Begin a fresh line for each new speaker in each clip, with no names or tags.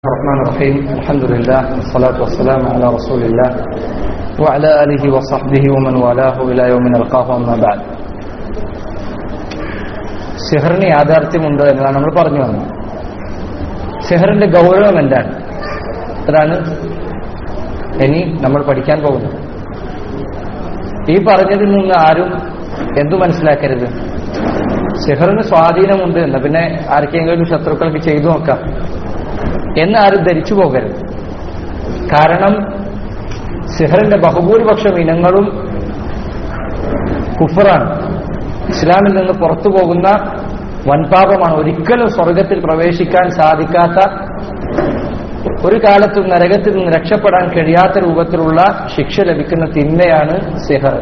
الرحمن الرحيم الحمد لله والصلاة والسلام على رسول الله وعلى آله وصحبه ومن والاه إلى يوم نلقاه أما بعد സിഹറിന് യാഥാർത്ഥ്യമുണ്ട് എന്നതാണ് നമ്മൾ പറഞ്ഞു വന്നത് സിഹറിന്റെ ഗൗരവം എന്താണ് അതാണ് ഇനി നമ്മൾ പഠിക്കാൻ പോകുന്നത് ഈ പറഞ്ഞതിൽ നിന്ന് ആരും എന്തു മനസ്സിലാക്കരുത് സിഹറിന് സ്വാധീനമുണ്ട് എന്ന് പിന്നെ ആർക്കെങ്കിലും ശത്രുക്കൾക്ക് ചെയ്തു നോക്കാം എന്ന് ആരും ധരിച്ചു പോകരുത് കാരണം സിഹറിന്റെ ബഹുഭൂരിപക്ഷം ഇനങ്ങളും കുഫറാണ് ഇസ്ലാമിൽ നിന്ന് പുറത്തു പോകുന്ന വൻപാപമാണ് ഒരിക്കലും സ്വർഗത്തിൽ പ്രവേശിക്കാൻ സാധിക്കാത്ത ഒരു കാലത്തും നരകത്തിൽ നിന്ന് രക്ഷപ്പെടാൻ കഴിയാത്ത രൂപത്തിലുള്ള ശിക്ഷ ലഭിക്കുന്ന തിന്മയാണ് സിഹർ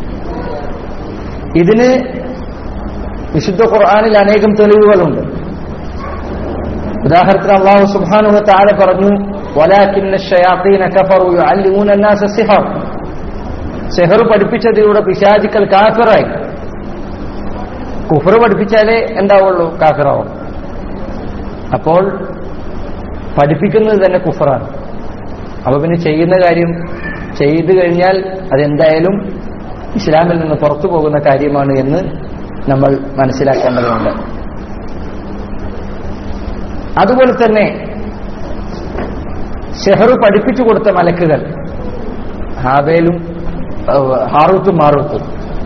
ഇതിന് വിശുദ്ധ ഖുർആാനിൽ അനേകം തെളിവുകളുണ്ട് ഉദാഹരണത്തിന് അള്ളാഹു സുബ്ഹാനഹു താല പറഞ്ഞു വലാകിന്ന ഷയാത്തീന കഫറു യുഅല്ലിമൂന അന്നാസ സിഹർ സിഹർ പഠിപ്പിച്ചതിലൂടെ പിശാചിക്കൽ കാഫിറായി കുഫർ പഠിപ്പിച്ചാലേ എന്താവുള്ളൂ കാഫിറാവും അപ്പോൾ പഠിപ്പിക്കുന്നത് തന്നെ കുഫറാണ് അപ്പൊ പിന്നെ ചെയ്യുന്ന കാര്യം ചെയ്തു കഴിഞ്ഞാൽ അതെന്തായാലും ഇസ്ലാമിൽ നിന്ന് പുറത്തു പോകുന്ന കാര്യമാണ് എന്ന് നമ്മൾ മനസ്സിലാക്കേണ്ടതുണ്ട് അതുപോലെ തന്നെ ഷെഹറു പഠിപ്പിച്ചു കൊടുത്ത മലക്കുകൾ ഹാബേലും ഹാറൂത്തും മാറൂത്തും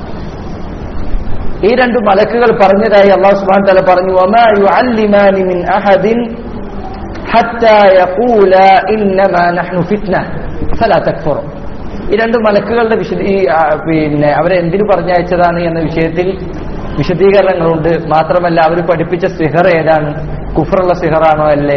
ഈ രണ്ട് മലക്കുകൾ പറഞ്ഞതായി അള്ളാഹു സുബ്ഹാനഹു തആല പറഞ്ഞു വമാ യുഅല്ലിമാനി മിൻ അഹദിൻ ഹത്താ യഖൂല ഇന്നമാ നഹ്നു ഫിത്ന ഫലാ തക്ഫുർ ഈ രണ്ട് മലക്കുകളുടെ വിശദ ഈ ആ, പിന്നെ അവരെ എന്തിനു പറഞ്ഞയച്ചതാണ് എന്ന വിഷയത്തിൽ വിശദീകരണങ്ങളുണ്ട് മാത്രമല്ല അവർ പഠിപ്പിച്ച സിഹർ ഏതാണ് കുഫറുള്ള സിഹറാണോ അല്ലേ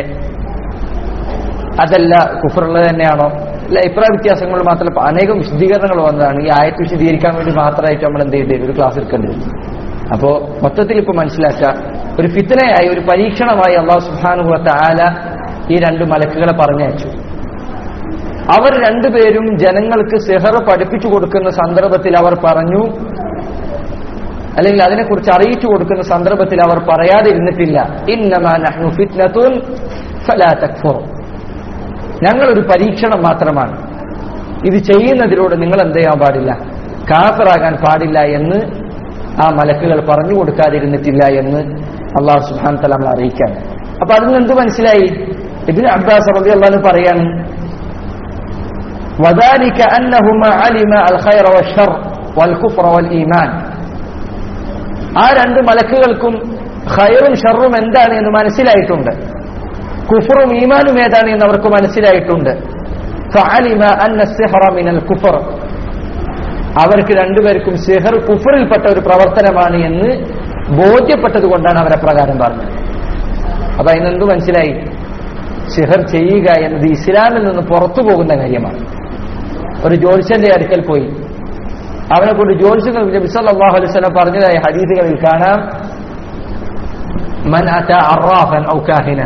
അതല്ല കുഫറുള്ളത് തന്നെയാണോ അല്ല അഭിപ്രായ വ്യത്യാസങ്ങൾ മാത്രമല്ല അനേകം വിശദീകരണങ്ങൾ വന്നതാണ് ഈ ആയത്ത് വിശദീകരിക്കാൻ വേണ്ടി മാത്രമായിട്ട് നമ്മൾ എന്ത് ചെയ്യേണ്ടി വരും ഒരു ക്ലാസ് എടുക്കേണ്ടി വരും അപ്പോ മൊത്തത്തിൽ ഇപ്പൊ മനസ്സിലാക്കുക ഒരു ഫിത്തനയായി ഒരു പരീക്ഷണമായി അള്ളാഹു സുബാനുഭവത്തെ ആല ഈ രണ്ട് മലക്കുകളെ പറഞ്ഞയച്ചു അവർ രണ്ടുപേരും ജനങ്ങൾക്ക് സെഹർ പഠിപ്പിച്ചു കൊടുക്കുന്ന സന്ദർഭത്തിൽ അവർ പറഞ്ഞു അല്ലെങ്കിൽ അതിനെക്കുറിച്ച് അറിയിച്ചു കൊടുക്കുന്ന സന്ദർഭത്തിൽ അവർ പറയാതിരുന്നിട്ടില്ല ഇന്നമാ നഹ്നു ഫിത്നത്തുൻ ഫലാ തക്ഫുർ ഞങ്ങളൊരു പരീക്ഷണം മാത്രമാണ് ഇത് ചെയ്യുന്നതിലൂടെ നിങ്ങൾ എന്ത് ചെയ്യാൻ പാടില്ല കാഫറാകാൻ പാടില്ല എന്ന് ആ മലക്കുകൾ പറഞ്ഞു കൊടുക്കാതിരുന്നിട്ടില്ല എന്ന് അള്ളാഹു സുഹാൻ തല നമ്മൾ അറിയിക്കാൻ അപ്പൊ അതിൽ നിന്ന് എന്ത് മനസ്സിലായി ഇതിന് അബ്ബാസ് റബി അള്ളഹാന് പറയാണ് وذلك أنهما علم الخير والشر والكفر والإيمان ആ രണ്ട് മലക്കുകൾക്കും ഖൈറും ഷറും എന്താണ് എന്ന് മനസ്സിലായിട്ടുണ്ട് കുഫറും ഈമാനും ഏതാണ് എന്ന് അവർക്ക് മനസ്സിലായിട്ടുണ്ട് ഫഅലിമ അന്ന സിഹറ മിനൽ കുഫർ അവർക്ക് രണ്ടുപേർക്കും സിഹർ കുഫറിൽപ്പെട്ട ഒരു പ്രവർത്തനമാണ് എന്ന് ബോധ്യപ്പെട്ടത് കൊണ്ടാണ് അവരെ പ്രകാരം പറഞ്ഞത് അപ്പൊ അതിനെന്ത് മനസ്സിലായി സിഹർ ചെയ്യുക എന്നത് ഇസ്ലാമിൽ നിന്ന് പുറത്തു പോകുന്ന കാര്യമാണ് ഒരു ജ്യോത്സ്യന്റെ അടുക്കൽ പോയി അവനെ കൊണ്ട് ജ്യോത്സ്യങ്ങൾ നബി സല്ലല്ലാഹു അലൈഹി വസല്ലം പറഞ്ഞതായ ഹദീസുകളിൽ കാണാം മൻ അത അറാഫൻ ഔ കാഹിനൻ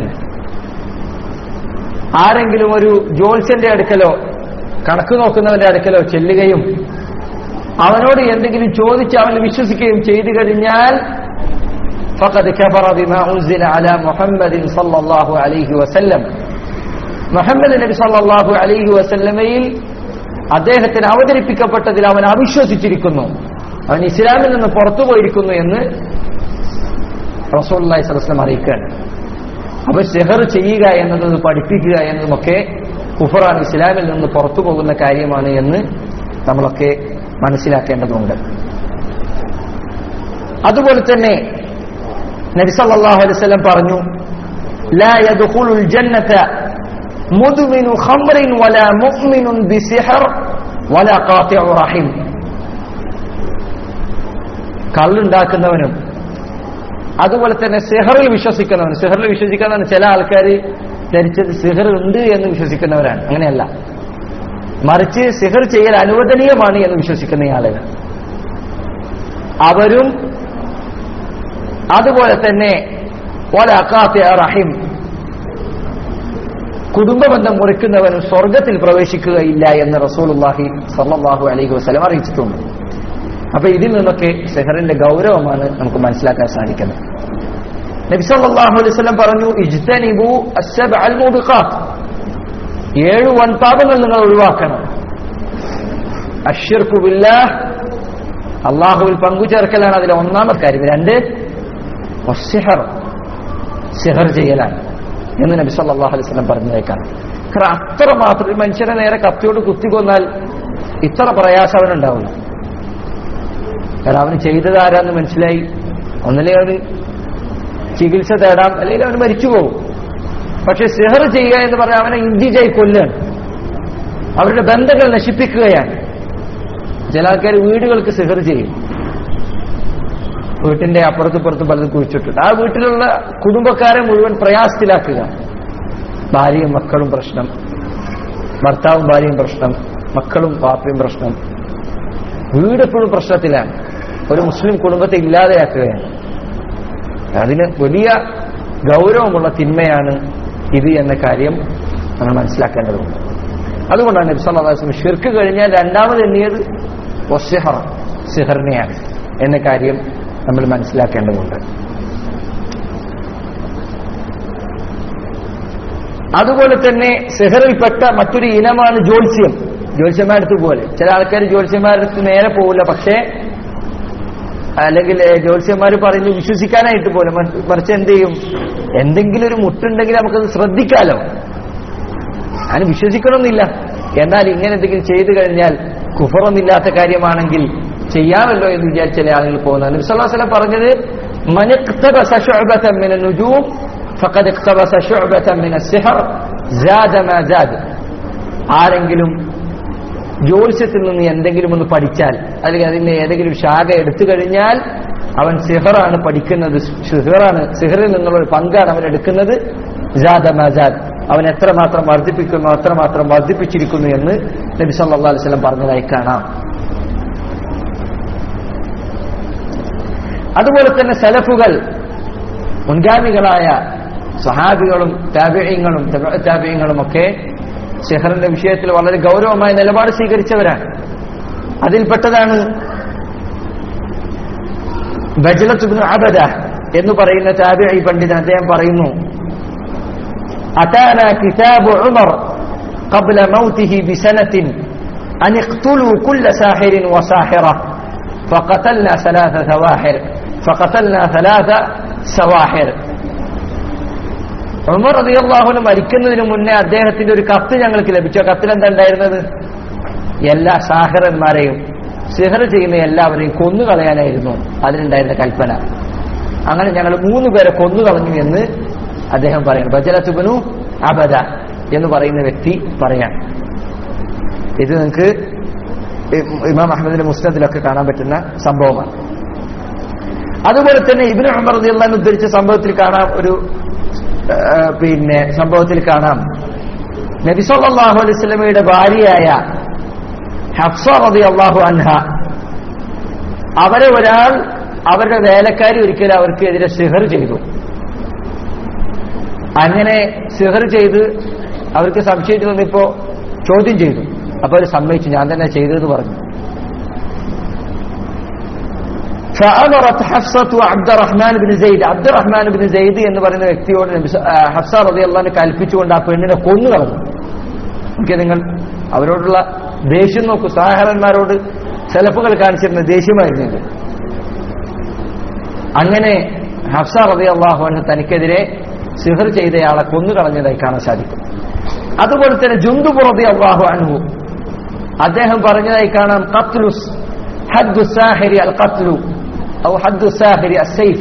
ആരെങ്കിലും ഒരു ജ്യോത്സ്യന്റെ അടുക്കലോ കണക്ക് നോക്കുന്നവന്റെ അടുക്കലോ ചെല്ലുകയും അവനോട് എന്തെങ്കിലും ചോദിച്ച് അവൻ വിശ്വസിക്കുകയും ചെയ്തു കഴിഞ്ഞാൽ فقد كفر بما أنزل على محمد صلى الله عليه وسلم മുഹമ്മദ് നബി സല്ലല്ലാഹു അലൈഹി വസല്ലമയിൽ അദ്ദേഹത്തിന് അവതരിപ്പിക്കപ്പെട്ടതിൽ അവൻ അവിശ്വസിച്ചിരിക്കുന്നു അവൻ ഇസ്ലാമിൽ നിന്ന് പുറത്തു പോയിരിക്കുന്നു എന്ന് റസൂല്ലി സ്വലം അറിയിക്കുകയാണ് അപ്പൊ ഷെഹർ ചെയ്യുക എന്നതും പഠിപ്പിക്കുക എന്നതുമൊക്കെ കുഫറാൻ ഇസ്ലാമിൽ നിന്ന് പുറത്തു പോകുന്ന കാര്യമാണ് എന്ന് നമ്മളൊക്കെ മനസ്സിലാക്കേണ്ടതുണ്ട് അതുപോലെ തന്നെ നബി സല്ലല്ലാഹു അലൈഹി വസല്ലം പറഞ്ഞു لا يدخل الجنة مدمن خمر ولا مؤمن بسحر ولا قاطع رحم കള്ളുണ്ടാക്കുന്നവനും അതുപോലെ തന്നെ സെഹറിൽ വിശ്വസിക്കുന്നവൻ സെഹറിൽ വിശ്വസിക്കുന്നവൻ ചില ആൾക്കാർ ധരിച്ചത് സിഹർ ഉണ്ട് എന്ന് വിശ്വസിക്കുന്നവരാണ് അങ്ങനെയല്ല മറിച്ച് സിഹർ ചെയ്യൽ അനുവദനീയമാണ് എന്ന് വിശ്വസിക്കുന്ന ആളുകൾ അവരും അതുപോലെ തന്നെ റഹിം കുടുംബബന്ധം മുറിക്കുന്നവനും സ്വർഗത്തിൽ പ്രവേശിക്കുകയില്ല എന്ന് റസൂലുള്ളാഹി സല്ലല്ലാഹു അലൈഹി വസല്ലം അറിയിച്ചിട്ടുണ്ട് അപ്പൊ ഇതിൽ നിന്നൊക്കെ സെഹറിന്റെ ഗൗരവമാണ് നമുക്ക് മനസ്സിലാക്കാൻ സാധിക്കുന്നത് നബി സല്ലല്ലാഹു അലൈഹി വസല്ലം പറഞ്ഞു ഇജ്തനിബു അസ്സബ്അൽ മുബിഖാത്ത് ഏഴ് വൻപാപങ്ങൾ നിങ്ങൾ ഒഴിവാക്കണം അഷിർക്കുബില്ല അള്ളാഹുവിൽ പങ്കുചേർക്കലാണ് അതിലെ ഒന്നാമത്തെ കാര്യം രണ്ട് സിഹർ സിഹർ ചെയ്യലാണ് എന്ന് നബി സല്ലല്ലാഹു അലൈഹി വസല്ലം പറഞ്ഞേക്കാണ് കാരണം അത്ര മാത്രം ഒരു മനുഷ്യനെ നേരെ കത്തിയോട് കുത്തിക്കൊന്നാൽ ഇത്ര പ്രയാസം അവനുണ്ടാവില്ല കാരണം അവന് ചെയ്തത് ആരാന്ന് മനസ്സിലായി ഒന്നില്ലെങ്കിൽ അവന് ചികിത്സ തേടാം അല്ലെങ്കിൽ അവന് മരിച്ചു പോകും പക്ഷെ സിഹർ ചെയ്യുക എന്ന് പറഞ്ഞാൽ അവനെ ഇന്ത്യജായി കൊല്ലുകയാണ് അവരുടെ ബന്ധങ്ങൾ നശിപ്പിക്കുകയാണ് ചില ആൾക്കാർ വീടുകൾക്ക് സിഹർ ചെയ്യും വീട്ടിന്റെ അപ്പുറത്തും ഇപ്പുറത്തും പലതും കുഴിച്ചിട്ടിട്ട് ആ വീട്ടിലുള്ള കുടുംബക്കാരെ മുഴുവൻ പ്രയാസത്തിലാക്കുക ഭാര്യയും മക്കളും പ്രശ്നം ഭർത്താവും ഭാര്യയും പ്രശ്നം മക്കളും പാപ്പയും പ്രശ്നം വീട് എപ്പോഴും പ്രശ്നത്തിലാണ് ഒരു മുസ്ലിം കുടുംബത്തെ ഇല്ലാതെയാക്കുകയാണ് അതിന് വലിയ ഗൗരവമുള്ള തിന്മയാണ് ഇത് എന്ന കാര്യം നമ്മൾ മനസ്സിലാക്കേണ്ടതുണ്ട് അതുകൊണ്ടാണ് നബ്സാസം ഷിർക്ക് കഴിഞ്ഞാൽ രണ്ടാമത് എണ്ണിയത് ഒസിഹർ സിഹറിനെയാണ് എന്ന കാര്യം നമ്മൾ മനസ്സിലാക്കേണ്ടതുണ്ട് അതുപോലെ തന്നെ സിഹറിൽപ്പെട്ട മറ്റൊരു ഇനമാണ് ജ്യോത്സ്യം ജ്യോത്സ്യന്മാരടുത്ത് പോലെ ചില ആൾക്കാർ ജ്യോത്സ്യന്മാരടുത്ത് നേരെ പോകില്ല പക്ഷേ അല്ലെങ്കിൽ ജ്യോത്സ്യന്മാർ പറയുന്നു വിശ്വസിക്കാനായിട്ട് പോലെ മറിച്ച് എന്ത് ചെയ്യും എന്തെങ്കിലും ഒരു മുട്ടുണ്ടെങ്കിൽ നമുക്കത് ശ്രദ്ധിക്കാലോ അതിന് വിശ്വസിക്കണമെന്നില്ല എന്നാൽ ഇങ്ങനെ എന്തെങ്കിലും ചെയ്തു കഴിഞ്ഞാൽ കുഫറൊന്നില്ലാത്ത കാര്യമാണെങ്കിൽ ചെയ്യാമല്ലോ എന്ന് വിചാരിച്ച ചില ആളുകൾ പോകുന്നത് നബിസ്വല്ലാസ്ലം പറഞ്ഞത് മനക്തബസ ശുഅബത മിന നുജൂം ഫഖദ് ഇഖ്തബസ ശുഅബത മിന സിഹർ സാദ മാ സാദ് ആരെങ്കിലും ജ്യോത്സ്യത്തിൽ നിന്ന് എന്തെങ്കിലും ഒന്ന് പഠിച്ചാൽ അല്ലെങ്കിൽ അതിന്റെ ഏതെങ്കിലും ഒരു ശാഖ എടുത്തു കഴിഞ്ഞാൽ അവൻ സിഹറാണ് പഠിക്കുന്നത് സിഹറാണ് സിഹറിൽ നിന്നുള്ള ഒരു പങ്കാണ് അവൻ എടുക്കുന്നത് ജാദ മജാദ് അവൻ എത്രമാത്രം വർദ്ധിപ്പിക്കുന്നു അത്രമാത്രം വർദ്ധിപ്പിച്ചിരിക്കുന്നു എന്ന് നബി സല്ലാ അലൈഹി സ്വലം പറഞ്ഞതായി കാണാം അതുപോലെ തന്നെ സലഫുകൾ മുൻഗാമികളായ സഹാബികളും താബിയങ്ങളും താബിയങ്ങളും ഒക്കെ ഷെഹറിന്റെ വിഷയത്തിൽ വളരെ ഗൗരവമായ നിലപാട് സ്വീകരിച്ചവരാണ് അതിൽപ്പെട്ടതാണ് ബജലത്തുബിന് അബദ എന്ന് പറയുന്ന താബിഈ പണ്ഡിതൻ അദ്ദേഹം പറയുന്നു أتانا كتاب عمر قبل موته بسنة أن اقتلوا كل ساحر وساحرة فقتلنا ثلاث سواحر فقتلنا ثلاث سواحر ഉമർ റളിയല്ലാഹുവിന് മരിക്കുന്നതിന് മുന്നേ അദ്ദേഹത്തിന്റെ ഒരു കത്ത് ഞങ്ങൾക്ക് ലഭിച്ചു കത്തിൽ എന്താ ഉണ്ടായിരുന്നത് എല്ലാ സാഹറന്മാരെയും സിഹർ ചെയ്യുന്ന എല്ലാവരെയും കൊന്നുകളയാനായിരുന്നു അതിനുണ്ടായിരുന്ന കൽപ്പന അങ്ങനെ ഞങ്ങൾ മൂന്ന് പേരെ കൊന്നുകളഞ്ഞു എന്ന് അദ്ദേഹം പറയുന്നു ബജലത്തുബനു അബദ എന്ന് പറയുന്ന വ്യക്തി പറയാൻ ഇത് നിങ്ങൾക്ക് ഇമാം അഹമ്മദിന്റെ മുസ്നദിലൊക്കെ കാണാൻ പറ്റുന്ന സംഭവമാണ് അതുപോലെ തന്നെ ഇബിന് അഹമ്മദ് റളിയല്ലാഹു ഉദ്ധരിച്ച സംഭവത്തിൽ കാണാം ഒരു പിന്നെ സംഭവത്തിൽ കാണാം നബി സല്ലല്ലാഹു അലൈഹി വസല്ലമയുടെ ഭാര്യയായ ഹഫ്സ റളിയല്ലാഹു അൻഹ അവരെ ഒരാൾ അവരുടെ വേലക്കാരി ഒരിക്കലും അവർക്കെതിരെ സിഹർ ചെയ്തു അങ്ങനെ സിഹർ ചെയ്ത് അവർക്ക് സംശയിച്ചു വന്നിപ്പോ ചോദ്യം ചെയ്തു അപ്പൊ അവർ സമ്മതിച്ചു ഞാൻ തന്നെ ചെയ്തതെന്ന് പറഞ്ഞു فأمرت حفصة عبد الرحمن بن زيد عبد الرحمن بن زيد എന്ന് പറയുന്ന വ്യക്തിയോട് ഹഫ്സ റളിയല്ലാഹു കൽപ്പിച്ചുകൊണ്ട് ആ പെണ്ണിനെ കൊന്നു കളഞ്ഞു ഓക്കെ നിങ്ങൾ അവരോടുള്ള ദേഷ്യം നോക്കൂ സഹാഹരന്മാരോട് ചെലപ്പുകൾ കാണിച്ചിരുന്ന ദേഷ്യമായിരുന്നു ഇത് അങ്ങനെ ഹഫ്സ റളിയല്ലാഹു അൻഹു തനിക്കെതിരെ സിഹർ ചെയ്തയാളെ കൊന്നു കളഞ്ഞതായി കാണാൻ സാധിക്കും അതുപോലെ തന്നെ ജുന്ദുബ് റളിയല്ലാഹു അൻഹു അദ്ദേഹം പറഞ്ഞതായി കാണാം ഖത്ലുസ് ഹദ്ദു സാഹിരി അൽ ഖത്ലു ഔ ഹദ്ദു സാഹിരി അസൈഫ്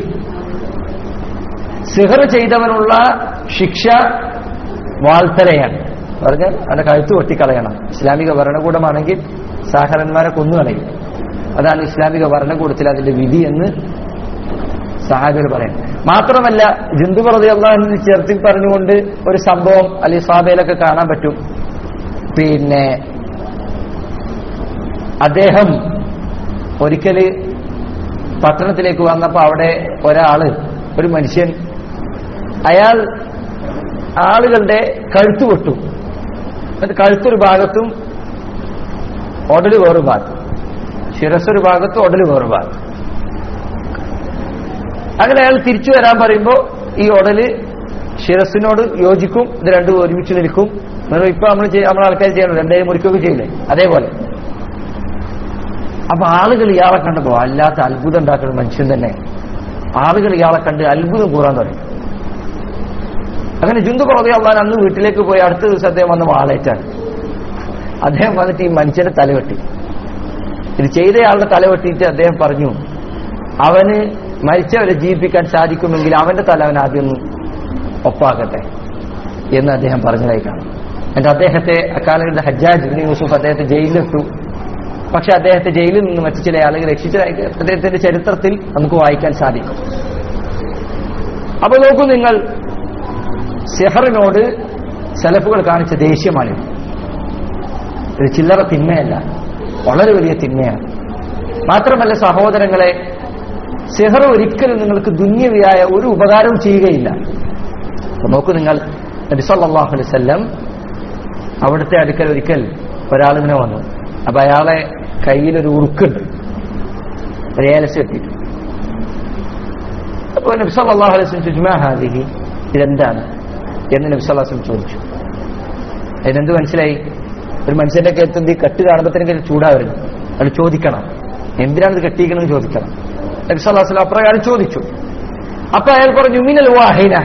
സിഹർ ചെയ്തവനുള്ള ശിക്ഷ വാൾത്തലയാണ് പറഞ്ഞാൽ അവന്റെ കഴുത്ത് വെട്ടിക്കളയണം ഇസ്ലാമിക ഭരണകൂടമാണെങ്കിൽ സാഹരന്മാരെ കൊന്നുകളയും അതാണ് ഇസ്ലാമിക ഭരണകൂടത്തിൽ അതിന്റെ വിധി എന്ന് സഹാബികൾ പറയാം മാത്രമല്ല ജന്തു പ്രതി അള്ളാഹിന് ചേർത്തി പറഞ്ഞുകൊണ്ട് ഒരു സംഭവം അല്ലെ സാബയിലൊക്കെ കാണാൻ പറ്റും പിന്നെ അദ്ദേഹം ഒരിക്കല് പട്ടണത്തിലേക്ക് വന്നപ്പോ അവിടെ ഒരാള് ഒരു മനുഷ്യൻ അയാൾ ആളുകളുടെ കഴുത്ത് പൊട്ടു എന്നിട്ട് കഴുത്തൊരു ഭാഗത്തും ഒടല് വേറൊരു ഭാഗത്തും ശിരസ്സൊരു ഭാഗത്തും ഒടല് വേറൊരു ഭാഗത്തും അങ്ങനെ അയാൾ തിരിച്ചു വരാൻ പറയുമ്പോൾ ഈ ഉടല് ശിരസിനോട് യോജിക്കും ഇത് രണ്ടും ഒരുമിച്ച് നിൽക്കും എന്നിട്ട് ഇപ്പൊ നമ്മൾ നമ്മുടെ ആൾക്കാർ ചെയ്യണം രണ്ടേയും മുറിക്കുകയൊക്കെ ചെയ്യില്ലേ അതേപോലെ അപ്പൊ ആളുകൾ ഇയാളെ കണ്ടപ്പോ അല്ലാത്ത അത്ഭുതം ഉണ്ടാക്കുന്ന മനുഷ്യൻ തന്നെ ആളുകൾ ഇയാളെ കണ്ട് അത്ഭുതം കൂറാൻ തുടങ്ങി അങ്ങനെ ജുന്തു പുറകെ അള്ളാൻ അന്ന് വീട്ടിലേക്ക് പോയി അടുത്ത ദിവസം അദ്ദേഹം വന്ന് വാളേറ്റാണ് അദ്ദേഹം വന്നിട്ട് ഈ മനുഷ്യന്റെ തലവെട്ടി ഇത് ചെയ്തയാളുടെ തലവെട്ടിയിട്ട് അദ്ദേഹം പറഞ്ഞു അവന് മരിച്ചവരെ ജീവിപ്പിക്കാൻ സാധിക്കുമെങ്കിൽ അവന്റെ തല അവൻ ആദ്യം ഒന്ന് ഒപ്പാക്കട്ടെ എന്ന് അദ്ദേഹം പറഞ്ഞതായി കാണും എന്നിട്ട് അദ്ദേഹത്തെ അക്കാലഘട്ടത്തിൽ ഹജ്ജാജ് ഇബ്നു യൂസുഫ് അദ്ദേഹത്തെ ജയിലിലിട്ടു പക്ഷെ അദ്ദേഹത്തെ ജയിലിൽ നിന്ന് മറ്റു ചില ആളുകൾ രക്ഷിച്ചതായി അദ്ദേഹത്തിന്റെ ചരിത്രത്തിൽ നമുക്ക് വായിക്കാൻ സാധിക്കും അപ്പൊ നോക്കൂ നിങ്ങൾ സെഹറിനോട് സെലഫുകൾ കാണിച്ച ദേഷ്യമാണിത് ഇത് ചില്ലറ തിന്മയല്ല വളരെ വലിയ തിന്മയാണ് മാത്രമല്ല സഹോദരങ്ങളെ സെഹർ ഒരിക്കലും നിങ്ങൾക്ക് ദുന്യവിയായ ഒരു ഉപകാരവും ചെയ്യുകയില്ല അപ്പൊ നോക്കൂ നിങ്ങൾ നബി സല്ലല്ലാഹു അലൈഹി വസല്ലം അവിടുത്തെ അടുക്കൽ ഒരിക്കൽ ഒരാളിങ്ങനെ വന്നു അപ്പൊ അയാളെ കയ്യിലൊരു ഉറുക്കുണ്ട് ഒരു ഏലസ് കെട്ടിയിട്ട് അപ്പൊ നബി സല്ലല്ലാഹു അലൈഹി വസല്ലം ചോദിച്ചു "മാ ഹാദിഹി ഇതെന്താണ് എന്ന് നബി സല്ലല്ലാഹു അലൈഹി വസല്ലം ചോദിച്ചു അതിനെന്ത് മനസ്സിലായി ഒരു മനുഷ്യന്റെ കെത്തുന്തി കെട്ട് കാണുമ്പോഴത്തേനും ചൂടാവരുത് അത് ചോദിക്കണം എന്തിനാണ് ഇത് കെട്ടിയിരിക്കണമെന്ന് ചോദിക്കണം നബി സല്ലല്ലാഹു അലൈഹി വസല്ലം അപ്രകാരം ചോദിച്ചു അപ്പൊ അയാൾ പറഞ്ഞു മിനൽ വാഹിന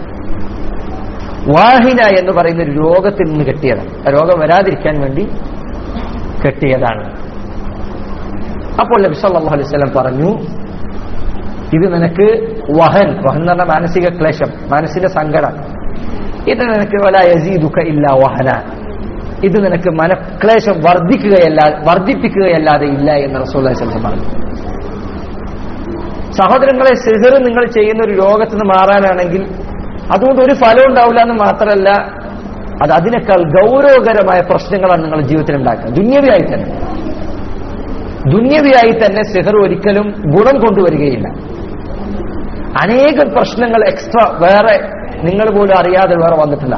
വാഹിന എന്ന് പറയുന്ന ഒരു രോഗത്തിൽ നിന്ന് കെട്ടിയതാണ് ആ രോഗം വരാതിരിക്കാൻ വേണ്ടി കെട്ടിയതാണ് അപ്പോൾ നബി സല്ലല്ലാഹു അലൈഹി വസല്ലം പറഞ്ഞു ഇത് നിനക്ക് വഹൻ വഹൻ എന്ന് പറഞ്ഞ മാനസിക ക്ലേശം മാനസിക സങ്കടം ഇത് നിനക്ക് വല യസീദുക ഇല്ല വഹന ഇത് നിനക്ക് മനക്ലേശം വർദ്ധിക്കുകയല്ല വർദ്ധിപ്പിക്കുകയല്ലാതെ ഇല്ല എന്ന് റസൂലുള്ളാഹി സ്വല്ലല്ലാഹു അലൈഹി വസല്ലം പറഞ്ഞു സഹോദരങ്ങളെ സിഹർ നിങ്ങൾ ചെയ്യുന്ന ഒരു രോഗത്തിൽ നിന്ന് മാറാനാണെങ്കിൽ അതുകൊണ്ട് ഒരു ഫലം ഉണ്ടാവില്ല എന്ന് മാത്രമല്ല അത് അതിനേക്കാൾ ഗൗരവകരമായ പ്രശ്നങ്ങളാണ് നിങ്ങളുടെ ജീവിതത്തിൽ ഉണ്ടാക്കുക ദുന്യവിയായി തന്നെ ദുന്യവിയായി തന്നെ സിഹർ ഒരിക്കലും ഗുണം കൊണ്ടുവരികയില്ല അനേകം പ്രശ്നങ്ങൾ എക്സ്ട്രാ വേറെ നിങ്ങൾ പോലും അറിയാതെ വേറെ വന്നിട്ടില്ല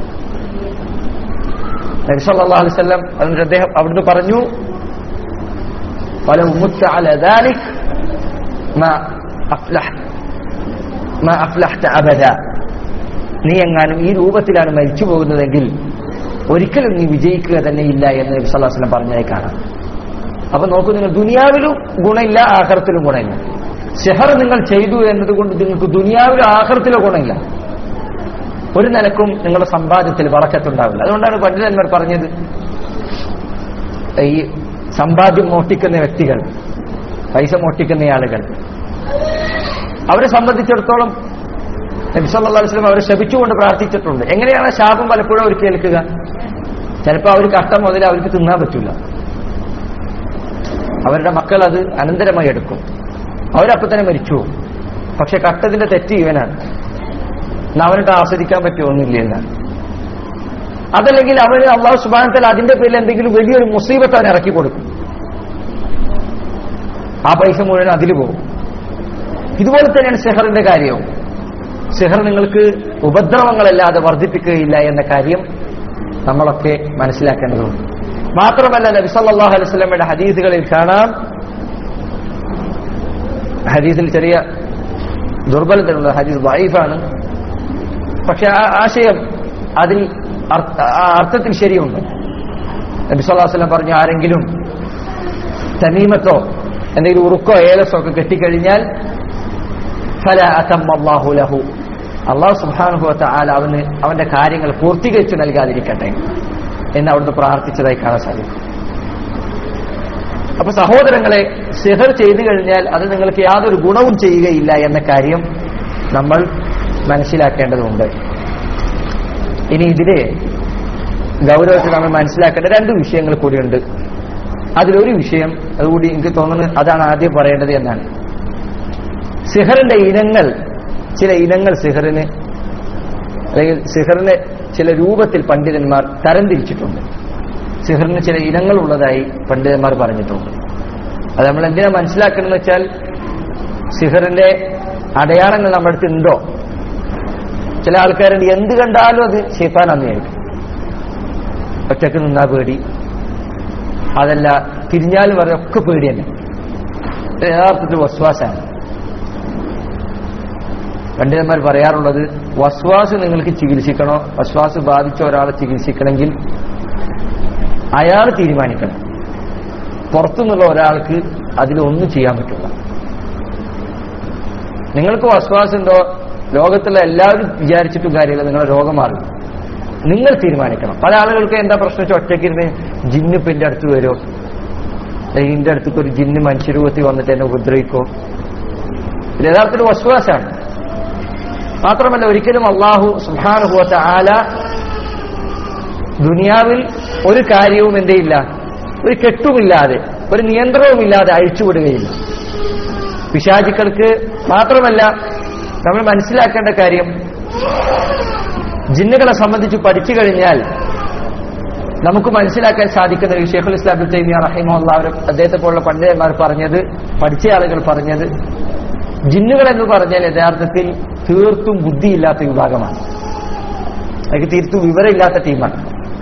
നബി സല്ലല്ലാഹു അലൈഹി വസല്ലം അതിന് അദ്ദേഹം അവിടുന്ന് പറഞ്ഞു ഫലം മുത്ത അല ذلك ما أفلحت ما أفلحت أبدا നീ എങ്ങാനും ഈ രൂപത്തിലാണ് മരിച്ചു പോകുന്നതെങ്കിൽ ഒരിക്കലും നീ വിജയിക്കുക തന്നെ ഇല്ല എന്ന് നബി സല്ലല്ലാഹു അലൈഹി വസല്ലം പറഞ്ഞതായി കാണാം അപ്പൊ നോക്കൂ നിങ്ങൾ ദുനിയാവിലും ഗുണമില്ല ആഖിറത്തിലും ഗുണമില്ല ഷെഹർ നിങ്ങൾ ചെയ്തു എന്നതുകൊണ്ട് നിങ്ങൾക്ക് ദുനിയാവിലും ആഖിറത്തിലും ഗുണമില്ല ഒരു നിലക്കും നിങ്ങളുടെ സമ്പാദ്യത്തിൽ വളക്കത്തുണ്ടാവില്ല അതുകൊണ്ടാണ് പണ്ഡിതന്മാർ പറഞ്ഞത് ഈ സമ്പാദ്യം മോഷ്ടിക്കുന്ന വ്യക്തികൾ പൈസ മോഷ്ടിക്കുന്ന ആളുകൾ അവരെ സംബന്ധിച്ചിടത്തോളം നബി സല്ലല്ലാഹു അലൈഹി വസല്ലം അവരെ ശപിച്ചുകൊണ്ട് പ്രാർത്ഥിച്ചിട്ടുണ്ട് എങ്ങനെയാണ് ആ ശാപം പലപ്പോഴും അവർ കേൾക്കുക ചിലപ്പോൾ അവർ കഷ്ടം മുതൽ അവർക്ക് തിന്നാൻ പറ്റില്ല അവരുടെ മക്കൾ അത് അനന്തരമായി എടുക്കും അവരപ്പം തന്നെ മരിച്ചു പോകും. പക്ഷെ കട്ടതിന്റെ തെറ്റ് ഇവനാണ് എന്നാ അവനിട്ട് ആസ്വദിക്കാൻ പറ്റുമൊന്നുമില്ല എന്നാണ് അതല്ലെങ്കിൽ അവന് അള്ളാഹു സുബാനത്തിൽ അതിന്റെ പേരിൽ എന്തെങ്കിലും വലിയൊരു മുസീബത്ത് അവൻ ഇറക്കി കൊടുക്കും ആ പൈസ മുഴുവൻ അതിൽ പോകും ഇതുപോലെ തന്നെയാണ് സെഹറിന്റെ കാര്യവും സെഹർ നിങ്ങൾക്ക് ഉപദ്രവങ്ങളല്ലാതെ വർദ്ധിപ്പിക്കുകയില്ല എന്ന കാര്യം നമ്മളൊക്കെ മനസ്സിലാക്കേണ്ടതുണ്ട് മാത്രമല്ല നബി സല്ലല്ലാഹു അലൈഹി വസല്ലമയുടെ ഹദീസുകളിൽ കാണാം ഹദീസിൽ ചെറിയ ദുർബലതയുള്ള ഹദീസ് വൈഫാണ് പക്ഷെ ആ ആശയം അതിൽ അർത്ഥ- ആ അർത്ഥത്തിൽ ശരിയുണ്ട് നബി സല്ലല്ലാഹു അലൈഹി വസല്ലം പറഞ്ഞു ആരെങ്കിലും തമീമത്തോ എന്തെങ്കിലും ഉറുക്കോ ഏലസോ ഒക്കെ കെട്ടിക്കഴിഞ്ഞാൽ ഫല അത്തമ്മല്ലാഹു ലഹു അള്ളാഹു സുബ്ഹാനഹു വതആല അവന് അവന്റെ കാര്യങ്ങൾ പൂർത്തീകരിച്ചു നൽകാതിരിക്കട്ടെ എന്ന് അവിടുന്ന് പ്രാർത്ഥിച്ചതായി കാണാൻ സാധിക്കും അപ്പൊ സഹോദരങ്ങളെ സിഹർ ചെയ്തു കഴിഞ്ഞാൽ അത് നിങ്ങൾക്ക് യാതൊരു ഗുണവും ചെയ്യുകയില്ല എന്ന കാര്യം നമ്മൾ മനസ്സിലാക്കേണ്ടതുണ്ട് ഇനി ഇതിലെ ഗൗരവത്തിൽ നമ്മൾ മനസ്സിലാക്കേണ്ട രണ്ട് വിഷയങ്ങൾ കൂടിയുണ്ട് അതിലൊരു വിഷയം അതുകൂടി എനിക്ക് തോന്നുന്നത് അതാണ് ആദ്യം പറയേണ്ടത് എന്നാണ് സിഹറിന്റെ ഇനങ്ങൾ ചില ഇനങ്ങൾ സിഹറിന് അല്ലെങ്കിൽ സിഹറിന് ചില രൂപത്തിൽ പണ്ഡിതന്മാർ തരംതിരിച്ചിട്ടുണ്ട് സിഹറിന് ചില ഇനങ്ങൾ ഉള്ളതായി പണ്ഡിതന്മാർ പറഞ്ഞിട്ടുണ്ട് അത് നമ്മൾ എന്തിനാ മനസ്സിലാക്കണമെന്ന് വെച്ചാൽ സിഹറിന്റെ അടയാളങ്ങൾ നമ്മുടെ അടുത്ത് ഉണ്ടോ ചില ആൾക്കാരുണ്ട് എന്ത് കണ്ടാലും അത് ഷെയ്ത്താനാന്ന് വിചാരിക്കും ഒറ്റക്ക് നിന്നാ പേടി അതല്ല തിരിഞ്ഞാലും പറയും ഒക്കെ പേടി തന്നെ ഇത് യഥാർത്ഥത്തിൽ വസ്വാസാണ് പണ്ഡിതന്മാർ പറയാറുള്ളത് വസ്വാസ് നിങ്ങൾക്ക് ചികിത്സിക്കണോ വസ്വാസ് ബാധിച്ച ഒരാളെ ചികിത്സിക്കണമെങ്കിൽ അയാൾ തീരുമാനിക്കണം പുറത്തുനിന്നുള്ള ഒരാൾക്ക് അതിലൊന്നും ചെയ്യാൻ പറ്റില്ല നിങ്ങൾക്ക് വസ്വാസുണ്ടോ ലോകത്തുള്ള എല്ലാവരും വിചാരിച്ചിട്ടും കാര്യമില്ല നിങ്ങളുടെ രോഗം മാറും നിങ്ങൾ തീരുമാനിക്കണം പല ആളുകൾക്ക് എന്താ പ്രശ്നം വെച്ചാൽ ഒറ്റയ്ക്കിരുന്ന് ജിന്ന് ഇപ്പൊ എന്റെ അടുത്ത് വരുമോ എന്റെ അടുത്തേക്ക് ഒരു ജിന്ന് മനുഷ്യരൂപത്തിൽ വന്നിട്ട് എന്നെ ഉപദ്രവിക്കോ ഇത് യഥാർത്ഥത്തിൽ വസ്വാസാണ് മാത്രമല്ല ഒരിക്കലും അള്ളാഹു സുഹാനുഭവത്തെ ആല ദുനിയാവിൽ ഒരു കാര്യവും എന്തെയില്ല ഒരു കെട്ടുമില്ലാതെ ഒരു നിയന്ത്രണവുമില്ലാതെ അഴിച്ചുവിടുകയില്ല പിശാചുക്കൾക്ക് മാത്രമല്ല നമ്മൾ മനസ്സിലാക്കേണ്ട കാര്യം ജിന്നുകളെ സംബന്ധിച്ച് പഠിച്ചു കഴിഞ്ഞാൽ നമുക്ക് മനസ്സിലാക്കാൻ സാധിക്കുന്ന ഒരു ഷെയ്ഖുൽ ഇസ്ലാം തൈമിയ റഹിമുള്ള അവർ അദ്ദേഹത്തെ പോലുള്ള പണ്ഡിതന്മാർ പറഞ്ഞത് പഠിച്ച ആളുകൾ പറഞ്ഞത് ജിന്നുകൾ എന്ന് പറഞ്ഞാൽ യഥാർത്ഥത്തിൽ തീർത്തും ബുദ്ധിയില്ലാത്ത വിഭാഗമാണ് അവർക്ക് തീർത്തും വിവരമില്ലാത്ത ടീമാണ്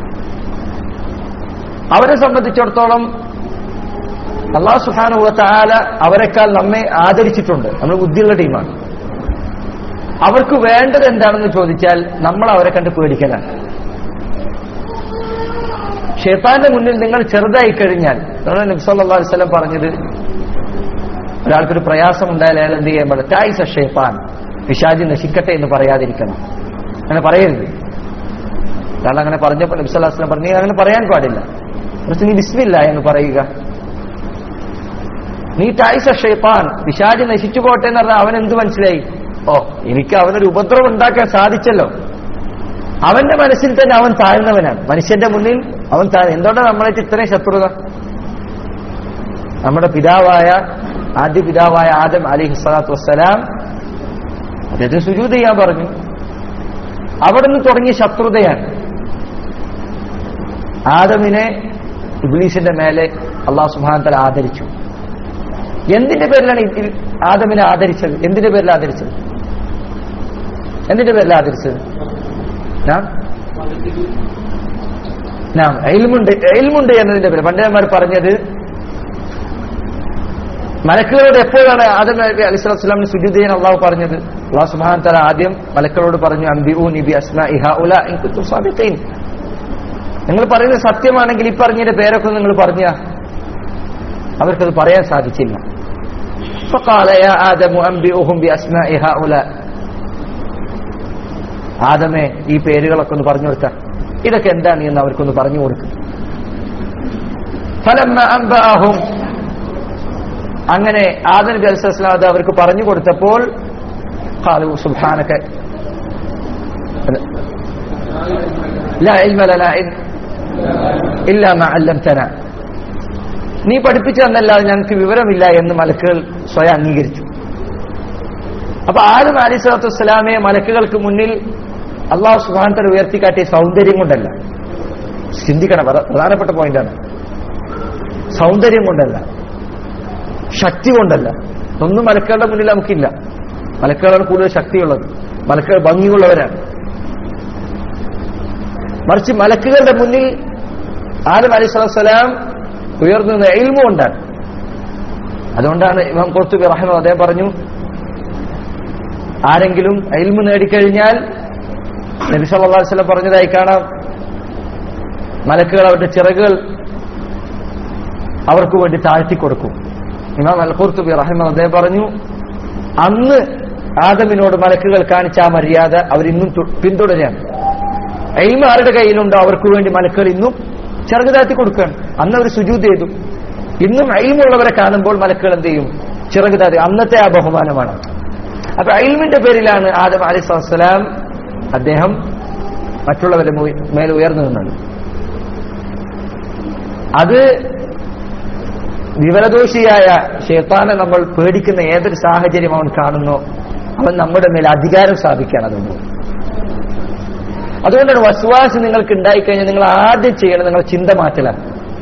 അവരെ സംബന്ധിച്ചിടത്തോളം അള്ളാഹു സുഹാനുവ താല അവരെക്കാൾ നമ്മെ ആദരിച്ചിട്ടുണ്ട് നമ്മൾ ബുദ്ധിയുള്ള ടീമാണ് അവർക്ക് വേണ്ടത് എന്താണെന്ന് ചോദിച്ചാൽ നമ്മൾ അവരെ കണ്ട് പേടിക്കലാണ് ഷെയ്ത്താന്റെ മുന്നിൽ നിങ്ങൾ ചെറുതായി കഴിഞ്ഞാൽ നമ്മൾ നബ്സല്ലാ വസ്ലം പറഞ്ഞത് ഒരാൾക്കൊരു പ്രയാസം ഉണ്ടായാൽ അയാൾ എന്ത് ചെയ്യാൻ പാടില്ല ടായിസ ഷെയ്ത്താൻ പിശാജി നശിക്കട്ടെ എന്ന് പറയാതിരിക്കണം അങ്ങനെ പറയരുത് കാരണം അങ്ങനെ പറഞ്ഞപ്പോൾ നബി സല്ലല്ലാഹു അലൈഹി വസല്ലം പറഞ്ഞു "നീ അങ്ങനെ പറയാൻ പാടില്ല മറിച്ച് നീ ബിസ്മില്ല എന്ന് പറയുക നീ ടായിസ ഷെയ്ത്താൻ പിശാജി നശിച്ചു പോട്ടെ എന്ന് പറഞ്ഞാൽ അവൻ എന്ത് മനസ്സിലായി ഓ എനിക്ക് അവനൊരു ഉപദ്രവം ഉണ്ടാക്കാൻ സാധിച്ചല്ലോ അവന്റെ മനസ്സിൽ തന്നെ അവൻ താഴ്ന്നവനാണ് മനുഷ്യന്റെ മുന്നിൽ അവൻ താഴ്ന്ന എന്തുകൊണ്ടാണ് നമ്മളായിട്ട് ഇത്രയും ശത്രുത നമ്മുടെ പിതാവായ ആദ്യ പിതാവായ ആദം അലിഹി സ്വലാത്തു വസ്സലാം അദ്ദേഹത്തെ സുജൂത് ചെയ്യാൻ പറഞ്ഞു അവിടുന്ന് തുടങ്ങിയ ശത്രുതയാണ് ആദമിനെ ഇബ്ലീസിന്റെ മേലെ അള്ളാഹു സുബാൻ തല ആദരിച്ചു എന്തിന്റെ പേരിലാണ് ഈ ആദമിനെ ആദരിച്ചത് എന്തിന്റെ പേരിൽ ആദരിച്ചത് എന്തിന്റെ പേരിൽ ആദരിച്ചത് നാം നാം എൽമുണ്ട് എൽമുണ്ട് എന്നതിന്റെ പേര് പണ്ഡിതന്മാർ പറഞ്ഞത് മലക്കുകളോട് എപ്പോഴാണ് ആദം നബി അലി സ്വലാമിന് സുജൂദ് ചെയ്യാൻ അള്ളാഹു പറഞ്ഞത് അള്ളാഹു സുബാൻ തല ആദ്യം മലക്കളോട് പറഞ്ഞു അംബിഉ നിബി അസ്മ ഇഹ സാബിത്തീൻ നിങ്ങൾ പറയുന്നത് സത്യമാണെങ്കിൽ ഈ പറഞ്ഞതിന്റെ പേരൊക്കെ നിങ്ങൾ പറഞ്ഞ അവർക്കത് പറയാൻ സാധിച്ചില്ല فقال يا آدم أنبئهم بأسماء هؤلاء ആദമേ ഈ പേരുകളൊക്കെ ഒന്ന് പറഞ്ഞു കൊടുത്ത ഇതൊക്കെ എന്താണ് എന്ന് അവർക്കൊന്ന് പറഞ്ഞു കൊടുക്കും ഫലമ്മ അംബഅഹും അങ്ങനെ ആദം നബി അലൈഹിസ്സലാം അത് അവർക്ക് പറഞ്ഞു കൊടുത്തപ്പോൾ قالوا سبحانك لا علم لنا إلا ما علمتنا നീ പഠിപ്പിച്ചു തന്നല്ലാതെ ഞങ്ങൾക്ക് വിവരമില്ല എന്ന് മലക്കുകൾ സ്വയം അംഗീകരിച്ചു അപ്പൊ ആരും അലി സ്വലാത്തു വസ്സലാമെ മലക്കുകൾക്ക് മുന്നിൽ അള്ളാഹു സുഹാന്തർ ഉയർത്തിക്കാട്ടിയ സൗന്ദര്യം കൊണ്ടല്ല ചിന്തിക്കണം പ്രധ- പ്രധാനപ്പെട്ട പോയിന്റാണ് സൗന്ദര്യം കൊണ്ടല്ല ശക്തി കൊണ്ടല്ല ഒന്നും മലക്കുകളുടെ മുന്നിൽ നമുക്കില്ല മലക്കുകളാണ് കൂടുതൽ ശക്തിയുള്ളത് മലക്കുകൾ ഭംഗിയുള്ളവരാണ് മറിച്ച് മലക്കുകളുടെ മുന്നിൽ ആദം അലി സ്വലാം ഉയർന്നു നിന്ന ഇൽമു കൊണ്ടാണ് അതുകൊണ്ടാണ് ഇമാം കൊർത്തുബി റഹ്മ അദ്ദേഹം പറഞ്ഞു ആരെങ്കിലും ഇൽമു നേടിക്കഴിഞ്ഞാൽ നബി സല്ലല്ലാഹു അലൈഹി വസല്ലം പറഞ്ഞതായി കാണാം മലക്കുകൾ അവരുടെ ചിറകുകൾ അവർക്ക് വേണ്ടി താഴ്ത്തി കൊടുക്കും ഇമാം അൽ ഖുർത്തുബി റഹിമ അദ്ദേഹം പറഞ്ഞു അന്ന് ആദമിനോട് മലക്കുകൾ കാണിച്ച ആ മര്യാദ അവരിന്നും തു- പിന്തുടരുകയാണ് എയിമ ആരുടെ കയ്യിലുണ്ടോ അവർക്ക് വേണ്ടി മലക്കുകൾ ഇന്നും ചിറക് താഴ്ത്തി കൊടുക്കുകയാണ് അന്ന് അവർ സുജൂത് ചെയ്തു ഇന്നും അയിമുള്ളവരെ കാണുമ്പോൾ മലക്കുകൾ എന്ത് ചെയ്യും ചിറക് താഴ്ത്തി അന്നത്തെ ആ ബഹുമാനമാണ് അപ്പൊ അയിൽമിന്റെ പേരിലാണ് ആദം അലി സ്വലാം അദ്ദേഹം മറ്റുള്ളവരെ മു- മേൽ ഉയർന്നു നിന്നത് അത് വിവരദോഷിയായ ഷേത്താനെ നമ്മൾ പേടിക്കുന്ന ഏതൊരു സാഹചര്യം അവൻ കാണുന്നോ അവൻ നമ്മുടെ മേൽ അധികാരം സ്ഥാപിക്കുകയാണ് അതുകൊണ്ട് അതുകൊണ്ടാണ് വസ്വാസ് നിങ്ങൾക്ക് ഉണ്ടായിക്കഴിഞ്ഞാൽ നിങ്ങൾ ആദ്യം ചെയ്യണം നിങ്ങളെ ചിന്ത മാറ്റലാണ്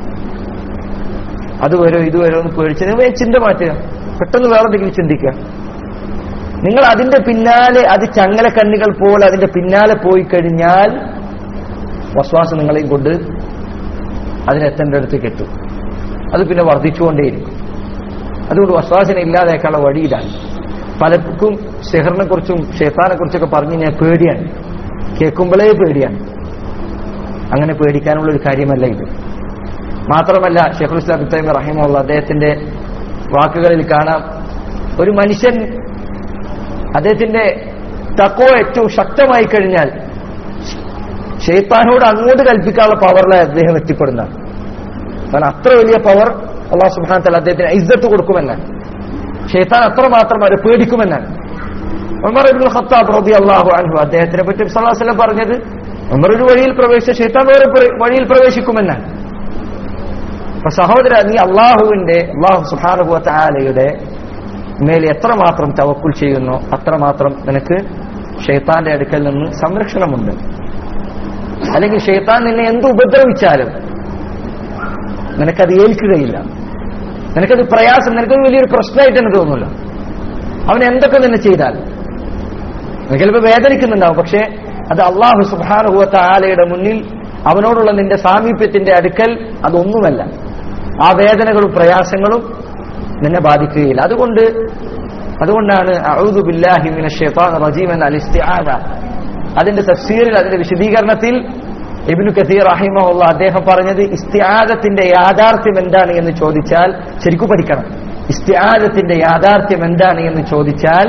അത് വരോ ഇത് വരോ എന്ന് പേടിച്ച് നിങ്ങൾ വേഗം ചിന്ത മാറ്റുക പെട്ടെന്ന് വേറെ എന്തെങ്കിലും ചിന്തിക്കുക നിങ്ങൾ അതിന്റെ പിന്നാലെ അത് ചങ്ങല കണ്ണികൾ പോലെ അതിന്റെ പിന്നാലെ പോയി കഴിഞ്ഞാൽ വസ്വാസം നിങ്ങളെയും കൊണ്ട് അതിനെത്തേണ്ട അടുത്ത് കെട്ടും അത് പിന്നെ വർദ്ധിച്ചുകൊണ്ടേയിരിക്കും അതുകൊണ്ട് വസ്വാസിനെ ഇല്ലാതാക്കാനുള്ള വഴി ഇതാണ് പലർക്കും ഷെഹറിനെ കുറിച്ചും ഷെയ്ത്താനെ കുറിച്ചൊക്കെ പറഞ്ഞു ഞാൻ പേടിയാണ് കേൾക്കുമ്പോഴേ പേടിയാണ് അങ്ങനെ പേടിക്കാനുള്ള ഒരു കാര്യമല്ല ഇത് മാത്രമല്ല ഷെഖുൽ ഇസ്ലാം ഇബ്രാഹിം റഹിമുള്ള അദ്ദേഹത്തിന്റെ വാക്കുകളിൽ കാണാം ഒരു മനുഷ്യൻ അദ്ദേഹത്തിന്റെ തക്കോ ഏറ്റവും ശക്തമായി കഴിഞ്ഞാൽ ഷെയ്ത്താനോട് അങ്ങോട്ട് കൽപ്പിക്കാനുള്ള പവറിലാണ് അദ്ദേഹം എത്തിപ്പെടുന്നത് കാരണം അത്ര വലിയ പവർ അള്ളാഹു സുബാൻ തല അദ്ദേഹത്തിന് ഇസ്സത്ത് കൊടുക്കുമെന്നാണ് ഷെയ്ത്താൻ അത്രമാത്രം അവരെ പേടിക്കുമെന്നാണ് ഉമർ ഇബ്നുൽ ഖത്താബ് റബി അള്ളാഹു അൻഹു അദ്ദേഹത്തിനെ പറ്റി സല്ലാസ്ലം പറഞ്ഞത് ഉമർ ഒരു വഴിയിൽ പ്രവേശിച്ച ഷെയ്ത്താൻ വേറെ പ്ര- വഴിയിൽ പ്രവേശിക്കുമെന്നാണ് അപ്പൊ സഹോദര നീ അള്ളാഹുവിന്റെ അള്ളാഹു സുഹാനുഭവ ആലയുടെ മേൽ എത്രമാത്രം തവക്കുൽ ചെയ്യുന്നു അത്രമാത്രം നിനക്ക് ഷെയ്ത്താന്റെ അടുക്കൽ നിന്ന് സംരക്ഷണമുണ്ട് അല്ലെങ്കിൽ ഷെയ്ത്താൻ നിന്നെ എന്ത് ഉപദ്രവിച്ചാലും നിനക്കത് ഏൽക്കുകയില്ല നിനക്കത് പ്രയാസം നിനക്കത് വലിയൊരു പ്രശ്നമായിട്ട് എനിക്ക് തോന്നില്ല അവൻ എന്തൊക്കെ നിന്നെ ചെയ്താൽ നിനക്ക് ചിലപ്പോൾ വേദനിക്കുന്നുണ്ടാവും പക്ഷേ അത് അള്ളാഹു സുബാനുഭവത്ത ആലയുടെ മുന്നിൽ അവനോടുള്ള നിന്റെ സാമീപ്യത്തിന്റെ അടുക്കൽ അതൊന്നുമല്ല ആ വേദനകളും പ്രയാസങ്ങളും നിന്നെ ബാധിക്കുകയില്ല അതുകൊണ്ട് അതുകൊണ്ടാണ് അഊദു ബില്ലാഹി മിനശ് ശൈത്താനിർ റജീം എന്ന അൽ ഇസ്തിആദ അതിന്റെ തഫ്സീറിൽ അതിന്റെ വിശദീകരണത്തിൽ ഇബ്നു കസീർ റഹിമഹുള്ള അദ്ദേഹം പറഞ്ഞത് ഇസ്തിആദത്തിന്റെ യാഥാർത്ഥ്യം എന്താണ് എന്ന് ചോദിച്ചാൽ ശരിക്കും പഠിക്കണം ഇസ്തിആദത്തിന്റെ യാഥാർത്ഥ്യം എന്താണ് എന്ന് ചോദിച്ചാൽ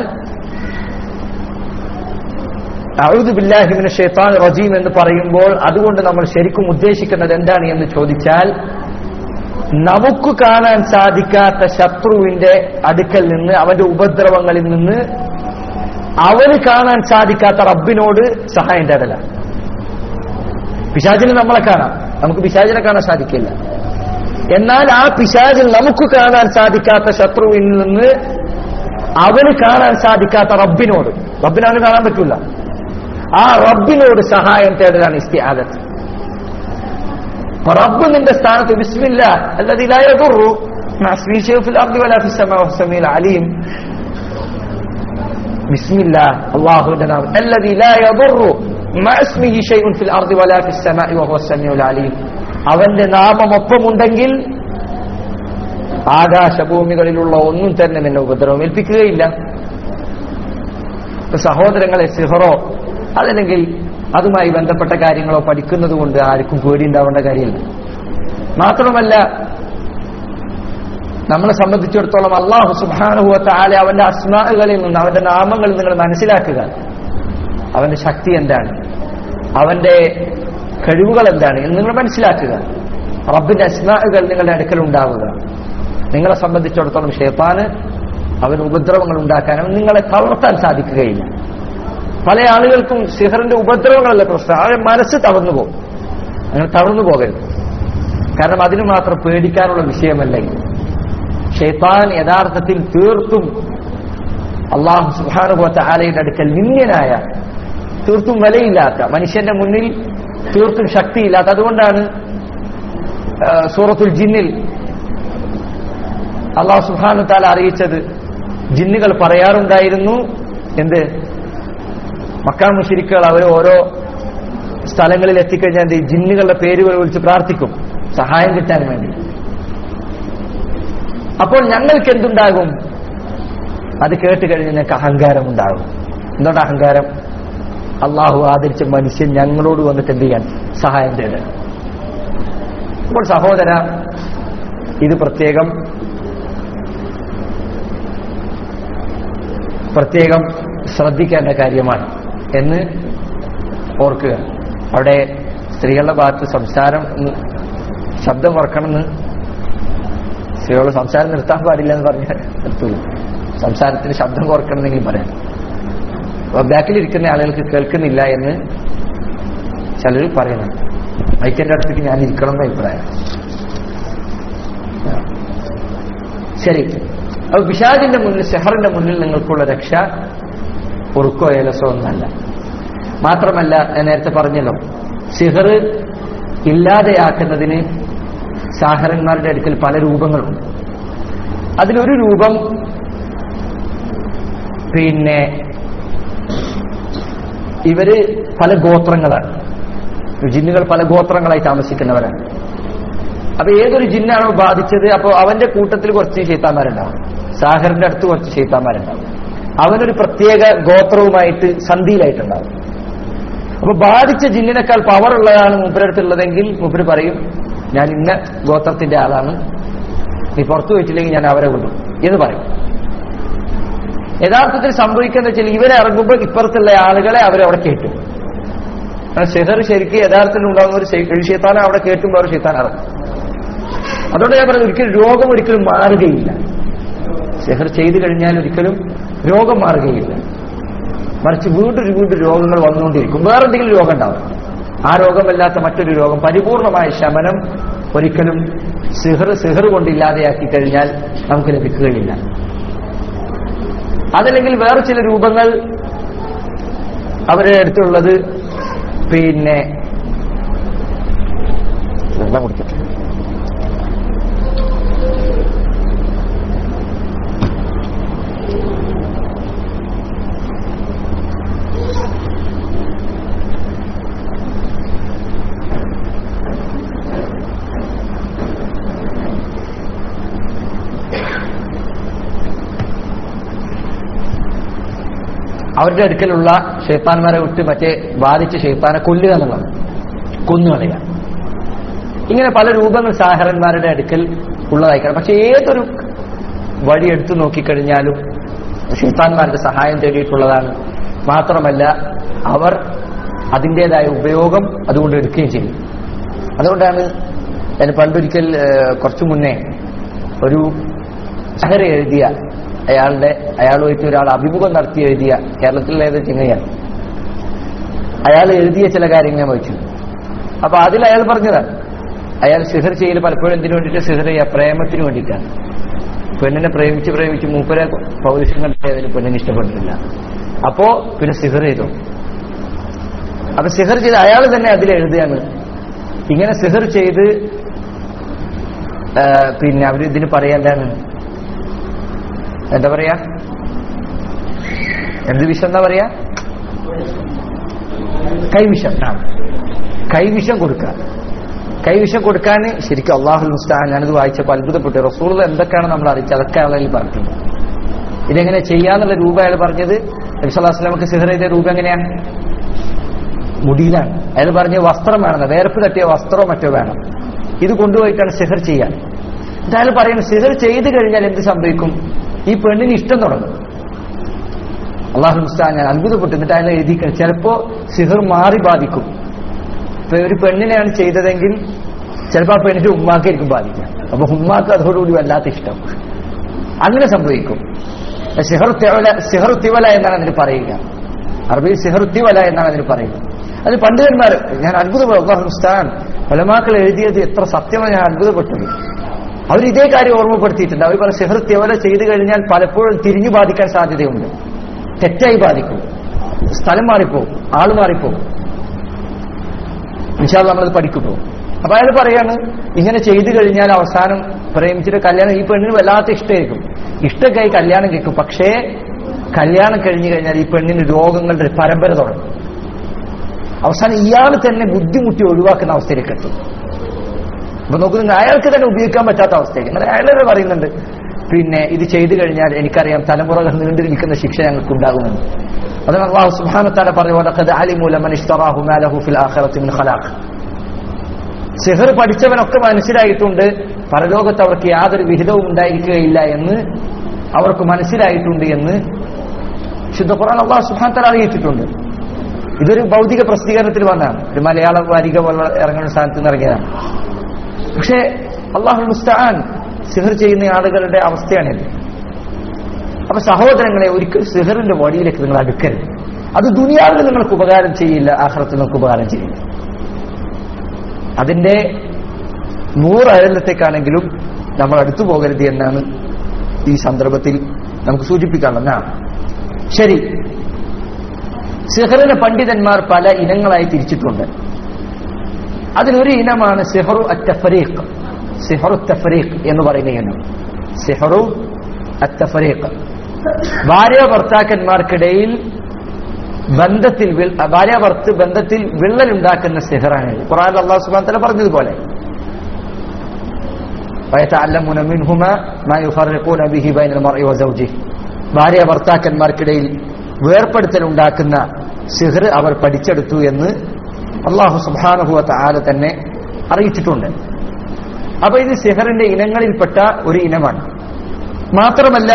അഊദു ബില്ലാഹി മിനശ് ശൈത്താനിർ റജീം എന്ന് പറയുമ്പോൾ അതുകൊണ്ട് നമ്മൾ ശരിക്കും ഉദ്ദേശിക്കുന്നത് എന്താണ് എന്ന് ചോദിച്ചാൽ നമുക്ക് കാണാൻ സാധിക്കാത്ത ശത്രുവിന്റെ അടുക്കൽ നിന്ന് അവന്റെ ഉപദ്രവങ്ങളിൽ നിന്ന് അവന് കാണാൻ സാധിക്കാത്ത റബ്ബിനോട് സഹായം തേടല പിശാചിന് നമ്മളെ കാണാം നമുക്ക് പിശാചിനെ കാണാൻ സാധിക്കില്ല എന്നാൽ ആ പിശാചിൽ നമുക്ക് കാണാൻ സാധിക്കാത്ത ശത്രുവിൽ നിന്ന് അവന് കാണാൻ സാധിക്കാത്ത റബ്ബിനോട് റബ്ബിനെ അവന് കാണാൻ പറ്റില്ല ആ റബ്ബിനോട് സഹായം തേടലാണ് ഇസ്തിആദത്ത് അപ്പൊ റബ്ബ് നിന്റെ സ്ഥാനത്ത് ബിസ്മില്ല الذي لا يضر مع اسمه شيء في الارض ولا في السماء وهو السميع العليم بسم الله الله نام الذي لا يضر مع اسمه شيء في الارض ولا في السماء وهو السميع العليم അവന്റെ നാമം ഒപ്പമുണ്ടെങ്കിൽ ആകാശഭൂമികളിലുള്ള ഒന്നും തന്നെ നിന്നെ ഉപദ്രവം ഏൽപ്പിക്കുകയില്ല ഇപ്പൊ സഹോദരങ്ങളെ സിഹറോ അതല്ലെങ്കിൽ അതുമായി ബന്ധപ്പെട്ട കാര്യങ്ങളോ പഠിക്കുന്നത് കൊണ്ട് ആർക്കും പേടിയുണ്ടാവേണ്ട കാര്യമില്ല മാത്രമല്ല നമ്മളെ സംബന്ധിച്ചിടത്തോളം അള്ളാഹു സുബാനുഭവത്തെ ആലെ അവന്റെ അസ്മാകളിൽ നിന്ന് അവന്റെ നാമങ്ങളിൽ നിങ്ങൾ മനസ്സിലാക്കുക അവന്റെ ശക്തി എന്താണ് അവന്റെ കഴിവുകൾ എന്താണ് എന്ന് നിങ്ങൾ മനസ്സിലാക്കുക റബ്ബിന്റെ അസ്മാകൾ നിങ്ങളുടെ അടുക്കൽ ഉണ്ടാവുക നിങ്ങളെ സംബന്ധിച്ചിടത്തോളം ഷേപ്പാന് അവന് ഉപദ്രവങ്ങൾ ഉണ്ടാക്കാൻ അവൻ നിങ്ങളെ തളർത്താൻ സാധിക്കുകയില്ല പല ആളുകൾക്കും സിഹറിന്റെ ഉപദ്രവങ്ങളല്ല പ്രശ്നം അവരുടെ മനസ്സ് തളർന്നു പോകും അങ്ങനെ തളർന്നു പോകരുത് കാരണം അതിന് മാത്രം പേടിക്കാനുള്ള വിഷയമല്ല ഇത് ഷെയ്ത്താൻ യഥാർത്ഥത്തിൽ തീർത്തും അള്ളാഹു സുഹാനുഭവത്തെ ആലയുടെ അടുക്കൽ നിന്യനായ തീർത്തും വിലയില്ലാത്ത മനുഷ്യന്റെ മുന്നിൽ തീർത്തും ശക്തിയില്ലാത്ത അതുകൊണ്ടാണ് ആ, സൂറത്തുൽ ജിന്നിൽ അള്ളാഹു സുഹാനു താല അറിയിച്ചത് ജിന്നുകൾ പറയാറുണ്ടായിരുന്നു എന്ത് മക്കാ മുഷിരിക്കുകൾ അവർ ഓരോ സ്ഥലങ്ങളിൽ എത്തിക്കഴിഞ്ഞാൽ എന്ത് ചെയ്യും? ജിന്നുകളുടെ പേരുകൾ വിളിച്ച് പ്രാർത്ഥിക്കും സഹായം കിട്ടാൻ വേണ്ടി അപ്പോൾ ഞങ്ങൾക്ക് എന്തുണ്ടാകും അത് കേട്ട് കഴിഞ്ഞ് ഞങ്ങൾക്ക് അഹങ്കാരം ഉണ്ടാകും എന്തുകൊണ്ട് അഹങ്കാരം അള്ളാഹു ആദരിച്ച മനുഷ്യൻ ഞങ്ങളോട് വന്നിട്ട് എന്ത് ചെയ്യാൻ സഹായം തേടുക അപ്പോൾ സഹോദര ഇത് പ്രത്യേകം പ്രത്യേകം ശ്രദ്ധിക്കേണ്ട കാര്യമാണ് എന്ന് ഓർക്കുക അവിടെ സ്ത്രീകളുടെ ഭാഗത്ത് സംസാരം ഒന്ന് ശബ്ദം കുറക്കണമെന്ന് സ്ത്രീകൾ സംസാരം നിർത്താൻ പാടില്ല എന്ന് പറഞ്ഞാൽ നിർത്തൂല സംസാരത്തിന് ശബ്ദം കുറക്കണമെന്നെങ്കിലും പറയാം അപ്പൊ ബാക്കിലിരിക്കുന്ന ആളുകൾക്ക് കേൾക്കുന്നില്ല എന്ന് ചിലർ പറയുന്നു മൈക്കന്റെ അടുത്തേക്ക് ഞാൻ ഇരിക്കണം എന്ന അഭിപ്രായം ശരി അപ്പൊ പിശാജിന്റെ മുന്നിൽ സെഹറിന്റെ മുന്നിൽ നിങ്ങൾക്കുള്ള രക്ഷ പൊറുക്കോ ഏലസോ ഒന്നല്ല മാത്രമല്ല ഞാൻ നേരത്തെ പറഞ്ഞല്ലോ സിഹർ ഇല്ലാതെയാക്കുന്നതിന് സാഹരന്മാരുടെ അടുക്കൽ പല രൂപങ്ങളുണ്ട് അതിലൊരു രൂപം പിന്നെ ഇവര് പല ഗോത്രങ്ങളാണ് ജിന്നുകൾ പല ഗോത്രങ്ങളായി താമസിക്കുന്നവരാണ് അപ്പൊ ഏതൊരു ജിന്നാണോ ബാധിച്ചത് അപ്പോൾ അവന്റെ കൂട്ടത്തിൽ കുറച്ച് ചെയ്ത്താന്മാരുണ്ടാവും സാഹറിന്റെ അടുത്ത് കുറച്ച് ചെയ്ത്താന്മാരുണ്ടാവും അവനൊരു പ്രത്യേക ഗോത്രവുമായിട്ട് സന്ധിയിലായിട്ടുണ്ടാവും അപ്പൊ ബാധിച്ച ജിന്നിനേക്കാൾ പവർ ഉള്ളതാണ് മൂപ്പരടുത്തുള്ളതെങ്കിൽ മൂപ്പര് പറയും ഞാൻ ഇന്ന ഗോത്രത്തിന്റെ ആളാണ് നീ പുറത്തു വെച്ചില്ലെങ്കിൽ ഞാൻ അവരെ വിടും എന്ന് പറയും യഥാർത്ഥത്തിൽ സംഭവിക്കുന്നത് വെച്ചാൽ ഇവരെ ഇറങ്ങുമ്പോൾ ഇപ്പുറത്തുള്ള ആളുകളെ അവരവിടെ കേട്ടും ഷെഹർ ശരിക്കും യഥാർത്ഥത്തിൽ ഉണ്ടാകുന്ന ഒരു ഷെയ്ത്താനെ അവിടെ കേട്ടുമ്പോൾ അവർ ഷെയ്ത്താൻ ഇറങ്ങും അതുകൊണ്ട് ഞാൻ പറയുന്നത് ഒരിക്കലും രോഗം ഒരിക്കലും മാറുകയില്ല ഷെഹർ ചെയ്തു കഴിഞ്ഞാൽ ഒരിക്കലും രോഗം മാറുകയില്ല മറിച്ച് വീണ്ടും വീണ്ടും രോഗങ്ങൾ വന്നുകൊണ്ടിരിക്കും വേറെ എന്തെങ്കിലും രോഗം ഉണ്ടാവും ആ രോഗമല്ലാത്ത മറ്റൊരു രോഗം പരിപൂർണമായ ശമനം ഒരിക്കലും സിഹർ സിഹർ കൊണ്ട് ഇല്ലാതെയാക്കി കഴിഞ്ഞാൽ നമുക്ക് ലഭിക്കുകയില്ല അതല്ലെങ്കിൽ വേറെ ചില രൂപങ്ങൾ അവരുടെ അടുത്തുള്ളത് പിന്നെ വെള്ളം കുടിക്കട്ടെ അവരുടെ അടുക്കലുള്ള ഷെയ്ത്താന്മാരെ വിട്ട് മറ്റേ ബാധിച്ച ഷെയ്ത്താനെ കൊല്ലുക എന്നുള്ളത് കൊന്നുകളയുക ഇങ്ങനെ പല രൂപങ്ങൾ സാഹരന്മാരുടെ അടുക്കൽ ഉള്ളതായിക്കണം പക്ഷെ ഏതൊരു വഴി എടുത്തു നോക്കിക്കഴിഞ്ഞാലും ഷെയ്ത്താന്മാരുടെ സഹായം തേടിയിട്ടുള്ളതാണ് മാത്രമല്ല അവർ അതിൻ്റെതായ ഉപയോഗം അതുകൊണ്ട് എടുക്കുകയും ചെയ്യും അതുകൊണ്ടാണ് ഞാൻ പണ്ടൊരിക്കൽ ഏഹ്, കുറച്ചു മുന്നേ ഒരു സഹര എഴുതിയ അയാളുടെ അയാളുമായിട്ട് ഒരാൾ അഭിമുഖം നടത്തി എഴുതിയ കേരളത്തിലെ ഏത് ചിങ്ങയാണ് അയാൾ എഴുതിയ ചില കാര്യങ്ങൾ ഞാൻ വായിച്ചു അപ്പൊ അതിൽ അയാൾ പറഞ്ഞതാണ് അയാൾ സിഹർ ചെയ്യൽ പലപ്പോഴും എന്തിനു വേണ്ടിയിട്ട് സിഹർ ചെയ്യുക പ്രേമത്തിന് വേണ്ടിയിട്ടാണ് പെണ്ണിനെ പ്രേമിച്ച് പ്രേമിച്ച് മൂപ്പരെ പൗരുഷം കണ്ടതിന് പെണ്ണിന് ഇഷ്ടപ്പെട്ടിട്ടില്ല അപ്പോ പിന്നെ സിഹർ ചെയ്തു അപ്പൊ സിഹർ ചെയ്ത് അയാൾ തന്നെ അതിൽ എഴുതുകയാണ് ഇങ്ങനെ സിഹർ ചെയ്ത് ആ, പിന്നെ അവർ ഇതിന് പറയേണ്ടാണ് എന്താ പറയാ എന്ത് വിഷം എന്താ പറയാ കൈവിഷം ആ കൈവിഷം കൊടുക്കുക കൈവിഷം കൊടുക്കാൻ ശരിക്കും അള്ളാഹുൽ മുസ്താൻ ഞാനിത് വായിച്ചപ്പോൾ അത്ഭുതപ്പെട്ടു റസൂൾ എന്തൊക്കെയാണ് നമ്മൾ അറിയിച്ചത് അതൊക്കെ അയാളിൽ പറഞ്ഞിട്ടുണ്ട് ഇതെങ്ങനെ ചെയ്യാന്നുള്ള രൂപ അയാൾ പറഞ്ഞത് നബിസ്വല്ലാസ്ലാമക്ക് സിഹർ ചെയ്ത രൂപ എങ്ങനെയാണ് മുടിയിലാണ് അയാൾ പറഞ്ഞ വസ്ത്രം വേണമെന്ന് വേർപ്പ് തട്ടിയ വസ്ത്രമോ മറ്റോ വേണം ഇത് കൊണ്ടുപോയിട്ടാണ് സിഹർ ചെയ്യാൻ എന്നിട്ട് അയാൾ പറയുന്നത് സിഹർ ചെയ്തു കഴിഞ്ഞാൽ എന്ത് സംഭവിക്കും ഈ പെണ്ണിന് ഇഷ്ടം തുടങ്ങും അള്ളാഹു മുസ്താൻ ഞാൻ അത്ഭുതപ്പെട്ടു എന്നിട്ട് അയാൾ എഴുതിക്കണം ചിലപ്പോ സിഹർ മാറി ബാധിക്കും ഇപ്പൊ ഒരു പെണ്ണിനെയാണ് ചെയ്തതെങ്കിൽ ചിലപ്പോൾ ആ പെണ്ണിന്റെ ഉമ്മാക്കായിരിക്കും ബാധിക്കുക അപ്പൊ ഉമ്മാക്ക് അതോടുകൂടി വല്ലാത്ത ഇഷ്ടം അങ്ങനെ സംഭവിക്കും സിഹർ തിവല സിഹർ തിവല എന്നാണ് അതിന് പറയുക അറബിയിൽ സിഹർ തിവല എന്നാണ് അതിന് പറയുക അത് പണ്ഡിതന്മാർ ഞാൻ അത്ഭുതപ്പെടും അള്ളാഹു മുസ്താൻ ഫലമാക്കൾ എഴുതിയത് എത്ര സത്യമാണ് ഞാൻ അത്ഭുതപ്പെട്ടത് അവർ ഇതേ കാര്യം ഓർമ്മപ്പെടുത്തിയിട്ടുണ്ട് അവർ പറഞ്ഞ സിഹർ തിവല ചെയ്തു കഴിഞ്ഞാൽ പലപ്പോഴും തിരിഞ്ഞു ബാധിക്കാൻ സാധ്യതയുണ്ട് തെറ്റായി ബാധിക്കും സ്ഥലം മാറിപ്പോവും ആള് മാറിപ്പോവും നിശാദ് നമ്മളത് പഠിക്കുമ്പോൾ അപ്പൊ അയാൾ പറയാണ് ഇങ്ങനെ ചെയ്തു കഴിഞ്ഞാൽ അവസാനം പ്രേമിച്ചിട്ട് കല്യാണം ഈ പെണ്ണിന് വല്ലാത്ത ഇഷ്ടമായിരിക്കും ഇഷ്ടക്കായി കല്യാണം കേൾക്കും പക്ഷേ കല്യാണം കഴിഞ്ഞു കഴിഞ്ഞാൽ ഈ പെണ്ണിന് രോഗങ്ങളുടെ പരമ്പര തുടങ്ങും അവസാനം ഇയാൾ തന്നെ ബുദ്ധിമുട്ടി ഒഴിവാക്കുന്ന അവസ്ഥയിലേക്ക് എത്തും അപ്പൊ നോക്കൂ നിങ്ങൾ അയാൾക്ക് തന്നെ ഉപയോഗിക്കാൻ പറ്റാത്ത അവസ്ഥയ്ക്ക് അങ്ങനെ അയാൾ തന്നെ പറയുന്നുണ്ട് പിന്നെ ഇത് ചെയ്തു കഴിഞ്ഞാൽ എനിക്കറിയാം തലമുറകൾ നീണ്ടിരിക്കുന്ന ശിക്ഷ ഞങ്ങൾക്ക് ഉണ്ടാകുമെന്ന് അതാണ് അള്ളാഹു സുബ്ഹാനഹു പറഞ്ഞു "വലഖദ് അലിമു ലമൻ ഇശ്തറാഹു മാ ലഹു ഫിൽ ആഖിറതി മിൻ ഖലാഖ് സിഹർ പഠിച്ചവനൊക്കെ മനസ്സിലായിട്ടുണ്ട് പരലോകത്ത് അവർക്ക് യാതൊരു വിഹിതവും ഉണ്ടായിരിക്കുകയില്ല എന്ന് അവർക്ക് മനസ്സിലായിട്ടുണ്ട് എന്ന് ശുദ്ധ ഖുർആൻ അള്ളാഹു സുബ്ഹാനഹു തആല അറിയിച്ചിട്ടുണ്ട് ഇതൊരു ഭൗതിക പ്രസിദ്ധീകരണത്തിൽ വന്നതാണ് ഒരു മലയാള വാരിക പോലെ ഇറങ്ങുന്ന സ്ഥാനത്ത് നിന്ന് ഇറങ്ങിയതാണ് പക്ഷേ അള്ളാഹു മുസ്താൻ സിഹർ ചെയ്യുന്ന ആളുകളുടെ അവസ്ഥയാണിത് അപ്പൊ സഹോദരങ്ങളെ ഒരിക്കൽ സിഹറിന്റെ വഴിയിലേക്ക് നിങ്ങൾ അടുക്കരുത് അത് ദുനിയാവിൽ നിങ്ങൾക്ക് ഉപകാരം ചെയ്യില്ല ആഹ്റത്തിൽ നിങ്ങൾക്ക് ഉപകാരം ചെയ്യില്ല അതിന്റെ നൂറ് അയലത്തേക്കാണെങ്കിലും നമ്മൾ അടുത്തു പോകരുത് എന്നാണ് ഈ സന്ദർഭത്തിൽ നമുക്ക് സൂചിപ്പിക്കാനുള്ളത് എന്നാ ശരി സിഹറിനെ പണ്ഡിതന്മാർ പല ഇനങ്ങളായി തിരിച്ചിട്ടുണ്ട് അതിലൊരു ഇനമാണ് സിഹറു അത്തഫരീഖ് സിഹറു തഫരീഖ് എന്ന് പറയുന്ന ഇനം സിഹറു അത്തഫരീഖ് ഭാര്യ ഭർത്താക്കന്മാർക്കിടയിൽ ബന്ധത്തിൽ വിൾ- ഭാര്യ ഭർത്ത് ബന്ധത്തിൽ വിള്ളലുണ്ടാക്കുന്ന സിഹറാണ് ഇത്. ഖുർആനിൽ അള്ളാഹു സുബ്ഹാനഹു വ തആല പറഞ്ഞതുപോലെ ويتعلمون منهما ما يفرقون به بين المرء وزوجه ഭാര്യ ഭർത്താക്കന്മാർക്കിടയിൽ വേർപ്പെടുത്തൽ ഉണ്ടാക്കുന്ന സിഹർ അവർ പഠിച്ചെടുത്തു എന്ന് അള്ളാഹു സുബാനുഭവത്തെ ആല തന്നെ അറിയിച്ചിട്ടുണ്ട് അപ്പൊ ഇത് സിഹറിന്റെ ഇനങ്ങളിൽപ്പെട്ട ഒരു ഇനമാണ് മാത്രമല്ല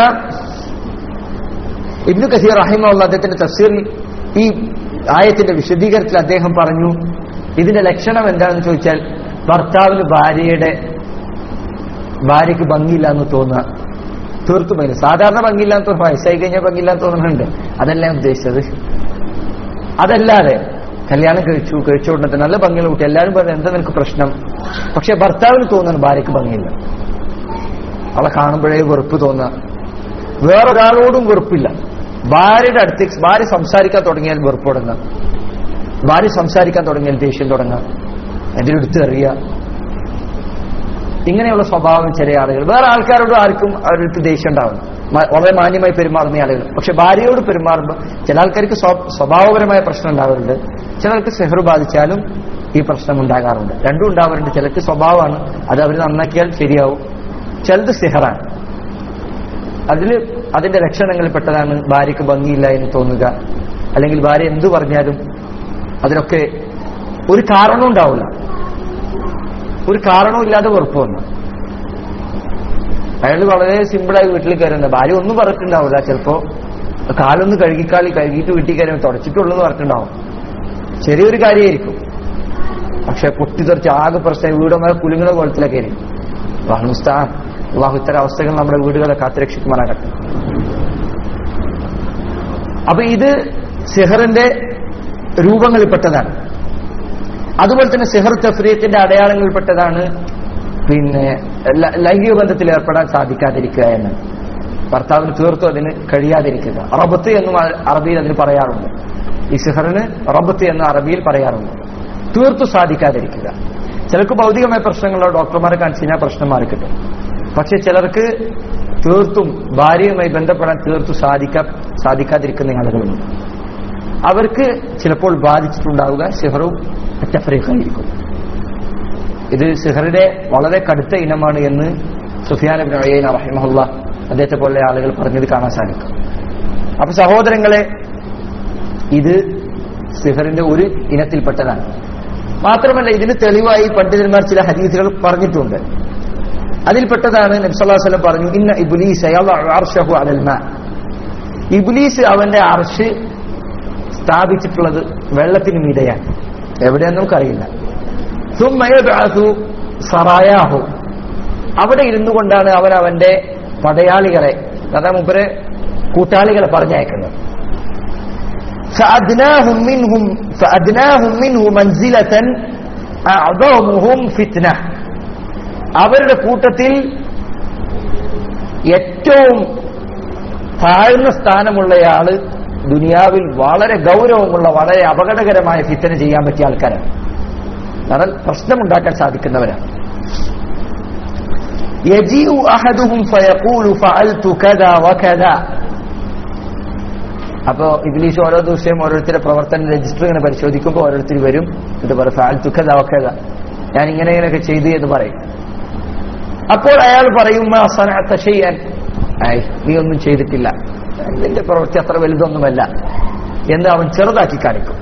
ഇബ്നു കസീർ റഹിമുള്ള അദ്ദേഹത്തിന്റെ തഫ്സീറിൽ ഈ ആയത്തിന്റെ വിശദീകരണത്തിൽ അദ്ദേഹം പറഞ്ഞു ഇതിന്റെ ലക്ഷണം എന്താണെന്ന് ചോദിച്ചാൽ ഭർത്താവിന് ഭാര്യയുടെ ഭാര്യയ്ക്ക് ഭംഗിയില്ല എന്ന് തോന്നുക തീർത്തും ഭംഗി സാധാരണ ഭംഗിയില്ല എന്ന് തോന്നുന്നു വയസ്സായി കഴിഞ്ഞാൽ ഭംഗിയില്ല എന്ന് തോന്നുന്നുണ്ട് അതല്ല ഞാൻ ഉദ്ദേശിച്ചത് അതല്ലാതെ കല്യാണം കഴിച്ചു കഴിച്ചുകൊണ്ടിട്ട് നല്ല ഭംഗിയുള്ള കുട്ടി എല്ലാവരും പറഞ്ഞു എന്താ നിനക്ക് പ്രശ്നം പക്ഷെ ഭർത്താവിന് തോന്നുന്നു ഭാര്യയ്ക്ക് ഭംഗിയില്ല അവളെ കാണുമ്പോഴേ വെറുപ്പ് തോന്നുക വേറൊരാളോടും വെറുപ്പില്ല ഭാര്യയുടെ അടുത്തേക്ക് ഭാര്യ സംസാരിക്കാൻ തുടങ്ങിയാൽ വെറുപ്പ് തുടങ്ങുക ഭാര്യ സംസാരിക്കാൻ തുടങ്ങിയാൽ ദേഷ്യം തുടങ്ങുക എന്തിനെടുത്ത് എറിയുക ഇങ്ങനെയുള്ള സ്വഭാവം ചില ആളുകൾ വേറെ ആൾക്കാരോട് ആർക്കും അവർക്ക് ദേഷ്യം ഉണ്ടാവും മ- വളരെ മാന്യമായി പെരുമാറുന്ന ആളുകൾ പക്ഷെ ഭാര്യയോട് പെരുമാറുമ്പോൾ ചില ആൾക്കാർക്ക് സ്വ- സ്വഭാവപരമായ പ്രശ്നം ഉണ്ടാവാറുണ്ട് ചിലർക്ക് സെഹർ ബാധിച്ചാലും ഈ പ്രശ്നം ഉണ്ടാകാറുണ്ട് രണ്ടും ഉണ്ടാവാറുണ്ട് ചിലർക്ക് സ്വഭാവമാണ് അത് അവർ നന്നാക്കിയാൽ ശരിയാവും ചിലത് സിഹറാണ് അതിൽ അതിന്റെ ലക്ഷണങ്ങളിൽപ്പെട്ടതാണ് ഭാര്യയ്ക്ക് ഭംഗിയില്ല എന്ന് തോന്നുക അല്ലെങ്കിൽ ഭാര്യ എന്തു പറഞ്ഞാലും അതിനൊക്കെ ഒരു കാരണവും ഉണ്ടാവില്ല ഒരു കാരണവും ഇല്ലാതെ വെറുപ്പ് വന്നു അയാൾ വളരെ സിമ്പിളായി വീട്ടിൽ കയറുന്നത് ഭാര്യ ഒന്നും പറഞ്ഞിട്ടുണ്ടാവില്ല ചിലപ്പോ കാലൊന്ന് കഴുകിക്കാളി കഴുകിയിട്ട് വീട്ടിൽ കയറി തുടച്ചിട്ടുള്ളൂ എന്ന് പറഞ്ഞിട്ടുണ്ടാവും ചെറിയൊരു കാര്യമായിരിക്കും പക്ഷെ പൊട്ടിത്തെറിച്ച് ആകെ പ്രശ്നം വീടൊക്കെ കുലുങ്ങുന്ന കുളത്തിലൊക്കെ ആയിരിക്കും അള്ളാഹുസ്താൻ അള്ളാഹു ഇത്തരം അവസ്ഥകൾ നമ്മുടെ വീടുകളെ കാത്തുരക്ഷിക്കുമാറാകട്ടെ അപ്പൊ ഇത് സിഹറിന്റെ രൂപങ്ങളിൽപ്പെട്ടതാണ് അതുപോലെ തന്നെ സിഹർ തഫ്രീത്തിന്റെ അടയാളങ്ങളിൽപ്പെട്ടതാണ് പിന്നെ ല- ലൈംഗിക ബന്ധത്തിൽ ഏർപ്പെടാൻ സാധിക്കാതിരിക്കുക എന്ന് ഭർത്താവിന് തീർത്തും അതിന് കഴിയാതിരിക്കുക റബത്ത് എന്നും അ- അറബിയിൽ അതിന് പറയാറുണ്ട് ഈ സിഹറിന് റബത്ത് എന്ന് അറബിയിൽ പറയാറുണ്ട് തീർത്തു സാധിക്കാതിരിക്കുക ചിലർക്ക് ഭൗതികമായ പ്രശ്നങ്ങളോ ഡോക്ടർമാരെ കാണിച്ചു കഴിഞ്ഞാൽ പ്രശ്നം മാറിക്കിട്ടും പക്ഷെ ചിലർക്ക് തീർത്തും ഭാര്യയുമായി ബന്ധപ്പെടാൻ തീർത്തു സാധിക്കാ സാധിക്കാതിരിക്കുന്ന ആളുകളുണ്ട് അവർക്ക് ചിലപ്പോൾ ബാധിച്ചിട്ടുണ്ടാവുക സിഹറും തഫ്രീഖായിരിക്കും ഇത് സിഹറിന്റെ വളരെ കടുത്ത ഇനമാണ് എന്ന് സുഫിയാൻ ഇബ്നു ഉയൈന റഹിമഹുല്ല അദ്ദേഹത്തെ പോലെ ആളുകൾ പറഞ്ഞത് കാണാൻ സാധിക്കും അപ്പൊ സഹോദരങ്ങളെ ഇത് സിഹറിന്റെ ഒരു ഇനത്തിൽപ്പെട്ടതാണ് മാത്രമല്ല ഇതിന് തെളിവായി പണ്ഡിതന്മാർ ചില ഹദീസുകൾ പറഞ്ഞിട്ടുണ്ട് അതിൽപ്പെട്ടതാണ് നബ്സല്ലാസ്ലം പറഞ്ഞു ഇന്ന ഇബുലീസ് അർഷഹു അലൽമ ഇബുലീസ് അവന്റെ അർഷ് സ്ഥാപിച്ചിട്ടുള്ളത് വെള്ളത്തിന് മീതയാണ് എവിടെയെന്ന് നമുക്കറിയില്ല ثم يبعث സറായാഹു അവിടെ ഇരുന്നു കൊണ്ടാണ് അവൻ അവന്റെ പടയാളികളെ അതായത് മുമ്പരെ കൂട്ടാളികളെ പറഞ്ഞയക്കുന്നത് فأدناهم منهم فأدناهم منه منزلة أعظمهم فتنة അവരുടെ കൂട്ടത്തിൽ ഏറ്റവും താഴ്ന്ന സ്ഥാനമുള്ളയാള് ദുനിയാവിൽ വളരെ ഗൗരവമുള്ള വളരെ അപകടകരമായ ഫിത്തന ചെയ്യാൻ പറ്റിയ ആൾക്കാരാണ് കാരണം പ്രശ്നമുണ്ടാക്കാൻ സാധിക്കുന്നവരാണ് يجيء أحدهم فيقول فعلت كذا وكذا അപ്പോ ഇംഗ്ലീഷ് ഓരോ ദിവസവും ഓരോരുത്തരുടെ പ്രവർത്തന രജിസ്റ്റർ ഇങ്ങനെ പരിശോധിക്കുമ്പോൾ ഓരോരുത്തർ വരും ഇത് പറയും ഫാൽത്തു കഥ ഒക്കത ഞാൻ ഇങ്ങനെ ഇങ്ങനെയൊക്കെ ചെയ്തു എന്ന് പറയും അപ്പോൾ അയാൾ പറയും "മാ സനഅത ഷൈഅൻ." "ഐ, നീ ഒന്നും ചെയ്തിട്ടില്ല നിന്റെ പ്രവൃത്തി അത്ര വലുതൊന്നുമല്ല എന്ന് അവൻ ചെറുതാക്കി കാണിക്കും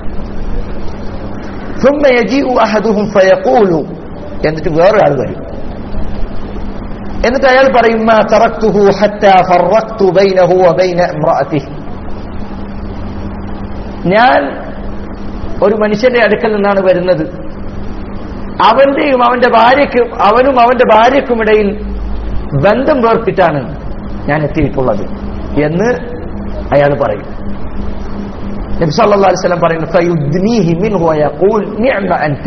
ثم يجيء أحدهم فيقول എന്നിട്ട് വേറൊരാൾ വരും എന്നിട്ട് അയാൾ പറയും "മാ തറക്തുഹു ഹത്താ ഫറഖ്തു ബൈനഹു വബൈന ഇംറഅതിഹി." ഞാൻ ഒരു മനുഷ്യന്റെ അടുക്കൽ നിന്നാണ് വരുന്നത് അവന്റെയും അവന്റെ ഭാര്യയ്ക്കും അവനും അവന്റെ ഭാര്യയ്ക്കുമിടയിൽ ബന്ധം വേർപ്പിട്ടാണ് ഞാൻ എത്തിയിട്ടുള്ളത് എന്ന് അയാൾ പറയും നബി സല്ലല്ലാഹു അലൈഹി വസല്ലം പറയുന്നു ഫയുദ്നീഹി മിൻഹു വയഖൂൽ നിഅമ അൻത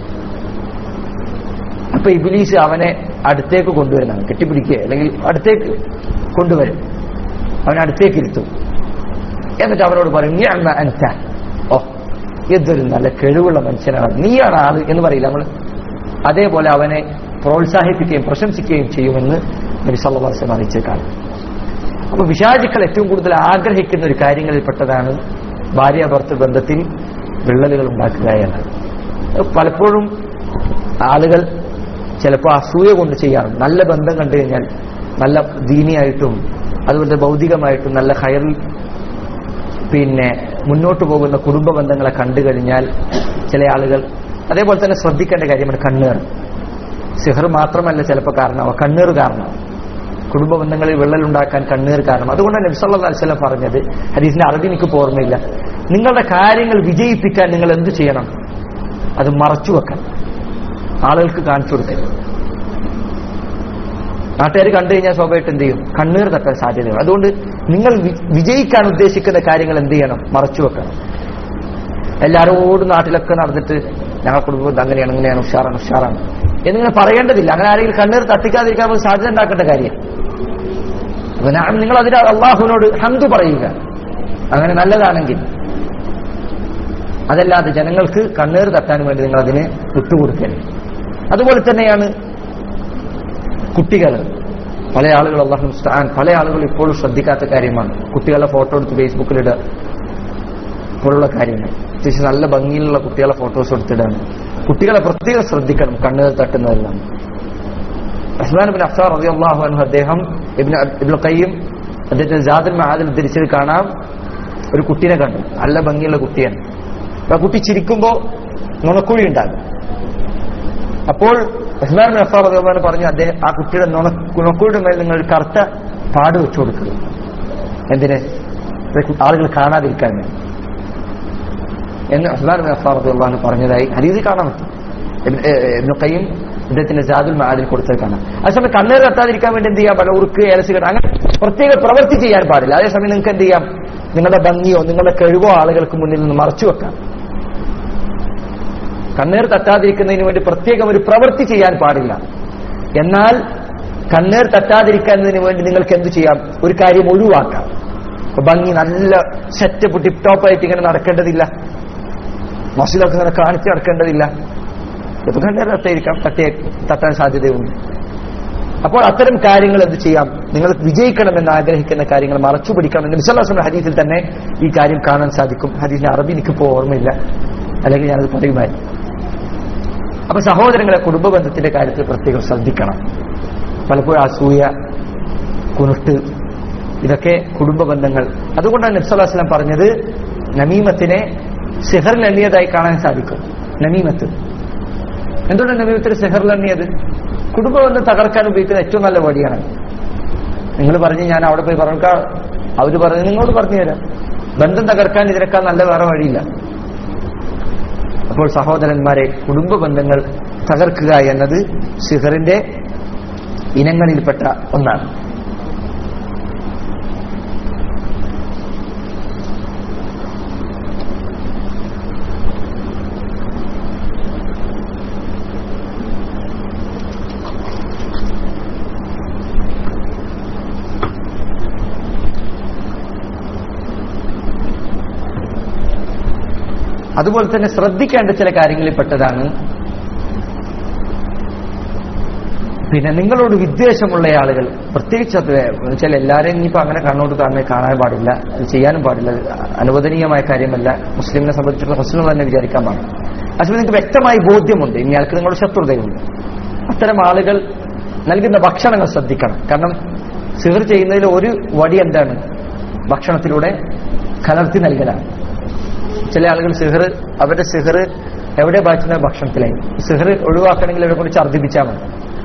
അപ്പൊ ഇബ്ലീസ് അവനെ അടുത്തേക്ക് കൊണ്ടുവരുന്നതാണ് കെട്ടിപ്പിടിക്കുക അല്ലെങ്കിൽ അടുത്തേക്ക് കൊണ്ടുവരും അവനെ അടുത്തേക്ക് ഇരുത്തും എന്നിട്ട് അവനോട് പറയും നിഅമ അൻത ഓ എന്തൊരു നല്ല കഴിവുള്ള മനുഷ്യനാണ് നീയാണ് ആള് എന്ന് പറയില്ല നമ്മൾ അതേപോലെ അവനെ പ്രോത്സാഹിപ്പിക്കുകയും പ്രശംസിക്കുകയും ചെയ്യുമെന്ന് നബി സല്ലല്ലാഹു അലൈഹി വസല്ലം അറിയിച്ചേക്കാണ് അപ്പൊ വിശാചുക്കൾ ഏറ്റവും കൂടുതൽ ആഗ്രഹിക്കുന്ന ഒരു കാര്യങ്ങളിൽപ്പെട്ടതാണ് ഭാര്യ ഭർത്തൃ ബന്ധത്തിൽ വിള്ളലുകൾ ഉണ്ടാക്കുക എന്നത് അത് പലപ്പോഴും ആളുകൾ ചിലപ്പോൾ അസൂയ കൊണ്ട് ചെയ്യാറുണ്ട് നല്ല ബന്ധം കണ്ടു കഴിഞ്ഞാൽ നല്ല ദീനിയായിട്ടും അതുപോലെ ഭൗതികമായിട്ടും നല്ല ഹയറിൽ പിന്നെ മുന്നോട്ട് പോകുന്ന കുടുംബ ബന്ധങ്ങളെ കണ്ടു കഴിഞ്ഞാൽ ചില ആളുകൾ അതേപോലെ തന്നെ ശ്രദ്ധിക്കേണ്ട കാര്യമാണ് കണ്ണേർ സിഹർ മാത്രമല്ല ചിലപ്പോൾ കാരണമാവും കണ്ണീർ കാരണം കുടുംബ ബന്ധങ്ങളിൽ വിള്ളലുണ്ടാക്കാൻ കണ്ണീർ കാരണം അതുകൊണ്ടാണ് നബ്സല്ലാ അലിസ്ലം പറഞ്ഞത് ഹദീസിന്റെ അറബി എനിക്ക് ഇപ്പൊ ഓർമ്മയില്ല നിങ്ങളുടെ കാര്യങ്ങൾ വിജയിപ്പിക്കാൻ നിങ്ങൾ എന്ത് ചെയ്യണം അത് മറച്ചു വെക്കാൻ ആളുകൾക്ക് കാണിച്ചു കൊടുക്കരുത് നാട്ടുകാർ കണ്ടു കഴിഞ്ഞാൽ സ്വാഭാവികമായിട്ട് എന്ത് ചെയ്യും കണ്ണീർ തട്ടാൻ സാധ്യതയുണ്ട് അതുകൊണ്ട് നിങ്ങൾ വി- വിജയിക്കാൻ ഉദ്ദേശിക്കുന്ന കാര്യങ്ങൾ എന്ത് ചെയ്യണം മറച്ചു വെക്കണം എല്ലാവരോടും നാട്ടിലൊക്കെ നടന്നിട്ട് ഞങ്ങളുടെ കുടുംബം അങ്ങനെയാണ് ഇങ്ങനെയാണ് ഉഷാറാണ് ഉഷാറാണ് എന്നിങ്ങനെ പറയേണ്ടതില്ല അങ്ങനെ ആരെങ്കിലും കണ്ണീർ തട്ടിക്കാതിരിക്കാൻ നമുക്ക് സാധ്യത ഉണ്ടാക്കേണ്ട കാര്യം അപ്പൊ ഞാൻ നിങ്ങൾ അതിന് അള്ളാഹുവിനോട് ഹന്തു പറയുക അങ്ങനെ നല്ലതാണെങ്കിൽ അതല്ലാതെ ജനങ്ങൾക്ക് കണ്ണീർ തട്ടാൻ വേണ്ടി നിങ്ങൾ അതിന് വിട്ടുകൊടുക്കരുത് അതുപോലെ തന്നെയാണ് കുട്ടികൾ പല ആളുകൾ അള്ളാഹു മുസ്താൻ പല ആളുകൾ ഇപ്പോഴും ശ്രദ്ധിക്കാത്ത കാര്യമാണ് കുട്ടികളെ ഫോട്ടോ എടുത്ത് ഫേസ്ബുക്കിലിടുക ഇപ്പോഴുള്ള കാര്യങ്ങൾ അത്യാവശ്യം നല്ല ഭംഗിയിലുള്ള കുട്ടികളെ ഫോട്ടോസ് എടുത്തിടാണ് കുട്ടികളെ പ്രത്യേകം ശ്രദ്ധിക്കണം കണ്ണുകൾ തട്ടുന്നതെല്ലാം അസ്മാൻ ബിൻ അഫ്സാർ റതി അള്ളാഹു അൻഹു അദ്ദേഹം ഇബ്നു ഇബ്നു ഖയ്യിം അദ്ദേഹത്തിന്റെ ജാദിൽ മഹാദിൽ ഉദ്ധരിച്ചത് കാണാം ഒരു കുട്ടീനെ കണ്ടു നല്ല ഭംഗിയുള്ള കുട്ടിയാണ് അപ്പൊ ആ കുട്ടി ചിരിക്കുമ്പോ നുണക്കുഴി ഉണ്ടാകും അപ്പോൾ ഉസ്മാൻ ബിൻ അഫ്സാർ റതി അള്ളാഹു പറഞ്ഞു അദ്ദേഹം ആ കുട്ടിയുടെ നുണ നുണക്കുഴിയുടെ മേൽ നിങ്ങൾ ഒരു കറുത്ത പാട് വെച്ചു കൊടുക്കുക എന്തിന് ഇത് ആളുകൾ കാണാതിരിക്കാൻ വേണ്ടി എന്ന് ഉസ്മാൻ ബിൻ അഫ്സാർ റതി അള്ളാഹു പറഞ്ഞതായി ഹരീതി കാണാൻ പറ്റും ഇബ്നു- ഏ, ഇബ്നു ഖയ്യിം ഇദ്ദേഹത്തിന്റെ ജാദുൽ മഹാദിൽ കൊടുത്തത് കാണാം അതേസമയം കണ്ണീർ തട്ടാതിരിക്കാൻ വേണ്ടി എന്ത് ചെയ്യാം പല ഉറുക്ക് ഏലസ് കിട്ടാം അങ്ങനെ പ്രത്യേക പ്രവൃത്തി ചെയ്യാൻ പാടില്ല അതേസമയം നിങ്ങൾക്ക് എന്ത് ചെയ്യാം നിങ്ങളുടെ ഭംഗിയോ നിങ്ങളുടെ കഴിവോ ആളുകൾക്ക് മുന്നിൽ നിന്ന് മറച്ചു വെക്കാം കണ്ണീർ തട്ടാതിരിക്കുന്നതിന് വേണ്ടി പ്രത്യേകം ഒരു പ്രവൃത്തി ചെയ്യാൻ പാടില്ല എന്നാൽ കണ്ണീർ തട്ടാതിരിക്കുന്നതിന് വേണ്ടി നിങ്ങൾക്ക് എന്ത് ചെയ്യാം ഒരു കാര്യം ഒഴിവാക്കാം ഇപ്പൊ ഭംഗി നല്ല സെറ്റപ്പ് ടിപ് ടോപ്പ് ആയിട്ട് ഇങ്ങനെ നടക്കേണ്ടതില്ല മസിലൊക്കെ ഇങ്ങനെ കാണിച്ച് നടക്കേണ്ടതില്ല ഇത് കണ്ണീർ തട്ടായിരിക്കാം തട്ടിയ തട്ടാൻ സാധ്യതയുണ്ട് അപ്പോൾ അത്തരം കാര്യങ്ങൾ എന്ത് ചെയ്യാം നിങ്ങൾ വിജയിക്കണമെന്ന് ആഗ്രഹിക്കുന്ന കാര്യങ്ങൾ മറച്ചു പിടിക്കണം നിമിഷാസ്വന്റെ ഹദീസിൽ തന്നെ ഈ കാര്യം കാണാൻ സാധിക്കും ഹദീസിന്റെ അറബി എനിക്കിപ്പോ ഓർമ്മയില്ല അല്ലെങ്കിൽ ഞാനത് പറയുമായി അപ്പൊ സഹോദരങ്ങളെ കുടുംബ ബന്ധത്തിന്റെ കാര്യത്തിൽ പ്രത്യേകം ശ്രദ്ധിക്കണം പലപ്പോഴും അസൂയ കുനുട്ട് ഇതൊക്കെ കുടുംബ ബന്ധങ്ങൾ അതുകൊണ്ടാണ് നബ്സല്ലാസ്ലാം പറഞ്ഞത് നമീമത്തിനെ സിഹറിൽ എണ്ണിയതായി കാണാൻ സാധിക്കും നമീമത്ത് എന്തുകൊണ്ടാണ് നമീമത്തിന് സിഹറിൽ എണ്ണിയത് കുടുംബ ബന്ധം തകർക്കാൻ ഉപയോഗിക്കുന്ന ഏറ്റവും നല്ല വഴിയാണ് നിങ്ങൾ പറഞ്ഞ് ഞാൻ അവിടെ പോയി പറഞ്ഞ അവര് പറഞ്ഞു നിങ്ങളോട് പറഞ്ഞു തരാം ബന്ധം തകർക്കാൻ ഇതിനേക്കാൾ നല്ല വേറെ വഴിയില്ല അപ്പോൾ സഹോദരന്മാരെ കുടുംബ ബന്ധങ്ങൾ തകർക്കുക എന്നത് സിഹറിന്റെ ഇനങ്ങളിൽപ്പെട്ട ഒന്നാണ് അതുപോലെ തന്നെ ശ്രദ്ധിക്കേണ്ട ചില കാര്യങ്ങളിൽ പെട്ടതാണ് പിന്നെ നിങ്ങളോട് വിദ്വേഷമുള്ള ആളുകൾ പ്രത്യേകിച്ച് അത് വെച്ചാൽ എല്ലാവരെയും ഇനിയിപ്പോ അങ്ങനെ കണ്ണോട്ട് കാണാൻ കാണാൻ പാടില്ല അത് ചെയ്യാനും പാടില്ല അത് അനുവദനീയമായ കാര്യമല്ല മുസ്ലിമിനെ സംബന്ധിച്ചുള്ള മുസ്ലിം തന്നെ വിചാരിക്കാൻ പാടില്ല പക്ഷേ നിങ്ങൾക്ക് വ്യക്തമായി ബോധ്യമുണ്ട് ഇനി ആൾക്ക് നിങ്ങളുടെ ശത്രുതയുണ്ട് അത്തരം ആളുകൾ നൽകുന്ന ഭക്ഷണങ്ങൾ ശ്രദ്ധിക്കണം കാരണം സിഹർ ചെയ്യുന്നതിൽ ഒരു വടി എന്താണ് ഭക്ഷണത്തിലൂടെ കലർത്തി നൽകലാണ് ചില ആളുകൾ സിഹർ അവരുടെ സിഹർ എവിടെ ബാധിക്കുന്ന ഭക്ഷണത്തിലായി സിഹർ ഒഴിവാക്കണമെങ്കിൽ അവരെ കൊണ്ട് ഛർദ്ദിപ്പിച്ചാൽ മതി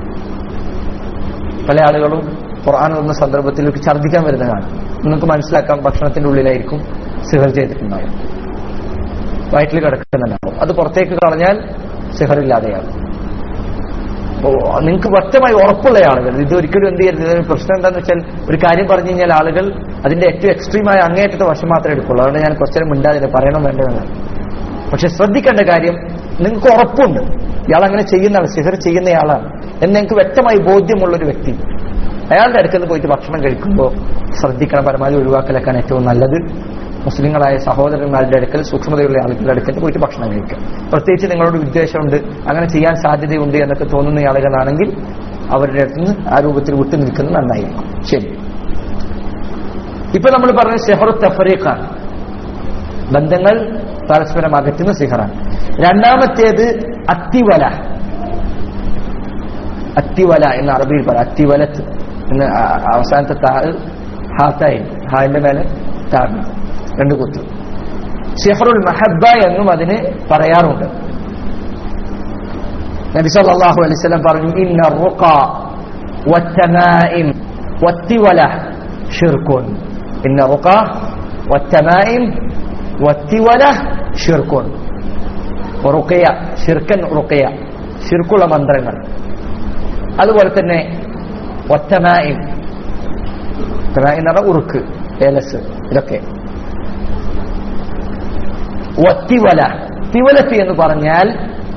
പല ആളുകളും ഖുർആൻ വന്ന സന്ദർഭത്തിൽ ഛർദ്ദിക്കാൻ വരുന്നതാണ് നിങ്ങൾക്ക് മനസ്സിലാക്കാം ഭക്ഷണത്തിന്റെ ഉള്ളിലായിരിക്കും സിഹർ ചെയ്തിട്ടുണ്ടാവും വയറ്റിൽ കിടക്കുന്നുണ്ടാവും അത് പുറത്തേക്ക് കളഞ്ഞാൽ സിഹർ ഇല്ലാതെയാകും അപ്പോ നിങ്ങൾക്ക് വ്യക്തമായി ഉറപ്പുള്ള ആളുകൾ ഇത് ഒരിക്കലും എന്ത് ചെയ്യരുത് ഇതിന് പ്രശ്നം എന്താണെന്ന് വെച്ചാൽ ഒരു കാര്യം പറഞ്ഞു കഴിഞ്ഞാൽ ആളുകൾ അതിന്റെ ഏറ്റവും എക്സ്ട്രീമായ അങ്ങേയറ്റത്തെ വശം മാത്രമേ എടുക്കുള്ളൂ അതുകൊണ്ട് ഞാൻ കുറച്ചേരം മിണ്ടാതില്ല പറയണം വേണ്ടതെന്ന് പക്ഷെ ശ്രദ്ധിക്കേണ്ട കാര്യം നിങ്ങൾക്ക് ഉറപ്പുണ്ട് ഇയാൾ അങ്ങനെ ചെയ്യുന്ന ആൾ സിഹർ ചെയ്യുന്നയാളാണ് എന്ന് നിങ്ങൾക്ക് വ്യക്തമായി ബോധ്യമുള്ള ഒരു വ്യക്തി അയാളുടെ അടുക്കൽ നിന്ന് പോയിട്ട് ഭക്ഷണം കഴിക്കുമ്പോൾ ശ്രദ്ധിക്കണം പരമാവധി ഒഴിവാക്കലൊക്കെയാണ് ഏറ്റവും നല്ലത് മുസ്ലിങ്ങളായ സഹോദരന്മാരുടെ അടുക്കൽ സൂക്ഷ്മതയുള്ള ആളുകളുടെ അടുക്കൽ പോയിട്ട് ഭക്ഷണം കഴിക്കുക പ്രത്യേകിച്ച് നിങ്ങളോട് വിദ്വേഷമുണ്ട് അങ്ങനെ ചെയ്യാൻ സാധ്യതയുണ്ട് എന്നൊക്കെ തോന്നുന്ന ആളുകളാണെങ്കിൽ അവരുടെ അടുത്ത് നിന്ന് ആ രൂപത്തിൽ വിട്ടു നിൽക്കുന്നത് നന്നായിരിക്കും ശരി ഇപ്പൊ നമ്മൾ പറഞ്ഞ ഷെഹറു തഫറീഖാണ് ബന്ധങ്ങൾ പരസ്പരം അകറ്റുന്ന സിഹറാണ് രണ്ടാമത്തേത് അത്തിവല അത്തിവല എന്ന് അറബിയിൽ പറയാം അത്തിവലത്ത് എന്ന് ആ- അവസാനത്തെ താഴ് ഹാത്തായി ഹാന്റെ മേലെ താഴ്ന്നു രണ്ട് കുത്ത് സിഹറുൽ മഹബ എന്നും അതിന് പറയാറുണ്ട് നബി സല്ലല്ലാഹു അലൈഹി വസല്ലം പറഞ്ഞു ഇന്ന റുഖ വത്തമായിം വത്തിവല ഷിർക്കുൻ ഇന്ന റുഖ വത്തമായിം വത്തിവല ഷിർക്കുൻ റുഖയ ഷിർക്കൻ റുഖയ ഷിർക്കുള്ള മന്ത്രങ്ങൾ അതുപോലെ തന്നെ ഒറ്റമായും ഒറ്റമായും എന്ന് പറഞ്ഞാൽ ഉറുക്ക് ഏലസ് ഇതൊക്കെ ഒത്തിവല തിവലത്ത് എന്ന് പറഞ്ഞാൽ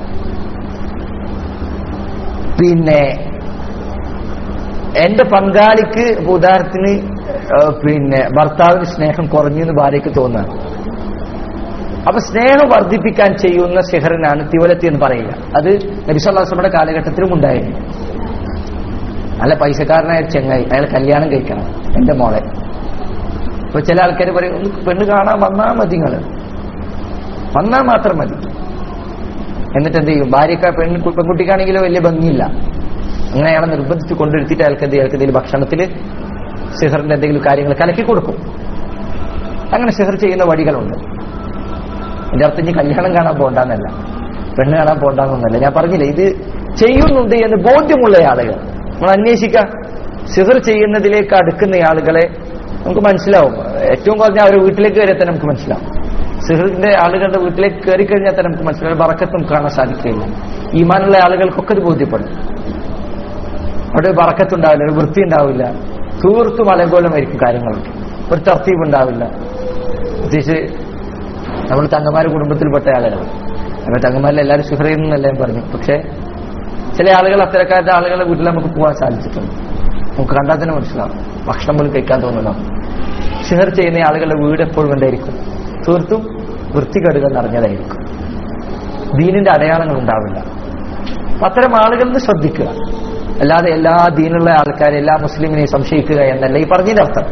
പിന്നെ എന്റെ പങ്കാളിക്ക് ഇപ്പൊ ഉദാഹരണത്തിന് ഏഹ്, പിന്നെ ഭർത്താവിന് സ്നേഹം കുറഞ്ഞു എന്ന് ഭാര്യയ്ക്ക് തോന്നുക അപ്പൊ സ്നേഹം വർദ്ധിപ്പിക്കാൻ ചെയ്യുന്ന സിഹറിനാണ് തിവലത്തി എന്ന് പറയുക അത് നബിസ്വല്ലാസ്ലമയുടെ കാലഘട്ടത്തിലും ഉണ്ടായിരുന്നു നല്ല പൈസക്കാരനായ ഒരു ചെങ്ങായി അയാൾ കല്യാണം കഴിക്കണം എന്റെ മോളെ ഇപ്പൊ ചില ആൾക്കാർ പറയും ഒന്ന് പെണ്ണ് കാണാൻ വന്നാ മതി നിങ്ങള് വന്നാ മാത്രം മതി എന്നിട്ട് എന്ത് ചെയ്യും ഭാര്യക്ക പെണ്ണ് പെൺകുട്ടിക്കാണെങ്കിലോ വലിയ ഭംഗിയില്ല അങ്ങനെ അയാളെ നിർബന്ധിച്ച് കൊണ്ടുവരുത്തിയിട്ട് അയാൾക്ക് എന്ത് ചെയ്യും? അയാൾക്ക് എന്തെങ്കിലും ഭക്ഷണത്തിൽ സിഹറിന്റെ എന്തെങ്കിലും കാര്യങ്ങൾ കലക്കി കൊടുക്കും അങ്ങനെ സിഹർ ചെയ്യുന്ന വഴികളുണ്ട് എന്റെ അർത്ഥം ഇനി കല്യാണം കാണാൻ പോണ്ടെന്നല്ല പെണ്ണ് കാണാൻ പോണ്ടെന്നല്ല ഞാൻ പറഞ്ഞില്ല ഇത് ചെയ്യുന്നുണ്ട് എന്ന് ബോധ്യമുള്ള ആളുകൾ നമ്മൾ അന്വേഷിക്കാം സിഹർ ചെയ്യുന്നതിലേക്ക് അടുക്കുന്ന ആളുകളെ നമുക്ക് മനസ്സിലാവും ഏറ്റവും കുറഞ്ഞ അവരുടെ വീട്ടിലേക്ക് കയറിയാൽ തന്നെ നമുക്ക് മനസ്സിലാവും സിഹറിന്റെ ആളുകളുടെ വീട്ടിലേക്ക് കയറി കഴിഞ്ഞാൽ തന്നെ നമുക്ക് മനസ്സിലാവും ബറക്കത്ത് നമുക്ക് കാണാൻ സാധിക്കില്ല ഈമാനുള്ള ആളുകൾക്കൊക്കെ ഇത് ബോധ്യപ്പെടും അവിടെ ഒരു ബറക്കത്തുണ്ടാവില്ല ഒരു വൃത്തി ഉണ്ടാവില്ല തീർത്തും അലങ്കോലമായിരിക്കും കാര്യങ്ങളൊക്കെ ഒരു തർത്തീവ് ഉണ്ടാവില്ല പ്രത്യേകിച്ച് നമ്മൾ തങ്ങന്മാര് കുടുംബത്തിൽപ്പെട്ട ആളുകൾ അപ്പൊ തങ്ങന്മാരിൽ എല്ലാവരും സിഹർ ചെയ്യുന്നല്ല ഞാൻ പറഞ്ഞു പക്ഷെ ചില ആളുകൾ അത്തരക്കാരുടെ ആളുകളുടെ വീട്ടിൽ നമുക്ക് പോകാൻ സാധിച്ചിട്ടുണ്ട് നമുക്ക് കണ്ടാൽ തന്നെ മനസ്സിലാവും ഭക്ഷണം പോലും കഴിക്കാൻ തോന്നണം സിഹർ ചെയ്യുന്ന ആളുകളുടെ വീട് എപ്പോഴും എന്തായിരിക്കും തീർത്തും വൃത്തികേടുകൾ നിറഞ്ഞതായിരിക്കും ദീനിന്റെ അടയാളങ്ങൾ ഉണ്ടാവില്ല അപ്പൊ അത്തരം ആളുകളിൽ നിന്ന് ശ്രദ്ധിക്കുക അല്ലാതെ എല്ലാ ദീനുള്ള ആൾക്കാരെ എല്ലാ മുസ്ലിമിനെയും സംശയിക്കുക എന്നല്ല ഈ പറഞ്ഞതിന്റെ അർത്ഥം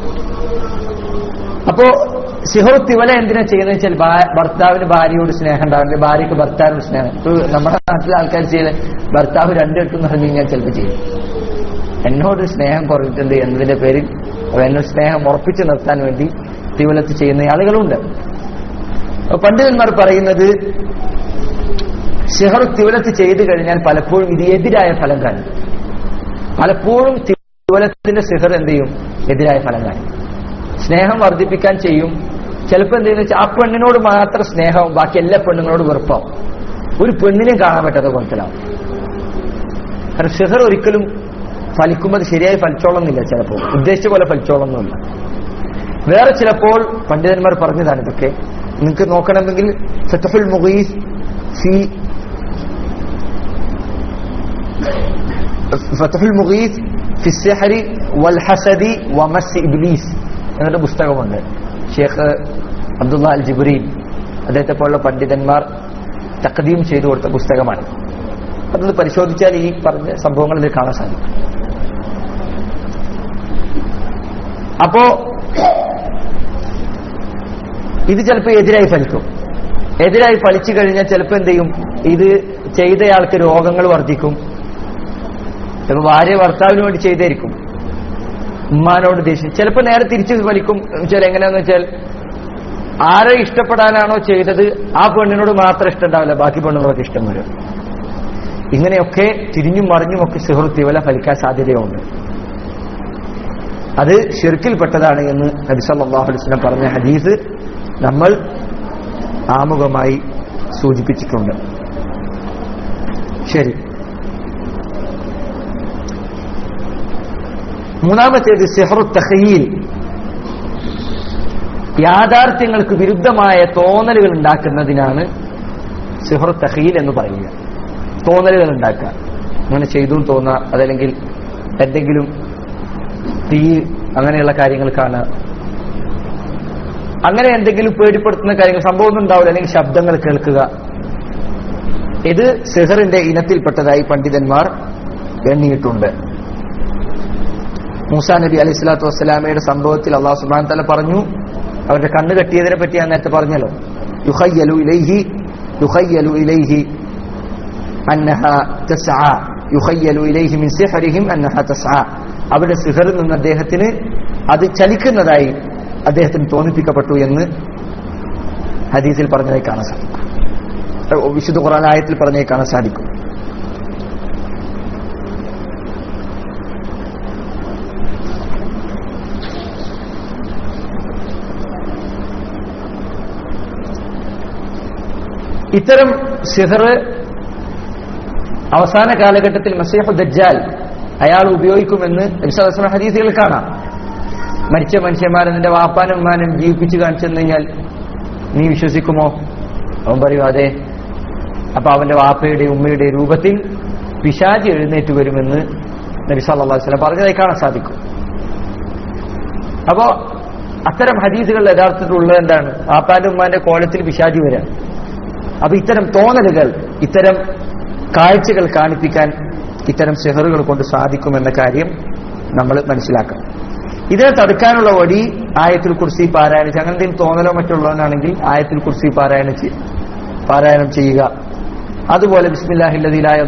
അപ്പോ സിഹോ തിവല എന്തിനാ ചെയ്യുന്നത് വെച്ചാൽ ഭാ- ഭർത്താവിന് ഭാര്യയോട് സ്നേഹം ഉണ്ടാവില്ല ഭാര്യയ്ക്ക് ഭർത്താവിനോട് സ്നേഹം ഇപ്പൊ നമ്മുടെ നാട്ടിലെ ആൾക്കാർ ചെയ്ത് ഭർത്താവ് രണ്ടെടുത്തെന്ന് പറഞ്ഞു കഴിഞ്ഞാൽ ചിലപ്പോൾ ചെയ്യും എന്നോട് സ്നേഹം കുറഞ്ഞിട്ടുണ്ട് എന്നതിന്റെ പേരിൽ അപ്പൊ എന്നോട് സ്നേഹം ഉറപ്പിച്ചു നിർത്താൻ വേണ്ടി തിവലത്ത് ചെയ്യുന്ന ആളുകളുണ്ട് അപ്പൊ പണ്ഡിതന്മാർ പറയുന്നത് സിഹർ തിവലത്ത് ചെയ്തു കഴിഞ്ഞാൽ പലപ്പോഴും ഇത് എതിരായ ഫലം കാണും പലപ്പോഴും തിവലത്തിന്റെ സിഹർ എന്ത് ചെയ്യും എതിരായ ഫലം കാണും സ്നേഹം വർദ്ധിപ്പിക്കാൻ ചെയ്യും ചിലപ്പോൾ എന്തെന്ന് വെച്ചാൽ ആ പെണ്ണിനോട് മാത്രം സ്നേഹവും ബാക്കി എല്ലാ പെണ്ണുങ്ങളോട് വെറുപ്പാവും ഒരു പെണ്ണിനെയും കാണാൻ പറ്റാത്ത കുളത്തിലാവും കാരണം ഷിഹർ ഒരിക്കലും ഫലിക്കുമ്പോൾ അത് ശരിയായി ഫലിച്ചോളന്നില്ല ചിലപ്പോൾ ഉദ്ദേശിച്ച പോലെ ഫലിച്ചോളൊന്നുമില്ല വേറെ ചിലപ്പോൾ പണ്ഡിതന്മാർ പറഞ്ഞതാണ് ഇതൊക്കെ നിങ്ങൾക്ക് നോക്കണമെങ്കിൽ ഫത്തഫുൽ മുഗീസ് ഫി ഫത്തഫുൽ മുഗീസ് ഫി സിഹരി വൽ ഹസദി വമസ് ഇബ്ലീസ് എന്നൊരു പുസ്തകമുണ്ട് ഷേഖ് അബ്ദുള്ള അൽ ജിബ്രീൻ അദ്ദേഹത്തെ പോലുള്ള പണ്ഡിതന്മാർ തക്കദീം ചെയ്തു കൊടുത്ത പുസ്തകമാണ് അതൊന്ന് പരിശോധിച്ചാൽ ഈ പറഞ്ഞ സംഭവങ്ങൾ ഇതിൽ കാണാൻ സാധിക്കും അപ്പോ ഇത് ചിലപ്പോൾ എതിരായി ഫലിക്കും എതിരായി ഫലിച്ചു കഴിഞ്ഞാൽ ചിലപ്പോൾ എന്ത് ചെയ്യും ഇത് ചെയ്തയാൾക്ക് രോഗങ്ങൾ വർദ്ധിക്കും ചിലപ്പോൾ ഭാര്യ ഭർത്താവിന് വേണ്ടി ചെയ്തായിരിക്കും ഉമ്മാനോട് ദേഷ്യം ചിലപ്പോൾ നേരെ തിരിച്ചു ഫലിക്കും വെച്ചാൽ എങ്ങനെയാന്ന് വെച്ചാൽ ആരെ ഇഷ്ടപ്പെടാനാണോ ചെയ്തത് ആ പെണ്ണിനോട് മാത്രം ഇഷ്ടം ഉണ്ടാവില്ല ബാക്കി പെണ്ണുങ്ങളൊക്കെ ഇഷ്ടം വരും ഇങ്ങനെയൊക്കെ തിരിഞ്ഞും മറിഞ്ഞും ഒക്കെ സിഹർ തിവല ഫലിക്കാൻ സാധ്യതയുണ്ട് അത് ഷിർക്കിൽപ്പെട്ടതാണ് എന്ന് നബി സല്ലല്ലാഹു അലൈഹി വസല്ലം പറഞ്ഞ ഹദീസ് നമ്മൾ ആമുഖമായി സൂചിപ്പിച്ചിട്ടുണ്ട് ശരി മൂന്നാമത്തേത് സിഹറു തഹീൽ യാഥാർത്ഥ്യങ്ങൾക്ക് വിരുദ്ധമായ തോന്നലുകൾ ഉണ്ടാക്കുന്നതിനാണ് സിഹറു തഹീൽ എന്ന് പറയുക തോന്നലുകൾ ഉണ്ടാക്കുക അങ്ങനെ ചെയ്തു എന്ന് തോന്നുക അതല്ലെങ്കിൽ എന്തെങ്കിലും തീ അങ്ങനെയുള്ള കാര്യങ്ങൾ കാണുക അങ്ങനെ എന്തെങ്കിലും പേടിപ്പെടുത്തുന്ന കാര്യങ്ങൾ സംഭവമൊന്നും ഉണ്ടാവില്ല അല്ലെങ്കിൽ ശബ്ദങ്ങൾ കേൾക്കുക ഇത് സിഹറിന്റെ ഇനത്തിൽപ്പെട്ടതായി പണ്ഡിതന്മാർ എണ്ണിയിട്ടുണ്ട് മൂസാ നബി അലൈഹി സ്വലാത്തു വസ്സലാമയുടെ സംഭവത്തിൽ അള്ളാഹു സുബാൻ തല പറഞ്ഞു അവരുടെ കണ്ണ് കെട്ടിയതിനെ പറ്റി ഞാൻ നേരത്തെ പറഞ്ഞല്ലോ യുഹയ്യലു ഇലൈഹി യുഹയ്യലു ഇലൈഹി അന്നഹ തസ്ആ യുഹയ്യലു ഇലൈഹി മിൻ സിഹ്റിഹിം അന്നഹ തസ്ആ അവരുടെ സിഹറിൽ നിന്ന് അദ്ദേഹത്തിന് അത് ചലിക്കുന്നതായി അദ്ദേഹത്തിന് തോന്നിപ്പിക്കപ്പെട്ടു എന്ന് ഹദീസിൽ പറഞ്ഞതായി കാണാൻ സാധിക്കും ഏഹ് വിശുദ്ധ ഖുർആൻ ആയത്തിൽ പറഞ്ഞതായി കാണാൻ സാധിക്കും ഇത്തരം സിഹർ അവസാന കാലഘട്ടത്തിൽ മസീഹു ദജ്ജാൽ അയാൾ ഉപയോഗിക്കുമെന്ന് വിശ്വാസ ഹദീസുകൾ കാണാം മരിച്ച മനുഷ്യന്മാരെ നിന്റെ വാപ്പാനും ഉമ്മാനും ജീവിപ്പിച്ച് കാണിച്ചെന്ന് കഴിഞ്ഞാൽ നീ വിശ്വസിക്കുമോ അവൻ പറയും അതെ അപ്പൊ അവന്റെ വാപ്പയുടെ ഉമ്മയുടെ രൂപത്തിൽ പിശാചി എഴുന്നേറ്റ് വരുമെന്ന് നബി സല്ലല്ലാഹു അലൈഹി വസല്ലം പറഞ്ഞതായി കാണാൻ സാധിക്കും അപ്പോ അത്തരം ഹദീസുകൾ യഥാർത്ഥത്തിൽ ഉള്ളത് എന്താണ് വാപ്പാന്റെ ഉമ്മാന്റെ കോലത്തിൽ പിശാചി വരാൻ അപ്പൊ ഇത്തരം തോന്നലുകൾ ഇത്തരം കാഴ്ചകൾ കാണിപ്പിക്കാൻ ഇത്തരം സെഹറുകൾ കൊണ്ട് സാധിക്കുമെന്ന കാര്യം നമ്മൾ മനസ്സിലാക്കണം ഇതിനെ തടുക്കാനുള്ള വഴി ആയത്തിൽ കുർസി പാരായണം ചെയ്യുക അങ്ങനെ എന്തെങ്കിലും തോന്നലോ മറ്റുള്ളവനാണെങ്കിൽ ആയത്തിൽ കുർസി പാരായണം ചെയ്യ- പാരായണം ചെയ്യുക അതുപോലെ ബിസ്മില്ലാഹില്ലദിലായ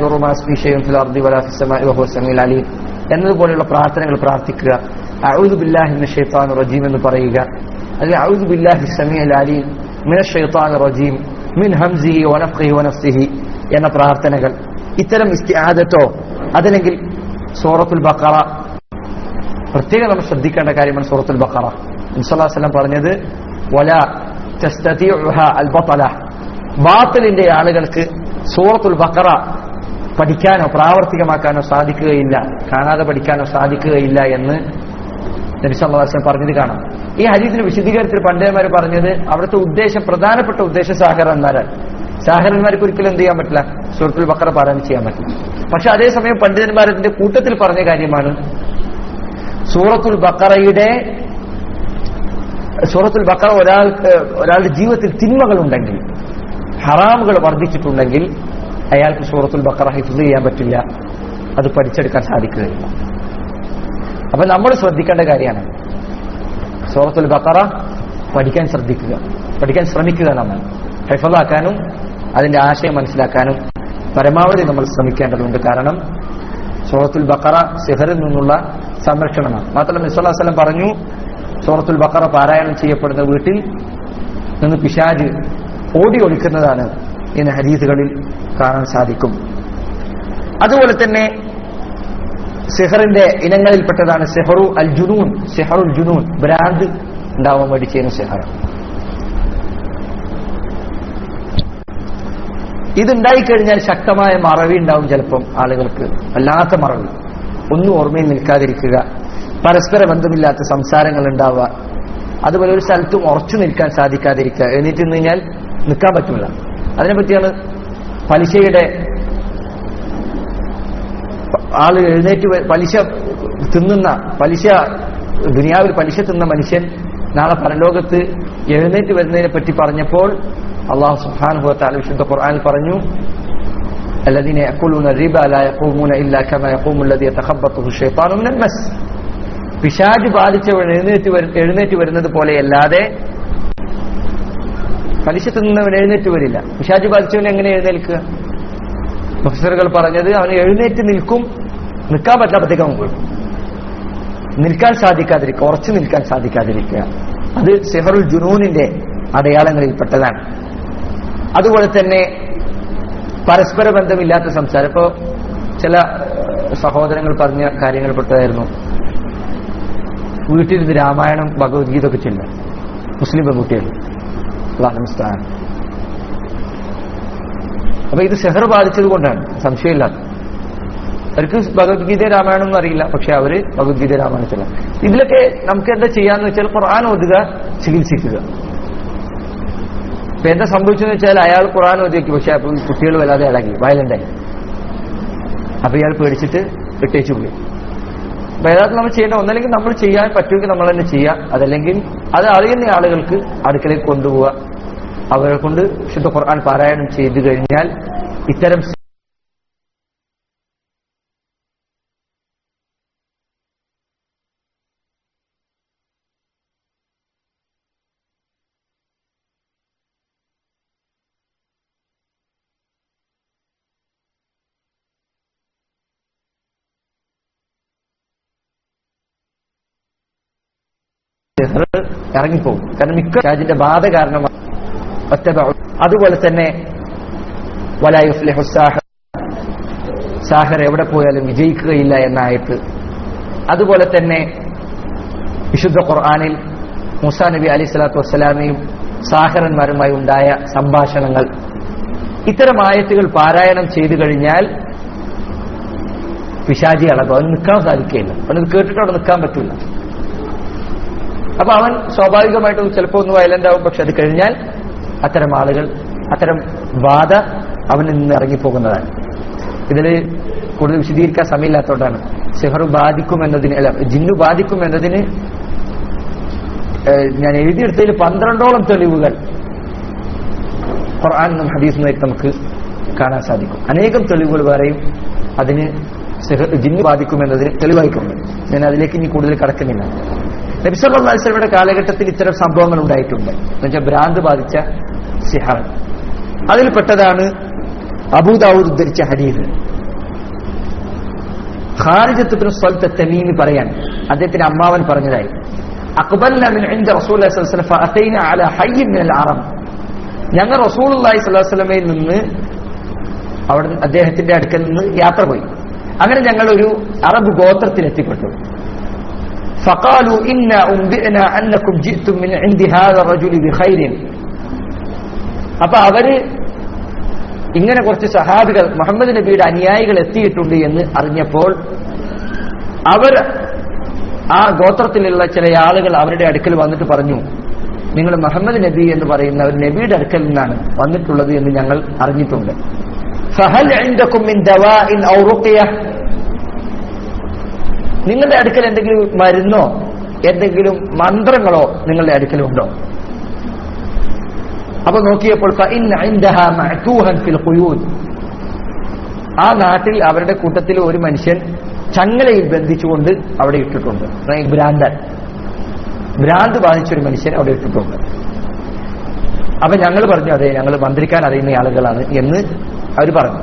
അലീം എന്നതുപോലെയുള്ള പ്രാർത്ഥനകൾ പ്രാർത്ഥിക്കുക അഊദു ബില്ലാഹി മിനശ് ശൈത്താനിർ റജീം എന്ന് പറയുക അല്ലെങ്കിൽ അഊദു ബില്ലാഹി സമീഉൽ അലീം മിനശ് ശൈത്താനിർ റജീം മിൻ ഹംസിഹി വനഫ്ഖിഹി വനഫ്സിഹി എന്ന പ്രാർത്ഥനകൾ ഇത്തരം ഇസ്തിആദത്തോ അതല്ലെങ്കിൽ സൂറത്തുൽ ബഖറ പ്രത്യേകം നമ്മൾ ശ്രദ്ധിക്കേണ്ട കാര്യമാണ് സൂറത്തുൽ ബഖറ വസല്ലം പറഞ്ഞത് വല തസ്തതിഉഹ അൽ ബത്തല ബാത്തിലിന്റെ ആളുകൾക്ക് സൂറത്തുൽ ബഖറ പഠിക്കാനോ പ്രാവർത്തികമാക്കാനോ സാധിക്കുകയില്ല കാണാതെ പഠിക്കാനോ സാധിക്കുകയില്ല എന്ന് നബി സല്ലല്ലാഹു അലൈഹി വസല്ലം പറഞ്ഞത് കാണാം ഈ ഹദീസിന്റെ വിശദീകരണത്തിൽ പണ്ഡിതന്മാർ പറഞ്ഞത് അവിടുത്തെ ഉദ്ദേശം പ്രധാനപ്പെട്ട ഉദ്ദേശം സാഹർ എന്നാലാണ് സാഹരന്മാർക്ക് ഒരിക്കലും എന്ത് ചെയ്യാൻ പറ്റില്ല സൂറത്തുൽ ബഖറ പാരായണം ചെയ്യാൻ പറ്റില്ല പക്ഷെ അതേസമയം പണ്ഡിതന്മാരതിന്റെ കൂട്ടത്തിൽ പറഞ്ഞ കാര്യമാണ് സൂറത്തുൽ ബക്കറയുടെ സൂറത്തുൽ ബക്കറ ഒരാൾക്ക് ഒരാളുടെ ജീവിതത്തിൽ തിന്മകളുണ്ടെങ്കിൽ ഹറാമുകൾ വർദ്ധിച്ചിട്ടുണ്ടെങ്കിൽ അയാൾക്ക് സൂറത്തുൽ ബക്കറ ഹിഫ്സ് ചെയ്യാൻ പറ്റില്ല അത് പഠിച്ചെടുക്കാൻ സാധിക്കുകയില്ല അപ്പൊ നമ്മൾ ശ്രദ്ധിക്കേണ്ട കാര്യമാണ് സൂറത്തുൽ ബക്കറ പഠിക്കാൻ ശ്രദ്ധിക്കുക പഠിക്കാൻ ശ്രമിക്കുക നമ്മൾ ഹെഫലാക്കാനും അതിന്റെ ആശയം മനസ്സിലാക്കാനും പരമാവധി നമ്മൾ ശ്രമിക്കേണ്ടതുണ്ട് കാരണം സൂറത്തുൽ ബക്കറ സിഹറിൽ നിന്നുള്ള സംരക്ഷണമാണ് മാത്രമല്ല മിസ്വല്ലാസ്ലം പറഞ്ഞു സൂറത്തുൽ ബക്കറ പാരായണം ചെയ്യപ്പെടുന്ന വീട്ടിൽ നിന്ന് പിശാജ് ഓടി ഒളിക്കുന്നതാണ് എന്ന് ഹരീസുകളിൽ കാണാൻ സാധിക്കും അതുപോലെ തന്നെ സിഹറിന്റെ ഇനങ്ങളിൽപ്പെട്ടതാണ് സെഹറു അൽ ജുനൂൻ സെഹറുൽ ജുനൂൻ ഭ്രാന്ത് ഉണ്ടാവാൻ വേണ്ടി ചെയ്യുന്ന സെഹർ ഇതുണ്ടായിക്കഴിഞ്ഞാൽ ശക്തമായ മറവി ഉണ്ടാവും ചിലപ്പം ആളുകൾക്ക് വല്ലാത്ത മറവി ഒന്നും ഓർമ്മയിൽ നിൽക്കാതിരിക്കുക പരസ്പര ബന്ധമില്ലാത്ത സംസാരങ്ങൾ ഉണ്ടാവുക അതുപോലെ ഒരു സ്ഥലത്തും ഉറച്ചു നിൽക്കാൻ സാധിക്കാതിരിക്കുക എഴുന്നേറ്റ് നിന്ന് കഴിഞ്ഞാൽ നിൽക്കാൻ പറ്റില്ല അതിനെപ്പറ്റിയാണ് പലിശയുടെ ആള് എഴുന്നേറ്റ് വ- പലിശ തിന്നുന്ന പലിശ ദുനിയാവിൽ പലിശ തിന്ന മനുഷ്യൻ നാളെ പരലോകത്ത് എഴുന്നേറ്റ് വരുന്നതിനെ പറ്റി പറഞ്ഞപ്പോൾ അള്ളാഹു സുബ്ഹാനഹു വതആല വിശുദ്ധ ഖുർആനിൽ പറഞ്ഞു الذين يأكلون الربا لا يقومون إلا كما يقوم الذي يتخبطه الشيطان من المس പിശാജ് ബാധിച്ചവൻ എഴുന്നേറ്റ് വരു- എഴുന്നേറ്റ് വരുന്നത് പോലെയല്ലാതെ പലിശ തിന്നുന്നവൻ എഴുന്നേറ്റ് വരില്ല പിശാജ് ബാധിച്ചവൻ എങ്ങനെ എഴുന്നേൽക്കുക പ്രൊഫസറുകൾ പറഞ്ഞത് അവന് എഴുന്നേറ്റ് നിൽക്കും നിൽക്കാൻ പറ്റാത്തപ്പോഴത്തേക്ക് അവൻ വീഴും നിൽക്കാൻ സാധിക്കാതിരിക്കുക ഉറച്ചു നിൽക്കാൻ സാധിക്കാതിരിക്കുക അത് സെഹറുൽ ജുനൂനിന്റെ അടയാളങ്ങളിൽപ്പെട്ടതാണ് അതുപോലെ തന്നെ പരസ്പര ബന്ധമില്ലാത്ത സംസാരം ഇപ്പോ ചില ഏഹ്, സഹോദരങ്ങൾ പറഞ്ഞ കാര്യങ്ങൾ പെട്ടതായിരുന്നു വീട്ടിലിരുന്ന് രാമായണം ഭഗവത്ഗീത ഒക്കെ ചെല്ലുക മുസ്ലിം പെൺകുട്ടികൾ അള്ളാഹു മുസ്തആൻ. അപ്പൊ ഇത് സെഹർ ബാധിച്ചത് കൊണ്ടാണ് സംശയമില്ലാത്ത അവർക്ക് ഭഗവത്ഗീത രാമായണം ഒന്നും അറിയില്ല പക്ഷെ അവര് ഭഗവത്ഗീത രാമായണത്തില ഇതിലൊക്കെ നമുക്ക് എന്താ ചെയ്യാന്ന് വെച്ചാൽ ഖുർആൻ ഓതുക ചികിത്സിക്കുക ഇപ്പൊ എന്താ സംഭവിച്ചെന്ന് വെച്ചാൽ അയാൾ ഖുർആൻ ഓതി വെക്കും പക്ഷെ അപ്പൊ കുട്ടികൾ വല്ലാതെ ഇളകി വയലന്റായി അപ്പൊ ഇയാൾ പേടിച്ചിട്ട് വിട്ടേച്ചു പോയി അപ്പൊ യഥാർത്ഥത്തിൽ നമ്മൾ ചെയ്യേണ്ട ഒന്നല്ലെങ്കിൽ നമ്മൾ ചെയ്യാൻ പറ്റുമെങ്കിൽ നമ്മൾ തന്നെ ചെയ്യുക അതല്ലെങ്കിൽ അത് അറിയുന്ന ആളുകൾക്ക് അടുക്കളയിൽ കൊണ്ടുപോവുക അവരെ കൊണ്ട് ശുദ്ധ ഖുർആൻ പാരായണം ചെയ്തു കഴിഞ്ഞാൽ ഇത്തരം സിഹർ ഇറങ്ങിപ്പോകും കാരണം മിക്ക രാജിന്റെ ബാധ കാരണമാണ് ഒറ്റബഉ. അതുപോലെ തന്നെ വലായുഫ്ലിഹു സാഹിർ സാഹർ എവിടെ പോയാലും വിജയിക്കുകയില്ല എന്ന ആയത്ത് അതുപോലെ തന്നെ വിശുദ്ധ ഖുർആാനിൽ മുസാ നബി അലി സ്വലാത്തു വസ്സലാമയും സാഹറന്മാരുമായി ഉണ്ടായ സംഭാഷണങ്ങൾ ഇത്തരം ആയത്തുകൾ പാരായണം ചെയ്തു കഴിഞ്ഞാൽ പിശാചി അളകും അവന് നിൽക്കാൻ സാധിക്കുകയില്ല അവനത് കേട്ടിട്ട് അവിടെ നിൽക്കാൻ പറ്റില്ല അപ്പൊ അവൻ സ്വാഭാവികമായിട്ടും ചിലപ്പോൾ ഒന്ന് വയലന്റ് ആവും പക്ഷെ അത് കഴിഞ്ഞാൽ അത്തരം ആളുകൾ അത്തരം ബാധ അവനിൽ നിന്ന് ഇറങ്ങിപ്പോകുന്നതാണ് ഇതിൽ കൂടുതൽ വിശദീകരിക്കാൻ സമയമില്ലാത്തതുകൊണ്ടാണ് സിഹർ ബാധിക്കും എന്നതിന് അല്ല ജിന്നു ബാധിക്കും എന്നതിന് ഏഹ്, ഞാൻ എഴുതിയെടുത്തതിൽ പന്ത്രണ്ടോളം തെളിവുകൾ ഖുർആാനും ഹദീസും ആയിട്ട് നമുക്ക് കാണാൻ സാധിക്കും അനേകം തെളിവുകൾ വേറെയും അതിന് സിഹർ ജിന്നു ബാധിക്കും എന്നതിന് തെളിവായിട്ടുണ്ട് ഞാൻ അതിലേക്ക് ഇനി കൂടുതൽ കടക്കുന്നില്ല നബിസല്ലാസ്ലമിയുടെ കാലഘട്ടത്തിൽ ഇത്തരം സംഭവങ്ങൾ ഉണ്ടായിട്ടുണ്ട് എന്നുവെച്ചാൽ ഭ്രാന്ത് ബാധിച്ച സിഹർ അതിൽപ്പെട്ടതാണ് അബൂദാവൂദ് ഉദ്ധരിച്ച ഹദീസ് ഖാരിജത്തുബിന് സ്വൽത്ത തമീമി പറയാൻ അദ്ദേഹത്തിന്റെ അമ്മാവൻ പറഞ്ഞതായി അക്ബൽന മിൻ ഇൻദ റസൂലുള്ളാഹി സ്വല്ലല്ലാഹു അലൈഹി വസല്ലം ഫഅതൈന അലാ ഹയ്യിൻ മിനൽ അറബ് ഞങ്ങൾ റസൂലുള്ളാഹി സ്വല്ലല്ലാഹു അലൈഹി വസല്ലമയിൽ നിന്ന് അവിടെ അദ്ദേഹത്തിന്റെ അടുക്കൽ നിന്ന് യാത്ര പോയി അങ്ങനെ ഞങ്ങൾ ഒരു അറബ് ഗോത്രത്തിൽ എത്തിപ്പെട്ടു فقالوا إنا أنبئنا أنكم جئتم من عند هذا الرجل بخير അപ്പൊ അവര് ഇങ്ങനെ കുറച്ച് സഹാബികൾ മുഹമ്മദ് നബിയുടെ അനുയായികൾ എത്തിയിട്ടുണ്ട് എന്ന് അറിഞ്ഞപ്പോൾ അവർ ആ ഗോത്രത്തിലുള്ള ചില ആളുകൾ അവരുടെ അടുക്കൽ വന്നിട്ട് പറഞ്ഞു നിങ്ങൾ മുഹമ്മദ് നബി എന്ന് പറയുന്ന ഒരു നബിയുടെ അടുക്കൽ നിന്നാണ് വന്നിട്ടുള്ളത് എന്ന് ഞങ്ങൾ അറിഞ്ഞിട്ടുണ്ട് ഫഹൽ عندكم من دواء أو رقية നിങ്ങളുടെ അടുക്കൽ എന്തെങ്കിലും മരുന്നോ എന്തെങ്കിലും മന്ത്രങ്ങളോ നിങ്ങളുടെ അടുക്കലുണ്ടോ അപ്പൊ നോക്കിയപ്പോൾ فإن عندها معتوها في القيود ആ നാട്ടിൽ അവരുടെ കൂട്ടത്തിൽ ഒരു മനുഷ്യൻ ചങ്ങലയിൽ ബന്ധിച്ചുകൊണ്ട് അവിടെ ഇട്ടിട്ടുണ്ട് അതായത് ഭ്രാന്തൻ ഭ്രാന്ത് ബാധിച്ചൊരു മനുഷ്യൻ അവിടെ ഇട്ടിട്ടുണ്ട് അപ്പൊ ഞങ്ങൾ പറഞ്ഞു അതെ ഞങ്ങൾ മന്ത്രിക്കാൻ അറിയുന്ന ആളുകളാണ് എന്ന് അവർ പറഞ്ഞു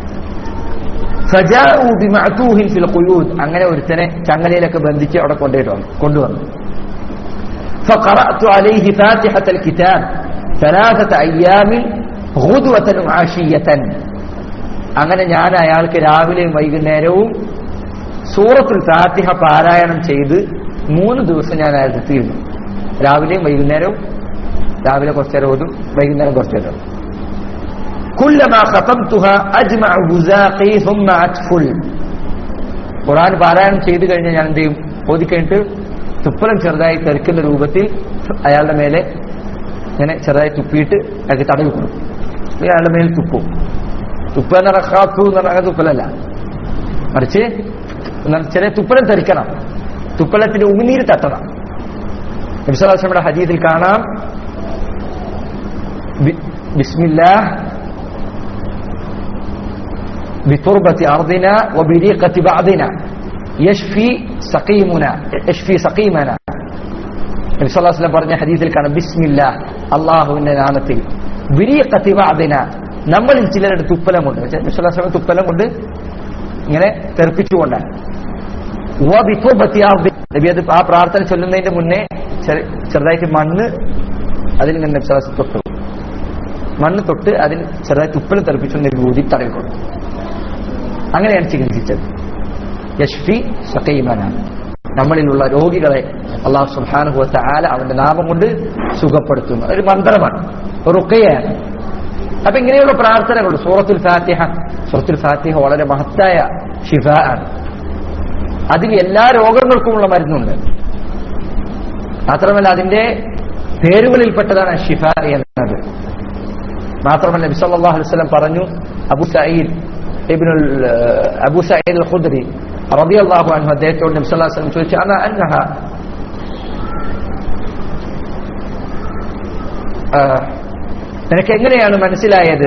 ഫജാഉ ബിമഅതൂഹിൻ ഫിൽ ഖുയൂദ് അങ്ങനെ ഒരുത്തനെ ചങ്ങലയിലൊക്കെ ബന്ധിച്ച് അവിടെ കൊണ്ടുപോയിട്ട് വന്നു കൊണ്ടുവന്നു فقرأت عليه فاتحة الكتاب ثلاثة أيام غدوة وعشية അങ്ങനെ ഞാൻ അയാൾക്ക് രാവിലെയും വൈകുന്നേരവും സൂറത്തുൽ ഫാത്തിഹ പാരായണം ചെയ്ത് മൂന്ന് ദിവസം ഞാൻ അയാൾക്ക് തീർന്നു രാവിലെയും വൈകുന്നേരവും രാവിലെ കുറച്ചു നേരം ഓതും വൈകുന്നേരം കുറച്ചു നേരം ഓതും. كلما ختمتها أجمع بزاقي ثم أتفل ഖുറാൻ പാരായണം ചെയ്തു കഴിഞ്ഞാൽ ഞാൻ എന്ത് ചെയ്യും ഓതിക്കഴിഞ്ഞിട്ട് തുപ്പലം ചെറുതായി തെറിക്കുന്ന രൂപത്തിൽ അയാളുടെ മേലെ ഇങ്ങനെ ചെറുതായി തുപ്പിയിട്ട് അയാൾക്ക് തടവി കൊടുക്കും ഇത് അയാളുടെ മേൽ തുപ്പും തുപ്പ എന്ന് പറഞ്ഞാൽ ഖാത്തു എന്ന് പറഞ്ഞാൽ തുപ്പലല്ല മറിച്ച് എന്നാൽ ചെറിയ തുപ്പലം തെറിക്കണം തുപ്പലത്തിന്റെ ഉമിനീര് തട്ടണം നബിസ്വലാസ്ലമിയുടെ ഹദീസിൽ കാണാം ബി- ബിസ്മില്ലാഹ് بتربة أرضنا وبريقة بعضنا يشفي سقيمنا يشفي سقيمنا നബി സല്ലല്ലാഹു അലൈഹി വസല്ലം പറഞ്ഞ ഹദീസിൽ കാണാം ബിസ്മില്ലാ അള്ളാഹുവിന്റെ നാമത്തിൽ ബിരീഖത്തി ബഅദിന നമ്മളിൽ ചിലരുടെ തുപ്പലം കൊണ്ട് നബി സല്ലല്ലാഹു അലൈഹി വസല്ലം തുപ്പലം കൊണ്ട് ഇങ്ങനെ തെറിപ്പിച്ചുകൊണ്ടാണ് വബിതുബത്തി അർദി. നബി അത് ആ പ്രാർത്ഥന ചൊല്ലുന്നതിന്റെ മുന്നേ ചെറു- ചെറുതായിട്ട് മണ്ണ് അതിൽ നിന്ന് നബി സല്ലല്ലാഹു അലൈഹി വസല്ലം തൊട്ടു മണ്ണ് തൊട്ട് അതിൽ ചെറുതായി തുപ്പലം തെറിപ്പിച്ചു നബി ഊതി തടവിക്കൊണ്ടു അങ്ങനെയാണ് ചികിത്സിച്ചത് യഷ്ഫി സഖീമന നമ്മളിലുള്ള രോഗികളെ അള്ളാഹു സുബ്ഹാനഹു ആല അവന്റെ നാമം കൊണ്ട് സുഖപ്പെടുത്തുന്നു ഒരു മന്ത്രമാണ് ഒരു റുക്കയാണ് അപ്പൊ ഇങ്ങനെയുള്ള പ്രാർത്ഥനകൾ സൂറത്തുൽ ഫാത്തിഹ സൂറത്തുൽ ഫാത്തിഹ വളരെ മഹത്തായ ഷിഫ ആണ് അതിൽ എല്ലാ രോഗങ്ങൾക്കുമുള്ള മരുന്നുണ്ട് മാത്രമല്ല അതിന്റെ പേരുകളിൽപ്പെട്ടതാണ് ഷിഫ എന്നത് മാത്രമല്ല നബി സല്ലല്ലാഹു അലൈഹി വസല്ലം പറഞ്ഞു അബു സഈദ് ഇബ്നുൽ അബു സഈദ് അൽ ഖുദ്രി റളിയല്ലാഹു അൻഹു അദ്ദേഹത്തോട് നബി സല്ലല്ലാഹു അലൈഹി വസല്ലം ചോദിച്ചു അന അന്നഹ ആ, നിനക്ക് എങ്ങനെയാണ് മനസ്സിലായത്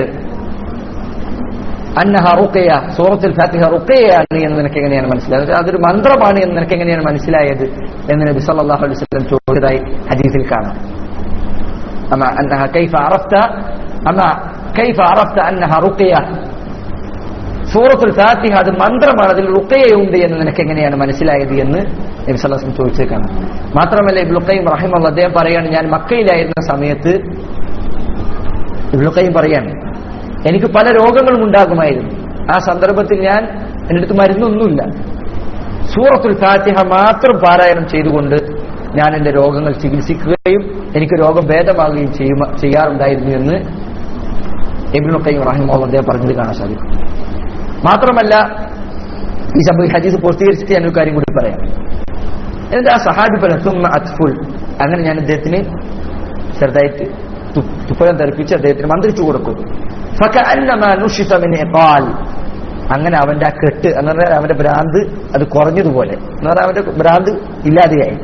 അന്നഹ റുഖയ സൂറത്തുൽ ഫാത്തിഹ റുഖയാണ് എന്ന് നിനക്ക് എങ്ങനെയാണ് മനസ്സിലായത് അതൊരു മന്ത്രമാണ് എന്ന് നിനക്ക് എങ്ങനെയാണ് മനസ്സിലായത് എന്ന് നബി സല്ലല്ലാഹു അലൈഹി വസല്ലം ചോദിച്ചതായി ഹദീസിൽ കാണാം أما أنها كيف عرفت أما كيف عرفت أنها رقية സൂറത്തുൽ ഫാത്തിഹ അത് മന്ത്രമാണ് അതിൽ റുക്കയുണ്ട് എന്ന് നിനക്ക് എങ്ങനെയാണ് മനസ്സിലായത് എന്ന് നബി സല്ലാസ്ലം ചോദിച്ചേക്കാണ് മാത്രമല്ല ഇബ്ലുക്കയും റഹിമ അദ്ദേഹം പറയാണ് ഞാൻ മക്കയിലായിരുന്ന സമയത്ത് ഇബ്ലുക്കയും പറയാണ് എനിക്ക് പല രോഗങ്ങളും ഉണ്ടാകുമായിരുന്നു ആ സന്ദർഭത്തിൽ ഞാൻ എൻ്റെ അടുത്ത് മരുന്നൊന്നുമില്ല സൂറത്തുൽ ഫാത്തിഹ മാത്രം പാരായണം ചെയ്തുകൊണ്ട് ഞാൻ എന്റെ രോഗങ്ങൾ ചികിത്സിക്കുകയും എനിക്ക് രോഗം ഭേദമാകുകയും ചെയ്യുക ചെയ്യാറുണ്ടായിരുന്നു എന്ന് എബിനു കൈം റഹിമോ അദ്ദേഹം പറഞ്ഞത് കാണാൻ സാധിക്കും മാത്രമല്ല ഈ സംഭവം ഹദീസ് പൂർത്തീകരിച്ചിട്ട് ഞാൻ ഒരു കാര്യം കൂടി പറയാം എന്നിട്ട് ആ സഹാബി പലത്തും അത്ഫുൽ അങ്ങനെ ഞാൻ അദ്ദേഹത്തിന് ചെറുതായിട്ട് തു- തുപ്പലം തെറിപ്പിച്ച് അദ്ദേഹത്തിന് മന്ത്രിച്ചു കൊടുക്കും ഫകഅന്നമാ നുഷിത മിൻ ഇഖാൽ. അങ്ങനെ അവന്റെ ആ കെട്ട് എന്ന് പറഞ്ഞാൽ അവന്റെ ഭ്രാന്ത് അത് കുറഞ്ഞതുപോലെ എന്ന് പറഞ്ഞാൽ അവന്റെ ഭ്രാന്ത് ഇല്ലാതെയായി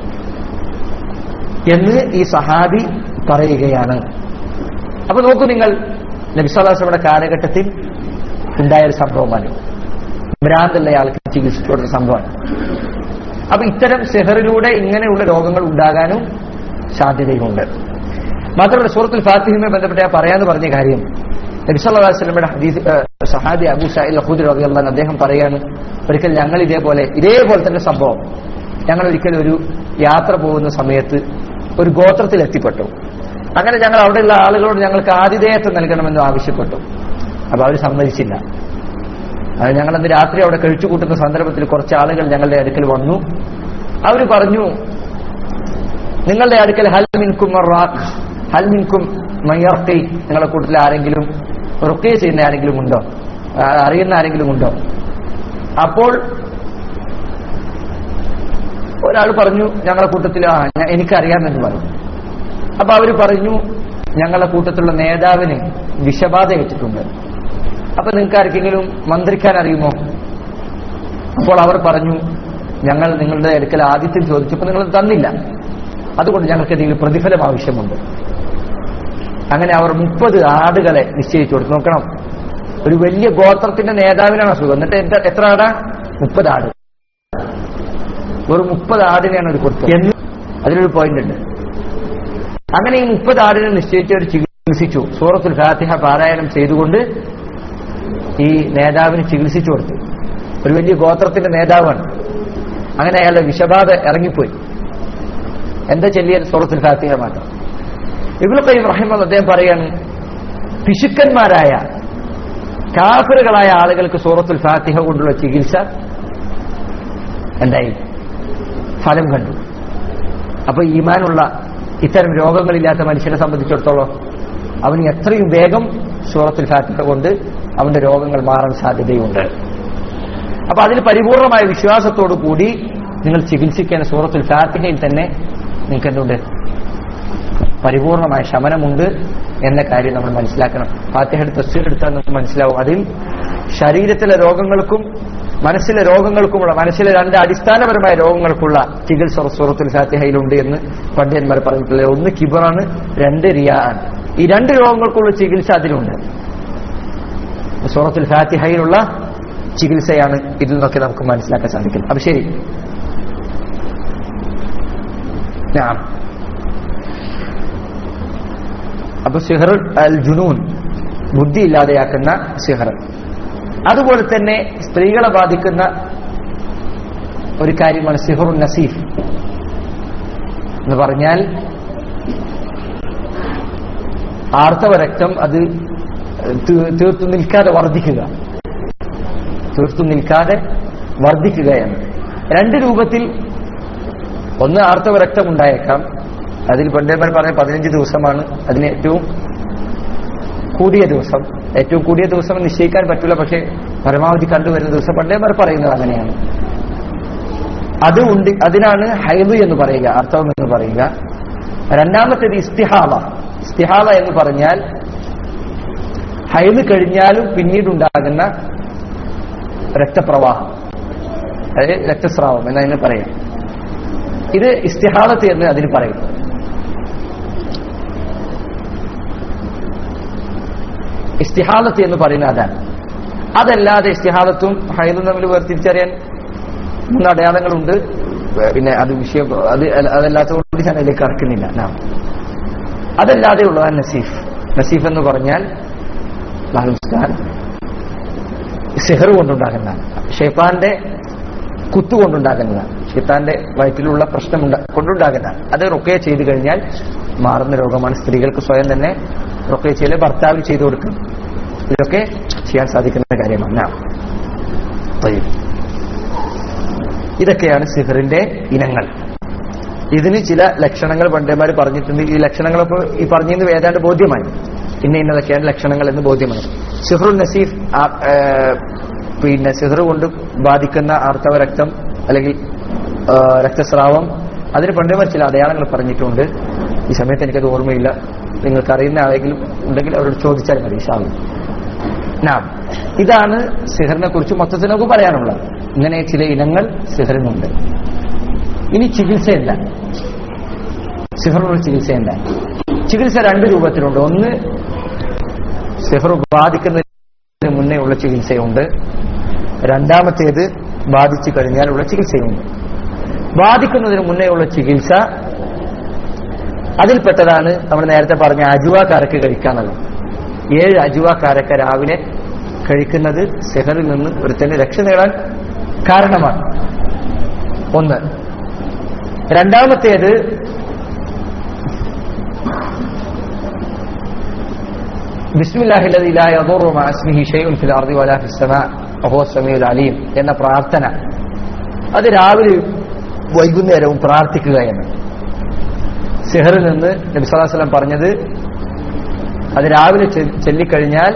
എന്ന് ഈ സഹാബി പറയുകയാണ് അപ്പൊ നോക്കൂ നിങ്ങൾ നബിസ്വലാസ്ലയുടെ കാലഘട്ടത്തിൽ ഉണ്ടായ ഒരു സംഭവമാണ് ഭ്രാന്തുള്ള ആൾക്ക് ചികിത്സിച്ചുകൊണ്ട സംഭവമാണ് അപ്പൊ ഇത്തരം സെഹറിലൂടെ ഇങ്ങനെയുള്ള രോഗങ്ങൾ ഉണ്ടാകാനും സാധ്യതയുണ്ട് മാത്രമല്ല സൂറത്തുൽ ഫാത്തിഹുമായി ബന്ധപ്പെട്ട് ഞാൻ പറയാന്ന് പറഞ്ഞ കാര്യം നബിസ്വല്ലാസ്ലമയുടെ ഹദീസ് ഏഹ്, സഹാബി അബു സാഹിൽ അഹൂദ് റബിയുള്ള അദ്ദേഹം പറയാണ് ഒരിക്കൽ ഞങ്ങൾ ഇതേപോലെ ഇതേപോലെ തന്നെ സംഭവം ഞങ്ങൾ ഒരിക്കൽ ഒരു യാത്ര പോകുന്ന സമയത്ത് ഒരു ഗോത്രത്തിൽ എത്തിപ്പെട്ടു അങ്ങനെ ഞങ്ങൾ അവിടെയുള്ള ആളുകളോട് ഞങ്ങൾക്ക് ആതിഥേയത്വം നൽകണമെന്ന് ആവശ്യപ്പെട്ടു അപ്പൊ അവർ സമ്മതിച്ചില്ല അത് ഞങ്ങളന്ന് രാത്രി അവിടെ കഴിച്ചു കൂട്ടുന്ന സന്ദർഭത്തിൽ കുറച്ച് ആളുകൾ ഞങ്ങളുടെ അടുക്കൽ വന്നു അവർ പറഞ്ഞു നിങ്ങളുടെ അടുക്കൽ ഹൽ മിൻകും മറാഖ്, ഹൽ മിൻകും മയ്യർക്കി നിങ്ങളുടെ കൂട്ടത്തിൽ ആരെങ്കിലും റുക്കേ ചെയ്യുന്ന ആരെങ്കിലും ഉണ്ടോ ആ, അറിയുന്ന ആരെങ്കിലും ഉണ്ടോ അപ്പോൾ ഒരാൾ പറഞ്ഞു ഞങ്ങളുടെ കൂട്ടത്തിൽ ആ ഞാൻ- എനിക്കറിയാമെന്ന് പറഞ്ഞു അപ്പൊ അവര് പറഞ്ഞു ഞങ്ങളുടെ കൂട്ടത്തിലുള്ള നേതാവിന് വിഷബാധ ഏറ്റിട്ടുണ്ട് അപ്പൊ നിങ്ങൾക്ക് ആർക്കെങ്കിലും മന്ത്രിക്കാൻ അറിയുമോ അപ്പോൾ അവർ പറഞ്ഞു ഞങ്ങൾ നിങ്ങളുടെ അടുക്കൽ ആദ്യത്തിൽ ചോദിച്ചപ്പോൾ നിങ്ങൾ തന്നില്ല അതുകൊണ്ട് ഞങ്ങൾക്ക് എന്തെങ്കിലും പ്രതിഫലം ആവശ്യമുണ്ട് അങ്ങനെ അവർ മുപ്പത് ആടുകളെ നിശ്ചയിച്ചു കൊടുത്തു നോക്കണം ഒരു വലിയ ഗോത്രത്തിന്റെ നേതാവിനാണ് അസുഖം എന്നിട്ട് എത്ര- എത്ര ആടാ മുപ്പത് ആട് ഒരു മുപ്പത് ആടിനെയാണ് ഒരു കൊടുത്തത് എന്ന് അതിലൊരു പോയിന്റ് ഉണ്ട് അങ്ങനെ ഈ മുപ്പത് ആടിനെ നിശ്ചയിച്ച് അവർ ചികിത്സിച്ചു സൂറത്തുൽ ഫാത്തിഹ പാരായണം ചെയ്തുകൊണ്ട് ഈ നേതാവിന് ചികിത്സിച്ചു കൊടുത്തു ഒരു വലിയ ഗോത്രത്തിന്റെ നേതാവാണ് അങ്ങനെ അയാളുടെ വിഷബാധ ഇറങ്ങിപ്പോയി എന്താ ചെല്ലിയ സൂറത്തുൽ ഫാത്തിഹ മാത്രം ഇബ്നു ഖയ്യിം റഹിമഹുല്ലാഹ് അദ്ദേഹം പറയാണ് പിശുക്കന്മാരായ കാഫിറുകളായ ആളുകൾക്ക് സൂറത്തുൽ ഫാത്തിഹ കൊണ്ടുള്ള ചികിത്സ എന്തായി ഫലം കണ്ടു അപ്പൊ ഈമാനുള്ള ഇത്തരം രോഗങ്ങളില്ലാത്ത മനുഷ്യനെ സംബന്ധിച്ചിടത്തോളം അവന് എത്രയും വേഗം സൂറത്തുൽ ഫാത്തിഹ കൊണ്ട് അവന്റെ രോഗങ്ങൾ മാറാൻ സാധ്യതയുണ്ട് അപ്പൊ അതിൽ പരിപൂർണമായ വിശ്വാസത്തോടു കൂടി നിങ്ങൾ ചികിത്സിക്കേണ്ട സൂറത്തുൽ ഫാത്തിഹയിൽ തന്നെ നിങ്ങൾക്ക് എന്തുണ്ട് പരിപൂർണമായ ശമനമുണ്ട് എന്ന കാര്യം നമ്മൾ മനസ്സിലാക്കണം ഫാത്തിഹയുടെ തസ്വീർ എടുത്താൽ നമുക്ക് മനസ്സിലാവും അതിൽ ശരീരത്തിലെ രോഗങ്ങൾക്കും മനസ്സിലെ രോഗങ്ങൾക്കുമുള്ള മനസ്സിലെ രണ്ട് അടിസ്ഥാനപരമായ രോഗങ്ങൾക്കുള്ള ചികിത്സ സൂറത്തുൽ ഫാത്തിഹയിലുണ്ട് എന്ന് പണ്ഡിതന്മാർ പറഞ്ഞിട്ടുള്ളത് ഒന്ന് കിബറാണ് രണ്ട് റിയ ആണ് ഈ രണ്ട് രോഗങ്ങൾക്കുള്ള ചികിത്സ അതിലുണ്ട് സൂറത്തുൽ ഫാത്തിഹയിലുള്ള ചികിത്സയാണ് ഇതിൽ നിന്നൊക്കെ നമുക്ക് മനസ്സിലാക്കാൻ സാധിക്കുന്നത് അപ്പൊ ശരി ഞാൻ അപ്പൊ സിഹർ അൽ ജുനൂൻ ബുദ്ധി ഇല്ലാതെയാക്കുന്ന സിഹർ അതുപോലെ തന്നെ സ്ത്രീകളെ ബാധിക്കുന്ന ഒരു കാര്യമാണ് സിഹറുൻ നസീഫ് എന്ന് പറഞ്ഞാൽ ആർത്തവ രക്തം അത് തീ- തീർത്തു നിൽക്കാതെ വർദ്ധിക്കുക തീർത്തു നിൽക്കാതെ വർദ്ധിക്കുകയാണ് രണ്ട് രൂപത്തിൽ ഒന്ന് ആർത്തവ രക്തം ഉണ്ടായേക്കാം അതിൽ പണ്ഡിതന്മാർ പറഞ്ഞ പതിനഞ്ച് ദിവസമാണ് അതിന് ഏറ്റവും കൂടിയ ദിവസം ഏറ്റവും കൂടിയ ദിവസം നിശ്ചയിക്കാൻ പറ്റില്ല പക്ഷേ പരമാവധി കണ്ടുവരുന്ന ദിവസം പണ്ഡിതന്മാർ പറയുന്നത് അങ്ങനെയാണ് അത് ഉണ്ട് അതിനാണ് ഹൈദ് എന്ന് പറയുക അർത്ഥം എന്ന് പറയുക രണ്ടാമത്തേത് ഇസ്തിഹാള ഇസ്തിഹാള എന്ന് പറഞ്ഞാൽ ഹൈദ് കഴിഞ്ഞാലും പിന്നീടുണ്ടാകുന്ന രക്തപ്രവാഹം അതായത് രക്തസ്രാവം എന്നതിന് പറയാം ഇത് ഇസ്തിഹാളത്ത് എന്ന് അതിന് പറയും ഇസ്തിഹാലത്ത് എന്ന് പറയുന്നത് അതാണ് അതല്ലാതെ ഇസ്തിഹാലത്തും ഹൈദും തമ്മിൽ വേർതിരിച്ചറിയാൻ മൂന്ന് അടയാളങ്ങളുണ്ട് പിന്നെ അത് വിഷയം അത് അതല്ലാത്തതുകൊണ്ട് ഞാൻ അതിലേക്ക് ഇറക്കുന്നില്ല നാം അതല്ലാതെയുള്ളതാണ് നസീഫ് നസീഫ് എന്ന് പറഞ്ഞാൽ നമസ്കാരം സിഹർ കൊണ്ടുണ്ടാകുന്നതാണ് ഷെയ്ത്താന്റെ കുത്തു കൊണ്ടുണ്ടാകുന്നതാണ് ഷെയ്ത്താന്റെ വയറ്റിലുള്ള പ്രശ്നം ഉണ്ടാ- കൊണ്ടുണ്ടാകുന്നതാണ് അത് റുക്കയ ചെയ്തു കഴിഞ്ഞാൽ മാറുന്ന രോഗമാണ് സ്ത്രീകൾക്ക് സ്വയം തന്നെ റുക്കയ ചെയ്യല് ഭർത്താവിന് ചെയ്തു കൊടുക്കും ഇതൊക്കെ ചെയ്യാൻ സാധിക്കുന്ന കാര്യമാണ് നാം. طيب. ഇതൊക്കെയാണ് സിഹറിന്റെ ഇനങ്ങൾ ഇതിന് ചില ലക്ഷണങ്ങൾ പണ്ടേമാർ പറഞ്ഞിട്ടുണ്ട് ഈ ലക്ഷണങ്ങളൊക്കെ ഈ പറഞ്ഞിന്ന് ഏതാണ്ട് ബോധ്യമായി ഇന്ന ഇന്നതൊക്കെയാണ് ലക്ഷണങ്ങൾ എന്ന് ബോധ്യമായി സിഹറുൽ നസീഫ് ആ- ഏ, പിന്നെ സിഹർ കൊണ്ട് ബാധിക്കുന്ന ആർത്തവ രക്തം അല്ലെങ്കിൽ ആ, രക്തസ്രാവം അതിന് പണ്ടേമാർ ചില അടയാളങ്ങൾ പറഞ്ഞിട്ടുണ്ട് ഈ സമയത്ത് എനിക്കത് ഓർമ്മയില്ല നിങ്ങൾക്ക് അറിയുന്ന ആരെങ്കിലും ഉണ്ടെങ്കിൽ അവരോട് ചോദിച്ചാൽ മതി ഇഷാവും നാം ഇതാണ് സിഹറിനെ കുറിച്ച് മൊത്തത്തിൽ നമുക്ക് പറയാനുള്ളത് ഇങ്ങനെ ചില ഇനങ്ങൾ സിഹറിനുണ്ട് ഇനി ചികിത്സയുണ്ട് സിഹറിനുള്ള ചികിത്സയുണ്ട് ചികിത്സ രണ്ട് രൂപത്തിലുണ്ട് ഒന്ന് സിഹർ ബാധിക്കുന്നതിന് മുന്നേ ഉള്ള ചികിത്സയുണ്ട് രണ്ടാമത്തേത് ബാധിച്ചു കഴിഞ്ഞാലുള്ള ചികിത്സയുണ്ട് ബാധിക്കുന്നതിന് മുന്നേ ഉള്ള ചികിത്സ അതിൽപ്പെട്ടതാണ് നമ്മൾ നേരത്തെ പറഞ്ഞ അജുവ കരക്ക് കഴിക്കാന്നുള്ളത് ഏഴ് അജുവ കരക്ക രാവിലെ കഴിക്കുന്നത് സെഹറിൽ നിന്ന് ഒരുത്തന് രക്ഷ നേടാൻ കാരണമാണ് ഒന്ന് രണ്ടാമത്തേത് ബിസ്മില്ലാഹില്ലദി ലാ യദുറു മഅ ഇസ്മിഹി ഷൈഉൻ ഫിൽ അർദി വലാ ഫിസ് സമാ വഹുവ സമീഉൽ അലീം എന്ന പ്രാർത്ഥന അത് രാവിലെ വൈകുന്നേരവും പ്രാർത്ഥിക്കുക എന്ന് സിഹറിൽ നിന്ന് നബി സല്ലല്ലാഹു അലൈഹി വസല്ലം പറഞ്ഞത് അത് രാവിലെ ചൊ- ചൊല്ലിക്കഴിഞ്ഞാൽ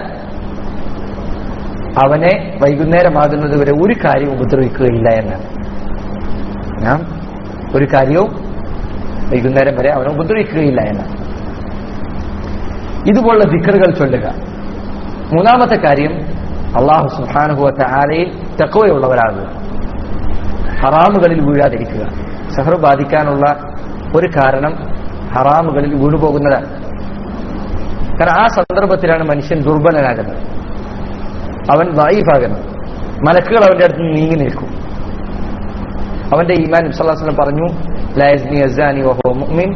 അവനെ വൈകുന്നേരമാകുന്നത് വരെ ഒരു കാര്യം ഉപദ്രവിക്കുകയില്ല എന്നാണ് ഞാൻ ഒരു കാര്യവും വൈകുന്നേരം വരെ അവനെ ഉപദ്രവിക്കുകയില്ല എന്നാണ് ഇതുപോലുള്ള ദിക്കറുകൾ ചൊല്ലുക മൂന്നാമത്തെ കാര്യം അള്ളാഹു സുഹാനുഭവത്ത ആലയിൽ തെക്കവയുള്ളവരാകുക ഹറാമുകളിൽ വീഴാതിരിക്കുക സഹർ ബാധിക്കാനുള്ള ഒരു കാരണം ഹറാമുകളിൽ വീണുപോകുന്നതാണ് കാരണം ആ സന്ദർഭത്തിലാണ് മനുഷ്യൻ ദുർബലനാകുന്നത് അവൻ വായിഫാകുന്നത് മലക്കുകൾ അവന്റെ അടുത്ത് നിന്ന് നീങ്ങി നിൽക്കും അവന്റെ ഈമാൻ സല്ലാസ്ലം പറഞ്ഞു ലായസ്നി അസാനി വഹുവ മുഅ്മിൻ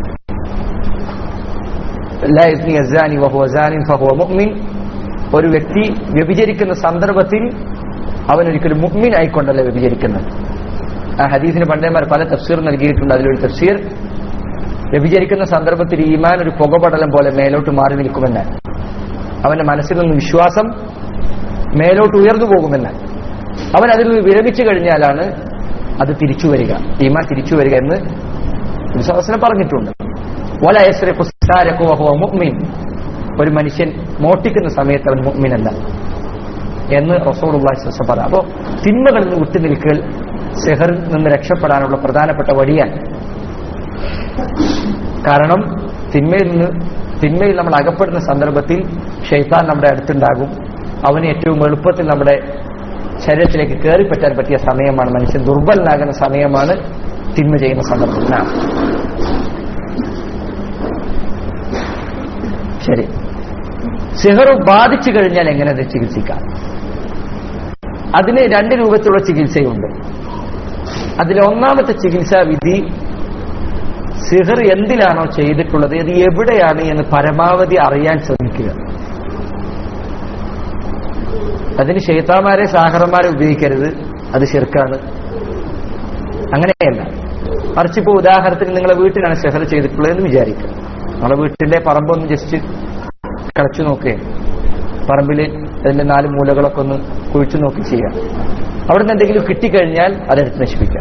ലായസ്നി അസാനി വഹുവ സാനിൻ ഫഹുവ മുഅ്മിൻ ഒരു വ്യക്തി വ്യഭിചരിക്കുന്ന സന്ദർഭത്തിൽ അവൻ ഒരിക്കലും മുഅ്മിൻ ആയിക്കൊണ്ടല്ല വ്യഭിചരിക്കുന്നത് ആ ഹദീസിന് പണ്ടേമാർ പല തഫ്സീർ നൽകിയിട്ടുണ്ട് അതിലൊരു തഫ്സീർ വ്യഭിചരിക്കുന്ന സന്ദർഭത്തിൽ ഈമാൻ ഒരു പുകപടലം പോലെ മേലോട്ട് മാറി നിൽക്കുമെന്നാണ് അവന്റെ മനസ്സിൽ നിന്ന് വിശ്വാസം മേലോട്ട് ഉയർന്നു പോകുമെന്ന് അവൻ അതിൽ നിന്ന് വിരമിച്ചു കഴിഞ്ഞാലാണ് അത് തിരിച്ചു വരിക ഈമാൻ തിരിച്ചു വരിക എന്ന് വിശ്വാസനം പറഞ്ഞിട്ടുണ്ട് മുഅ്മിൻ ഒരു മനുഷ്യൻ മോട്ടിക്കുന്ന സമയത്ത് അവൻ മുഅ്മിനല്ല എന്ന് റസൂലുള്ളാഹി പറയാം അപ്പോൾ തിന്മകളിൽ നിന്ന് വിട്ടു നിൽക്കൽ സെഹറിൽ നിന്ന് രക്ഷപ്പെടാനുള്ള പ്രധാനപ്പെട്ട വഴിയാണ് കാരണം തിന്മയിൽ നിന്ന് തിന്മയിൽ നമ്മൾ അകപ്പെടുന്ന സന്ദർഭത്തിൽ ഷെയ്ത്താൻ നമ്മുടെ അടുത്തുണ്ടാകും അവന് ഏറ്റവും എളുപ്പത്തിൽ നമ്മുടെ ശരീരത്തിലേക്ക് കയറിപ്പറ്റാൻ പറ്റിയ സമയമാണ് മനുഷ്യൻ ദുർബലനാകുന്ന സമയമാണ് തിന്മ ചെയ്യുന്ന സന്ദർഭം നാം. ശരി സിഹർ ബാധിച്ചു കഴിഞ്ഞാൽ എങ്ങനെ അത് ചികിത്സിക്കാം അതിന് രണ്ട് രൂപത്തിലുള്ള ചികിത്സയുണ്ട് അതിൽ ഒന്നാമത്തെ ചികിത്സാ വിധി സിഹർ എന്തിലാണോ ചെയ്തിട്ടുള്ളത് അത് എവിടെയാണ് എന്ന് പരമാവധി അറിയാൻ ശ്രമിക്കുക അതിന് ഷെയ്ത്താമാരെ സാഹറന്മാരെ ഉപയോഗിക്കരുത് അത് ശിർക്കാണ് അങ്ങനെയല്ല മറിച്ച് ഇപ്പോൾ ഉദാഹരണത്തിന് നിങ്ങളെ വീട്ടിലാണ് ഷെഹർ ചെയ്തിട്ടുള്ളത് എന്ന് വിചാരിക്കുക നമ്മളെ വീട്ടിന്റെ പറമ്പൊന്ന് ജസ്റ്റ് കളച്ചു നോക്കുക പറമ്പിൽ അതിന്റെ നാല് മൂലകളൊക്കെ ഒന്ന് കുഴിച്ചു നോക്കി ചെയ്യാം അവിടുന്ന് എന്തെങ്കിലും കിട്ടിക്കഴിഞ്ഞാൽ അതെടുത്ത് നശിപ്പിക്കാം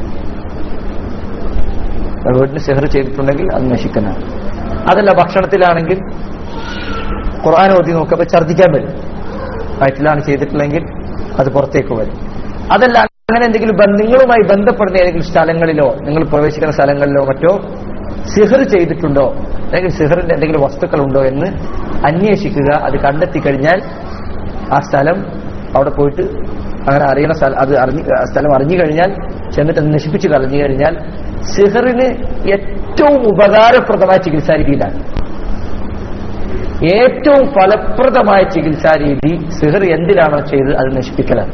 വീട്ടിന് സെഹർ ചെയ്തിട്ടുണ്ടെങ്കിൽ അത് നശിക്കുന്നതാണ് അതല്ല ഭക്ഷണത്തിലാണെങ്കിൽ ഖുർആൻ ഓതി നോക്കുമ്പോൾ ഛർദ്ദിക്കാൻ വരും വയറ്റിലാണ് ചെയ്തിട്ടുള്ളെങ്കിൽ അത് പുറത്തേക്ക് വരും അതല്ല അങ്ങനെ എന്തെങ്കിലും ബന്ധ- നിങ്ങളുമായി ബന്ധപ്പെടുന്ന ഏതെങ്കിലും സ്ഥലങ്ങളിലോ നിങ്ങൾ പ്രവേശിക്കുന്ന സ്ഥലങ്ങളിലോ മറ്റോ സിഹർ ചെയ്തിട്ടുണ്ടോ അല്ലെങ്കിൽ സിഹറിന്റെ എന്തെങ്കിലും വസ്തുക്കളുണ്ടോ എന്ന് അന്വേഷിക്കുക അത് കണ്ടെത്തി കഴിഞ്ഞാൽ ആ സ്ഥലം അവിടെ പോയിട്ട് അങ്ങനെ അറിയണ സ്ഥലം അത് അറിഞ്ഞ് ആ സ്ഥലം അറിഞ്ഞു കഴിഞ്ഞാൽ ചെന്നിട്ട് അത് നശിപ്പിച്ച് കളഞ്ഞു കഴിഞ്ഞാൽ സിഹറിന് ഏറ്റവും ഉപകാരപ്രദമായ ചികിത്സാ രീതിയിലാണ് ഏറ്റവും ഫലപ്രദമായ ചികിത്സാ രീതി സിഹർ എന്തിനാണോ ചെയ്ത് അത് നശിപ്പിക്കലാണ്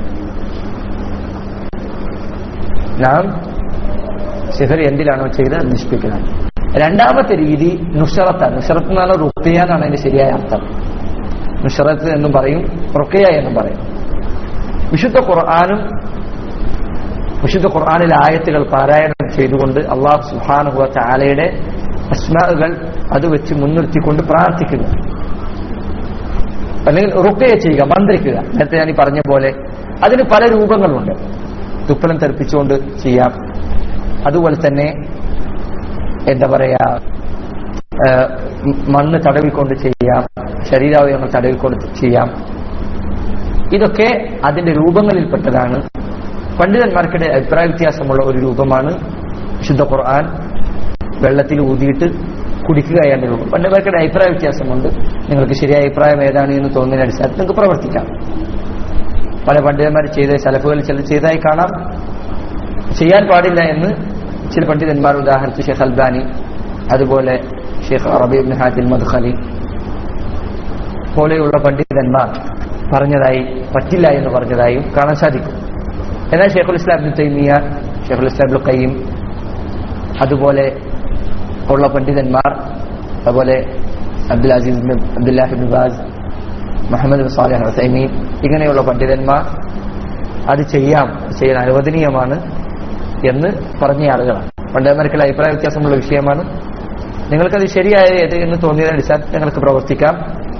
നാം സിഹർ എന്തിലാണോ ചെയ്ത് അത് നശിപ്പിക്കലാണ് രണ്ടാമത്തെ രീതി നുഷറത്താണ് നുഷറത്ത് എന്നാണ് റുക്കിയ എന്നാണ് അതിന്റെ ശരിയായ അർത്ഥം നുഷറത്ത് എന്നും പറയും റുക്കിയ എന്നും പറയും വിശുദ്ധ ഖുർആാനും വിശുദ്ധ ഖുർആാനിലെ ആയത്തുകൾ പാരായണം ചെയ്തുകൊണ്ട് അള്ളാഹു സുഹാനുഭവ ചാലയുടെ അസ്മാകൾ അത് വെച്ച് മുൻനിർത്തിക്കൊണ്ട് പ്രാർത്ഥിക്കുക അല്ലെങ്കിൽ റുക്കയ ചെയ്യുക മന്ത്രിക്കുക നേരത്തെ ഞാൻ ഈ പറഞ്ഞ പോലെ അതിന് പല രൂപങ്ങളുണ്ട് തുപ്പലം തെറിപ്പിച്ചുകൊണ്ട് ചെയ്യാം അതുപോലെ തന്നെ എന്താ പറയാ ആ, മണ്ണ് തടവിക്കൊണ്ട് ചെയ്യാം ശരീരാവയവങ്ങൾ തടവിക്കൊണ്ട് ചെയ്യാം ഇതൊക്കെ അതിന്റെ രൂപങ്ങളിൽപ്പെട്ടതാണ് പണ്ഡിതന്മാർക്കിടെ അഭിപ്രായ വ്യത്യാസമുള്ള ഒരു രൂപമാണ് വിശുദ്ധ ഖുർആൻ വെള്ളത്തിൽ ഊതിയിട്ട് കുടിക്കുക എന്ന രൂപം പണ്ഡിതന്മാർക്കിടെ അഭിപ്രായ വ്യത്യാസമുണ്ട് നിങ്ങൾക്ക് ശരിയായ അഭിപ്രായം ഏതാണ് എന്ന് തോന്നുന്ന അടിസ്ഥാനത്തിൽ നിങ്ങൾക്ക് പ്രവർത്തിക്കാം പല പണ്ഡിതന്മാർ ചെയ്ത സലഫുകൾ ചിലർ ചെയ്തതായി കാണാം ചെയ്യാൻ പാടില്ല എന്ന് ചില പണ്ഡിതന്മാർ ഉദാഹരണത്തിന് ഷെയ്ഖ് അൽബാനി അതുപോലെ ഷെയ്ഖ് റബീബ് ഹാജിൽ മദ്ഖലി പോലെയുള്ള പണ്ഡിതന്മാർ പറഞ്ഞതായി പറ്റില്ല എന്ന് പറഞ്ഞതായും കാണാൻ സാധിക്കും എന്നാൽ ഷെയ്ഖുൽ ഇസ്ലാം ഇബ്നു തൈമിയ ഷെയ്ഖുൽ ഇസ്ലാം ഇബ്നു ഖയ്യിം അതുപോലെ ഉള്ള പണ്ഡിതന്മാർ അതുപോലെ Abdul Aziz bin Abdullahi bin Baz Muhammad bin Salih Uthaymeen ഇങ്ങനെയുള്ള പണ്ഡിതന്മാർ അത് ചെയ്യാം ചെയ്യാൻ അനുവദനീയമാണ് എന്ന് പറഞ്ഞ ആളുകളാണ് പണ്ഡിതന്മാർക്കുള്ള അഭിപ്രായ വ്യത്യാസമുള്ള വിഷയമാണ് നിങ്ങൾക്കത് ശരിയായ ഏത് എന്ന് തോന്നിയതിന് അടിസ്ഥാനത്തിൽ നിങ്ങൾക്ക് പ്രവർത്തിക്കാം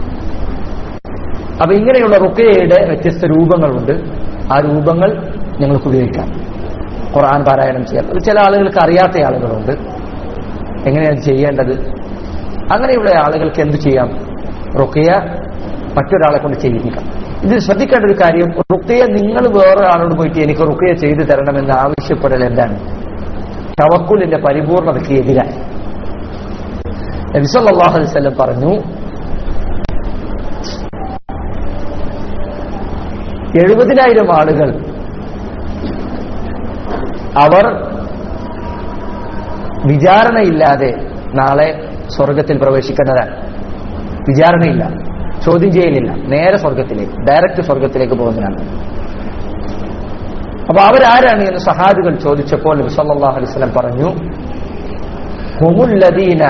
അപ്പൊ ഇങ്ങനെയുള്ള റുക്കയുടെ വ്യത്യസ്ത രൂപങ്ങളുണ്ട് ആ രൂപങ്ങൾ നിങ്ങൾക്ക് ഉപയോഗിക്കാം ഖുർആൻ പാരായണം ചെയ്യാം അത് ചില ആളുകൾക്ക് അറിയാത്ത ആളുകളുണ്ട് എങ്ങനെയാണ് ചെയ്യേണ്ടത് അങ്ങനെയുള്ള ആളുകൾക്ക് എന്ത് ചെയ്യാം റുക്കയ മറ്റൊരാളെ കൊണ്ട് ചെയ്യിപ്പിക്കാം ഇതിൽ ശ്രദ്ധിക്കേണ്ട ഒരു കാര്യം റുക്കയ നിങ്ങൾ വേറെ ആളോട് പോയിട്ട് എനിക്ക് റുക്കയ ചെയ്തു തരണമെന്ന് ആവശ്യപ്പെടൽ എന്താണ് തവക്കുലിന്റെ പരിപൂർണതയ്ക്ക് എതിരായി നബി സല്ലല്ലാഹു അലൈഹി വസല്ലം പറഞ്ഞു എഴുപതിനായിരം ആളുകൾ അവർ വിചാരണയില്ലാതെ നാളെ സ്വർഗത്തിൽ പ്രവേശിക്കേണ്ടതാണ് വിചാരണയില്ല ചോദ്യം ചെയ്യലില്ല നേരെ സ്വർഗത്തിലേക്ക് ഡയറക്റ്റ് സ്വർഗത്തിലേക്ക് പോകുന്നതാണ് അപ്പൊ അവരാരാണ് എന്ന് സഹാബികൾ ചോദിച്ചപ്പോൾ നബി സല്ലല്ലാഹു അലൈഹി വസല്ലം പറഞ്ഞു ഹുമുല്ലദീന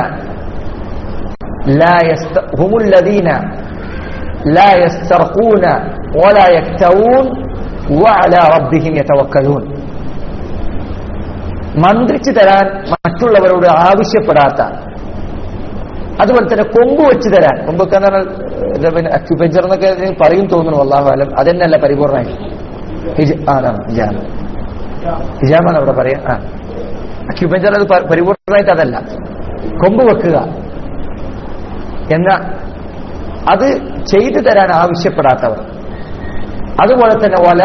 لا يست... هم الذين لا يسترقون ولا يكتوون وعلى ربهم يتوكلون മന്ത്രിച്ചു തരാൻ മറ്റുള്ളവരോട് ആവശ്യപ്പെടാത്ത അതുപോലെ തന്നെ കൊമ്പ് വെച്ച് തരാൻ കൊമ്പൊക്കെ എന്ന് പറഞ്ഞാൽ ഇത് പിന്നെ അക്യുപഞ്ചർ എന്നൊക്കെ ഇതിന് പറയും തോന്നുന്നു അള്ളാഹുലം അതെന്നല്ല പരിപൂർണ്ണമായി ഹിജ- ആ, അതാണ് ഹിജാമ ഹിജാമാണ് അവിടെ പറയാം ആ അക്യുപഞ്ചർ അത് പ- പരിപൂർണ്ണമായിട്ട് അതല്ല കൊമ്പ് വെക്കുക എന്ന അത് ചെയ്തു തരാൻ ആവശ്യപ്പെടാത്തവർ അതുപോലെ തന്നെ വല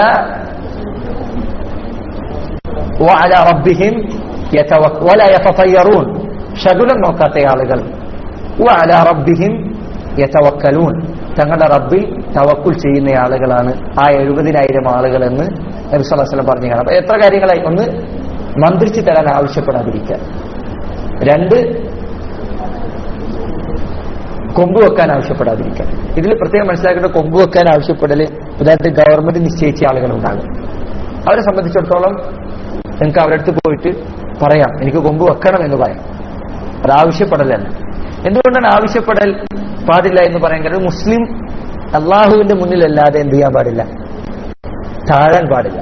وعلى ربهم يتوك ولا يتطيرون ശകുനം നോക്കാത്ത ആളുകൾ وعلى ربهم يتوكلون തങ്ങളുടെ റബ്ബിൽ തവക്കുൽ ചെയ്യുന്ന ആളുകളാണ് ആ എഴുപതിനായിരം ആളുകൾ എന്ന് നബി സ്വല്ലല്ലാഹു അലൈഹി വസല്ലം പറഞ്ഞു കാണാം അപ്പൊ എത്ര കാര്യങ്ങളായി ഒന്ന് മന്ത്രിച്ചു തരാൻ ആവശ്യപ്പെടാതിരിക്കുക രണ്ട് കൊമ്പ് വെക്കാൻ ആവശ്യപ്പെടാതിരിക്കുക ഇതിൽ പ്രത്യേകം മനസ്സിലാക്കേണ്ട കൊമ്പ് വെക്കാൻ ആവശ്യപ്പെടൽ ഉദാഹരണത്തിന് ഗവൺമെന്റ് നിശ്ചയിച്ച ആളുകളുണ്ടാകും അവരെ സംബന്ധിച്ചിടത്തോളം നിങ്ങൾക്ക് അവരുടെ അടുത്ത് പോയിട്ട് പറയാം എനിക്ക് കൊമ്പ് വെക്കണം എന്ന് പറയാം അത് ആവശ്യപ്പെടലല്ല എന്തുകൊണ്ടാണ് ആവശ്യപ്പെടൽ പാടില്ല എന്ന് പറയാൻ കാരണം മുസ്ലിം അള്ളാഹുവിന്റെ മുന്നിലല്ലാതെ എന്ത് ചെയ്യാൻ പാടില്ല താഴാൻ പാടില്ല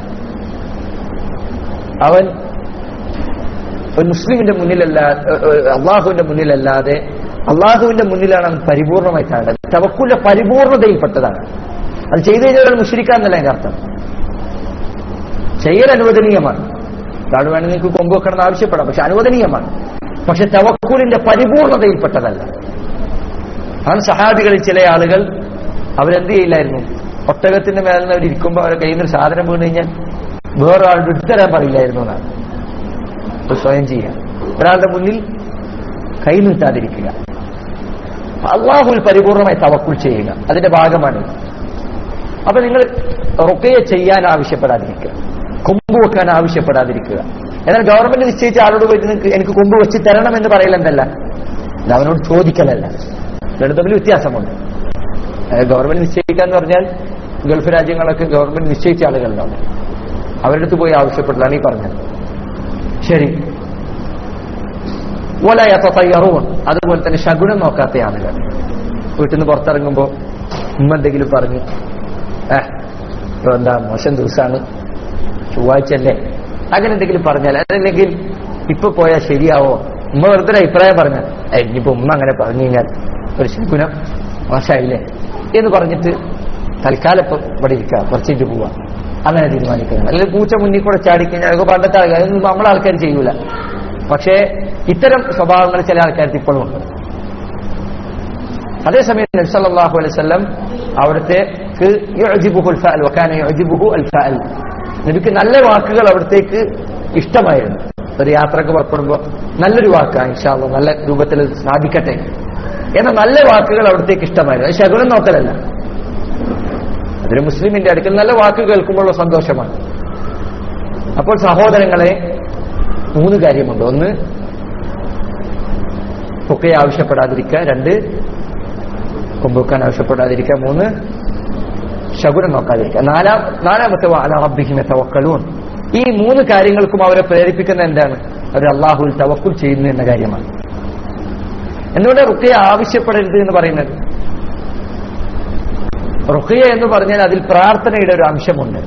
അവൻ ഒരു മുസ്ലിമിന്റെ മുന്നിലല്ലാതെ അള്ളാഹുവിന്റെ മുന്നിലല്ലാതെ അള്ളാഹുവിന്റെ മുന്നിലാണ് അവൻ പരിപൂർണമായി താഴേണ്ടത് തവക്കുന്റെ പരിപൂർണതയിൽപ്പെട്ടതാണ് അത് ചെയ്തു കഴിഞ്ഞാൽ മുഷിരിക്കാന്നല്ല അതിന്റെ അർത്ഥം ചെയ്യൽ അനുവദനീയമാണ് ഒരാൾ വേണമെങ്കിൽ നിങ്ങൾക്ക് കൊമ്പ് വെക്കണം എന്ന് ആവശ്യപ്പെടാം പക്ഷെ അനുവദനീയമാണ് പക്ഷെ തവക്കൂലിന്റെ പരിപൂർണതയിൽപ്പെട്ടതല്ല ആണ് സഹാബികളിൽ ചില ആളുകൾ അവരെന്ത് ചെയ്യില്ലായിരുന്നു ഒട്ടകത്തിന്റെ മേലെ നിന്ന് അവർ ഇരിക്കുമ്പോൾ അവരെ കയ്യിൽ നിന്ന് സാധനം വീണ് കഴിഞ്ഞാൽ വേറൊരാളുടെ എടുത്തരാൻ പറയില്ലായിരുന്നു എന്നാണ് അത് സ്വയം ചെയ്യുക ഒരാളുടെ മുന്നിൽ കൈ നീട്ടാതിരിക്കുക അള്ളാഹുൽ പരിപൂർണമായി തവക്കുൽ ചെയ്യുക അതിന്റെ ഭാഗമാണ് അപ്പൊ നിങ്ങൾ റുക്കയെ ചെയ്യാൻ ആവശ്യപ്പെടാതിരിക്കുക കൊമ്പ് വെക്കാൻ ആവശ്യപ്പെടാതിരിക്കുക എന്നാൽ ഗവൺമെന്റ് നിശ്ചയിച്ച ആളോട് പോയിട്ട് നിങ്ങൾക്ക് എനിക്ക് കൊമ്പ് വെച്ച് തരണം എന്ന് പറയൽ എന്തല്ല ഇത് അവനോട് ചോദിക്കലല്ല രണ്ടു തമ്മിൽ വ്യത്യാസമുണ്ട് അതായത് ഗവൺമെന്റ് നിശ്ചയിക്കുക എന്ന് പറഞ്ഞാൽ ഗൾഫ് രാജ്യങ്ങളൊക്കെ ഗവൺമെന്റ് നിശ്ചയിച്ച ആളുകളുണ്ടാവും അവരുടെ അടുത്ത് പോയി ആവശ്യപ്പെട്ടതാണ് ഈ പറഞ്ഞത് ശരി തയ്യാറും അതുപോലെ തന്നെ ശകുനം നോക്കാത്ത ആളുകൾ വീട്ടിൽ നിന്ന് പുറത്തിറങ്ങുമ്പോൾ ഉമ്മ എന്തെങ്കിലും പറഞ്ഞു ഏ ഇപ്പൊ എന്താ മോശം ദിവസമാണ് ചൊവ്വാഴ്ച അല്ലേ അങ്ങനെ എന്തെങ്കിലും പറഞ്ഞാൽ അതല്ലെങ്കിൽ ഇപ്പൊ പോയാൽ ശരിയാവോ ഉമ്മ വെറുതെ ഒരു അഭിപ്രായം പറഞ്ഞ ഇനിയിപ്പോ ഉമ്മ അങ്ങനെ പറഞ്ഞു കഴിഞ്ഞാൽ ഒരു ശകുനം മോശമായില്ലേ എന്ന് പറഞ്ഞിട്ട് തൽക്കാലം ഇപ്പൊ ഇവിടെ ഇരിക്കുക കുറച്ചിട്ട് പോവാ അങ്ങനെ തീരുമാനിക്കുന്നത് അല്ലെങ്കിൽ പൂച്ച മുന്നിൽ കൂടെ ചാടിക്കഴിഞ്ഞാൽ അതൊക്കെ പണ്ടത്തെ ആൾക്കാർ അതൊന്നും നമ്മളെ ആൾക്കാർ ചെയ്യൂല പക്ഷേ ഇത്തരം സ്വഭാവങ്ങൾ ചില ആൾക്കാർക്ക് ഇപ്പോഴും ഉണ്ട് അതേസമയം നബി സല്ലല്ലാഹു അലൈഹി വസല്ലം അവിടത്തേക്ക് യുഅ്ജിബുഹുൽ ഫഅൽ വകാന യുഅ്ജിബുഹു അൽ ഫഅൽ നബിക്ക് നല്ല വാക്കുകൾ അവിടത്തേക്ക് ഇഷ്ടമായിരുന്നു ഒരു യാത്രക്ക് പുറപ്പെടുമ്പോൾ നല്ലൊരു വാക്കാണ് ഇൻഷാല്ല നല്ല രൂപത്തിൽ അത് സാധിക്കട്ടെ എന്ന നല്ല വാക്കുകൾ അവിടത്തേക്ക് ഇഷ്ടമായിരുന്നു അത് ശകുനം നോക്കലല്ല അതൊരു മുസ്ലിമിന്റെ അടുക്കൽ നല്ല വാക്ക് കേൾക്കുമ്പോഴുള്ള സന്തോഷമാണ് അപ്പോൾ സഹോദരങ്ങളെ മൂന്ന് കാര്യമുണ്ട് ഒന്ന് ഒക്കെ ആവശ്യപ്പെടാതിരിക്കുക രണ്ട് കൊമ്പുക്കാൻ ആവശ്യപ്പെടാതിരിക്കുക മൂന്ന് ശകുനം നോക്കാതിരിക്കുക നാലാം നാലാമത്തെ റബ്ബിഹിമെ തവക്കലൂൺ ഈ മൂന്ന് കാര്യങ്ങൾക്കും അവരെ പ്രേരിപ്പിക്കുന്ന എന്താണ് അവർ അള്ളാഹുൽ തവക്കുൽ ചെയ്യുന്നു എന്ന കാര്യമാണ് എന്തുകൊണ്ട് റുക്കയെ ആവശ്യപ്പെടരുത് എന്ന് പറയുന്നത് റുഖിയ എന്ന് പറഞ്ഞാൽ അതിൽ പ്രാർത്ഥനയുടെ ഒരു അംശമുണ്ട്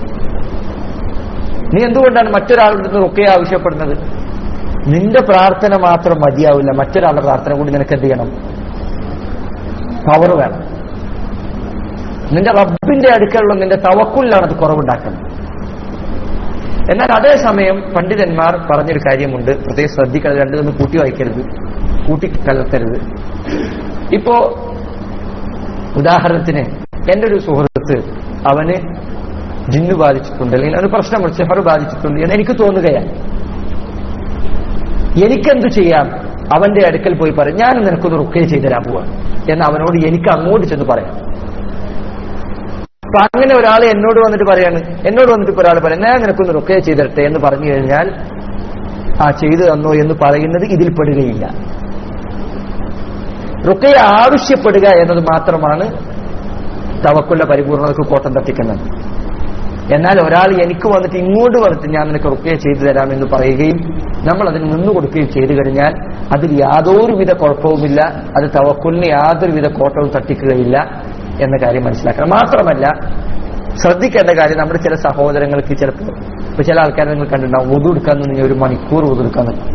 നീ എന്തുകൊണ്ടാണ് മറ്റൊരാളുടെ അടുത്ത് റുഖിയ ആവശ്യപ്പെടുന്നത് നിന്റെ പ്രാർത്ഥന മാത്രം മതിയാവില്ല മറ്റൊരാളുടെ പ്രാർത്ഥന കൂടി നിനക്ക് എന്ത് ചെയ്യണം പവർ വേണം നിന്റെ റബ്ബിന്റെ അടുക്കലുള്ള നിന്റെ തവക്കുലിലാണ് അത് കുറവുണ്ടാക്കുന്നത് എന്നാൽ അതേസമയം പണ്ഡിതന്മാർ പറഞ്ഞൊരു കാര്യമുണ്ട് പ്രത്യേകം ശ്രദ്ധിക്കണം രണ്ടുമൊന്നും കൂട്ടി വായിക്കരുത് കൂട്ടി കലർത്തരുത് ഇപ്പോ ഉദാഹരണത്തിന് എന്റെ ഒരു സുഹൃത്ത് അവന് ജിന്നു ബാധിച്ചിട്ടുണ്ട് അല്ലെങ്കിൽ അവന് പ്രശ്നമുണ്ട് സെഹർ ബാധിച്ചിട്ടുണ്ട് എന്ന് എനിക്ക് തോന്നുകയാണ് എനിക്കെന്തു ചെയ്യാം അവന്റെ അടുക്കൽ പോയി പറയും ഞാൻ നിനക്കൊന്ന് റുക്കേ ചെയ്തുതരാൻ പോവാണ് എന്ന് അവനോട് എനിക്ക് അങ്ങോട്ട് ചെന്ന് പറയാം അപ്പൊ അങ്ങനെ ഒരാൾ എന്നോട് വന്നിട്ട് പറയാണ് എന്നോട് വന്നിട്ട് ഇപ്പൊ ഒരാൾ പറയാം ഞാൻ നിനക്കൊന്ന് റുക്കേ ചെയ്തിരട്ടെ എന്ന് പറഞ്ഞു കഴിഞ്ഞാൽ ആ ചെയ്തു തന്നോ എന്ന് പറയുന്നത് ഇതിൽ പെടുകയില്ല റുക്കയെ ആവശ്യപ്പെടുക എന്നത് മാത്രമാണ് തവക്കുള്ള പരിപൂർണതക്ക് കോട്ടം തട്ടിക്കുന്നത് എന്നാൽ ഒരാൾ എനിക്ക് വന്നിട്ട് ഇങ്ങോട്ട് വന്നിട്ട് ഞാൻ നിനക്ക് റുക്കയെ ചെയ്തു തരാമെന്ന് പറയുകയും നമ്മൾ അതിന് നിന്നു കൊടുക്കുകയും ചെയ്തു കഴിഞ്ഞാൽ അതിൽ യാതൊരുവിധ കുഴപ്പവുമില്ല അത് തവക്കുലിന് യാതൊരുവിധ കോട്ടവും തട്ടിക്കുകയില്ല എന്ന കാര്യം മനസ്സിലാക്കണം മാത്രമല്ല ശ്രദ്ധിക്കേണ്ട കാര്യം നമ്മുടെ ചില സഹോദരങ്ങൾക്ക് ചിലപ്പോൾ ഇപ്പൊ ചില ആൾക്കാരെ നിങ്ങൾ കണ്ടിട്ടുണ്ടാവും ഉതു എടുക്കാൻ നിന്ന് ഒരു മണിക്കൂർ ഉതു എടുക്കാൻ നിൽക്കും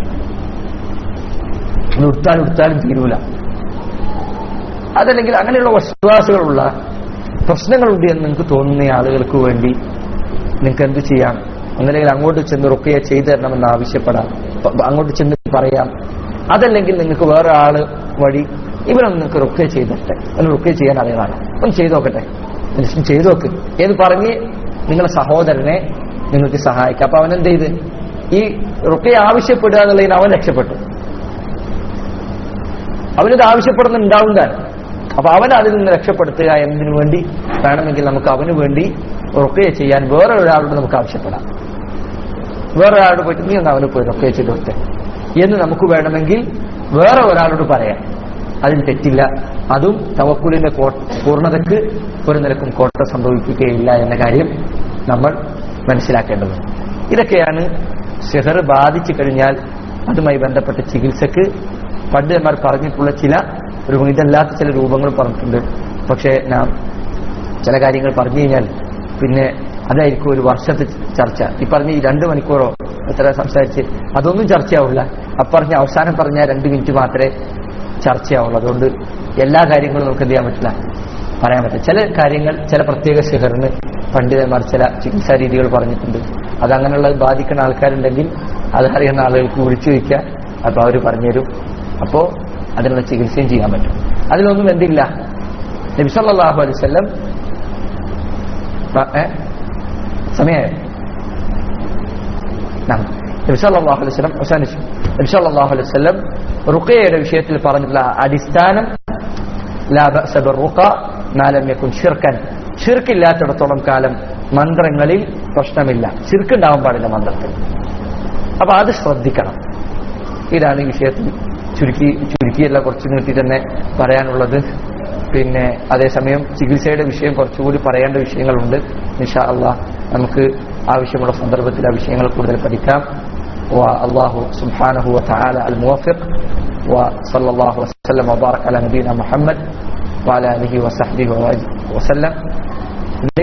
അത് ഉടുത്താലും ഉടുത്താലും തീരൂല അതല്ലെങ്കിൽ അങ്ങനെയുള്ള വിശ്വാസികളുള്ള പ്രശ്നങ്ങളുണ്ട് എന്ന് നിങ്ങൾക്ക് തോന്നുന്ന ആളുകൾക്ക് വേണ്ടി നിങ്ങൾക്ക് എന്ത് ചെയ്യാം ഒന്നല്ലെങ്കിൽ അങ്ങോട്ട് ചെന്ന് റുക്കയെ ചെയ്തു തരണമെന്ന് ആവശ്യപ്പെടാം പ- അങ്ങോട്ട് ചെന്ന് പറയാം അതല്ലെങ്കിൽ നിങ്ങൾക്ക് വേറെ ആള് വഴി ഇവനൊന്ന് നിങ്ങൾക്ക് റുക്കയെ ചെയ്തിട്ടെ ഒന്ന് റുക്കയെ ചെയ്യാൻ അറിയാനാണ് ഒന്ന് ചെയ്തു നോക്കട്ടെ മനുഷ്യൻ ചെയ്തു നോക്ക് എന്ന് പറഞ്ഞ് നിങ്ങളെ സഹോദരനെ നിങ്ങൾക്ക് സഹായിക്കാം അപ്പൊ അവൻ എന്ത് ചെയ്ത് ഈ റുക്കയെ ആവശ്യപ്പെടുക എന്നുള്ളതിന് അവൻ രക്ഷപ്പെട്ടു അവനിത് ആവശ്യപ്പെടുന്നുണ്ടാവും താൻ അപ്പൊ അവൻ അതിൽ നിന്ന് രക്ഷപ്പെടുത്തുക എന്നതിനു വേണ്ടി വേണമെങ്കിൽ നമുക്ക് അവന് വേണ്ടി റുക്കയെ ചെയ്യാൻ വേറെ ഒരാളോട് നമുക്ക് ആവശ്യപ്പെടാം വേറെ ഒരാളോട് പോയിട്ട് നീ ഒന്ന് അവന് പോയി റുക്കയെ ചെയ്ത് കൊടുത്തേ എന്ന് നമുക്ക് വേണമെങ്കിൽ വേറെ ഒരാളോട് പറയാം അതിൽ തെറ്റില്ല അതും തവക്കുലിന്റെ കോ- പൂർണ്ണതയ്ക്ക് ഒരു നിലക്കും കോട്ട സംഭവിക്കുകയില്ല എന്ന കാര്യം നമ്മൾ മനസ്സിലാക്കേണ്ടത് ഇതൊക്കെയാണ് ഷെഹർ ബാധിച്ചു കഴിഞ്ഞാൽ അതുമായി ബന്ധപ്പെട്ട ചികിത്സക്ക് പണ്ഡിതന്മാർ പറഞ്ഞിട്ടുള്ള ചില രൂപങ്ങൾ ഇതല്ലാത്ത ചില രൂപങ്ങൾ പറഞ്ഞിട്ടുണ്ട് പക്ഷേ നാം ചില കാര്യങ്ങൾ പറഞ്ഞു കഴിഞ്ഞാൽ പിന്നെ അതായിരിക്കും ഒരു വർഷത്തെ ചർച്ച ഈ പറഞ്ഞ ഈ രണ്ട് മണിക്കൂറോ എത്ര സംസാരിച്ച് അതൊന്നും ചർച്ചയാവില്ല അപ്പറഞ്ഞ അവസാനം പറഞ്ഞ രണ്ട് മിനിറ്റ് മാത്രമേ ചർച്ചയാവുള്ളൂ അതുകൊണ്ട് എല്ലാ കാര്യങ്ങളും നമുക്ക് എന്ത് ചെയ്യാൻ പറ്റില്ല പറയാൻ പറ്റില്ല ചില കാര്യങ്ങൾ ചില പ്രത്യേക സിഹറിന് പണ്ഡിതന്മാർ ചില ചികിത്സാ രീതികൾ പറഞ്ഞിട്ടുണ്ട് അത് അങ്ങനെയുള്ളത് ബാധിക്കുന്ന ആൾക്കാരുണ്ടെങ്കിൽ അത് അറിയുന്ന ആളുകൾക്ക് വിളിച്ചു വയ്ക്കുക അപ്പൊ അവർ പറഞ്ഞുതരും അപ്പോ അതിനുള്ള ചികിത്സയും ചെയ്യാൻ പറ്റും അതിലൊന്നും എന്തില്ല നബിസല്ലാഹു അലൈവല്ലം സമയായോ നബിസല്ലാഹു അലൈഹി വസല്ലം അവസാനിച്ചു നബിസല്ലാഹു അലൈഹി വസല്ലം റുഖയുടെ വിഷയത്തിൽ പറഞ്ഞിട്ടുള്ള അടിസ്ഥാനം ലാ ബഅസ ബിർറുഖ മാ ലം യകുൻ ഷിർക്കൻ ഷിർക്കില്ലാത്തിടത്തോളം കാലം മന്ത്രങ്ങളിൽ പ്രശ്നമില്ല ഷിർക്കുണ്ടാവാൻ പാടില്ല മന്ത്രത്തിൽ അപ്പൊ അത് ശ്രദ്ധിക്കണം ഇതാണ് ഈ വിഷയത്തിൽ ചുരുക്കി ചുരുക്കിയല്ല കുറച്ച് നീട്ടി തന്നെ പറയാനുള്ളത് പിന്നെ അതേസമയം ചികിത്സയുടെ വിഷയം കുറച്ചുകൂടി പറയേണ്ട വിഷയങ്ങളുണ്ട് നിഷാ അള്ളാഹ് നമുക്ക് ആവശ്യമുള്ള സന്ദർഭത്തിൽ ആ വിഷയങ്ങൾ കൂടുതൽ പഠിക്കാം والله سبحانه وتعالى الموفق وصلى الله وسلم وبارك على نبينا محمد وعلى اله وصحبه وسلم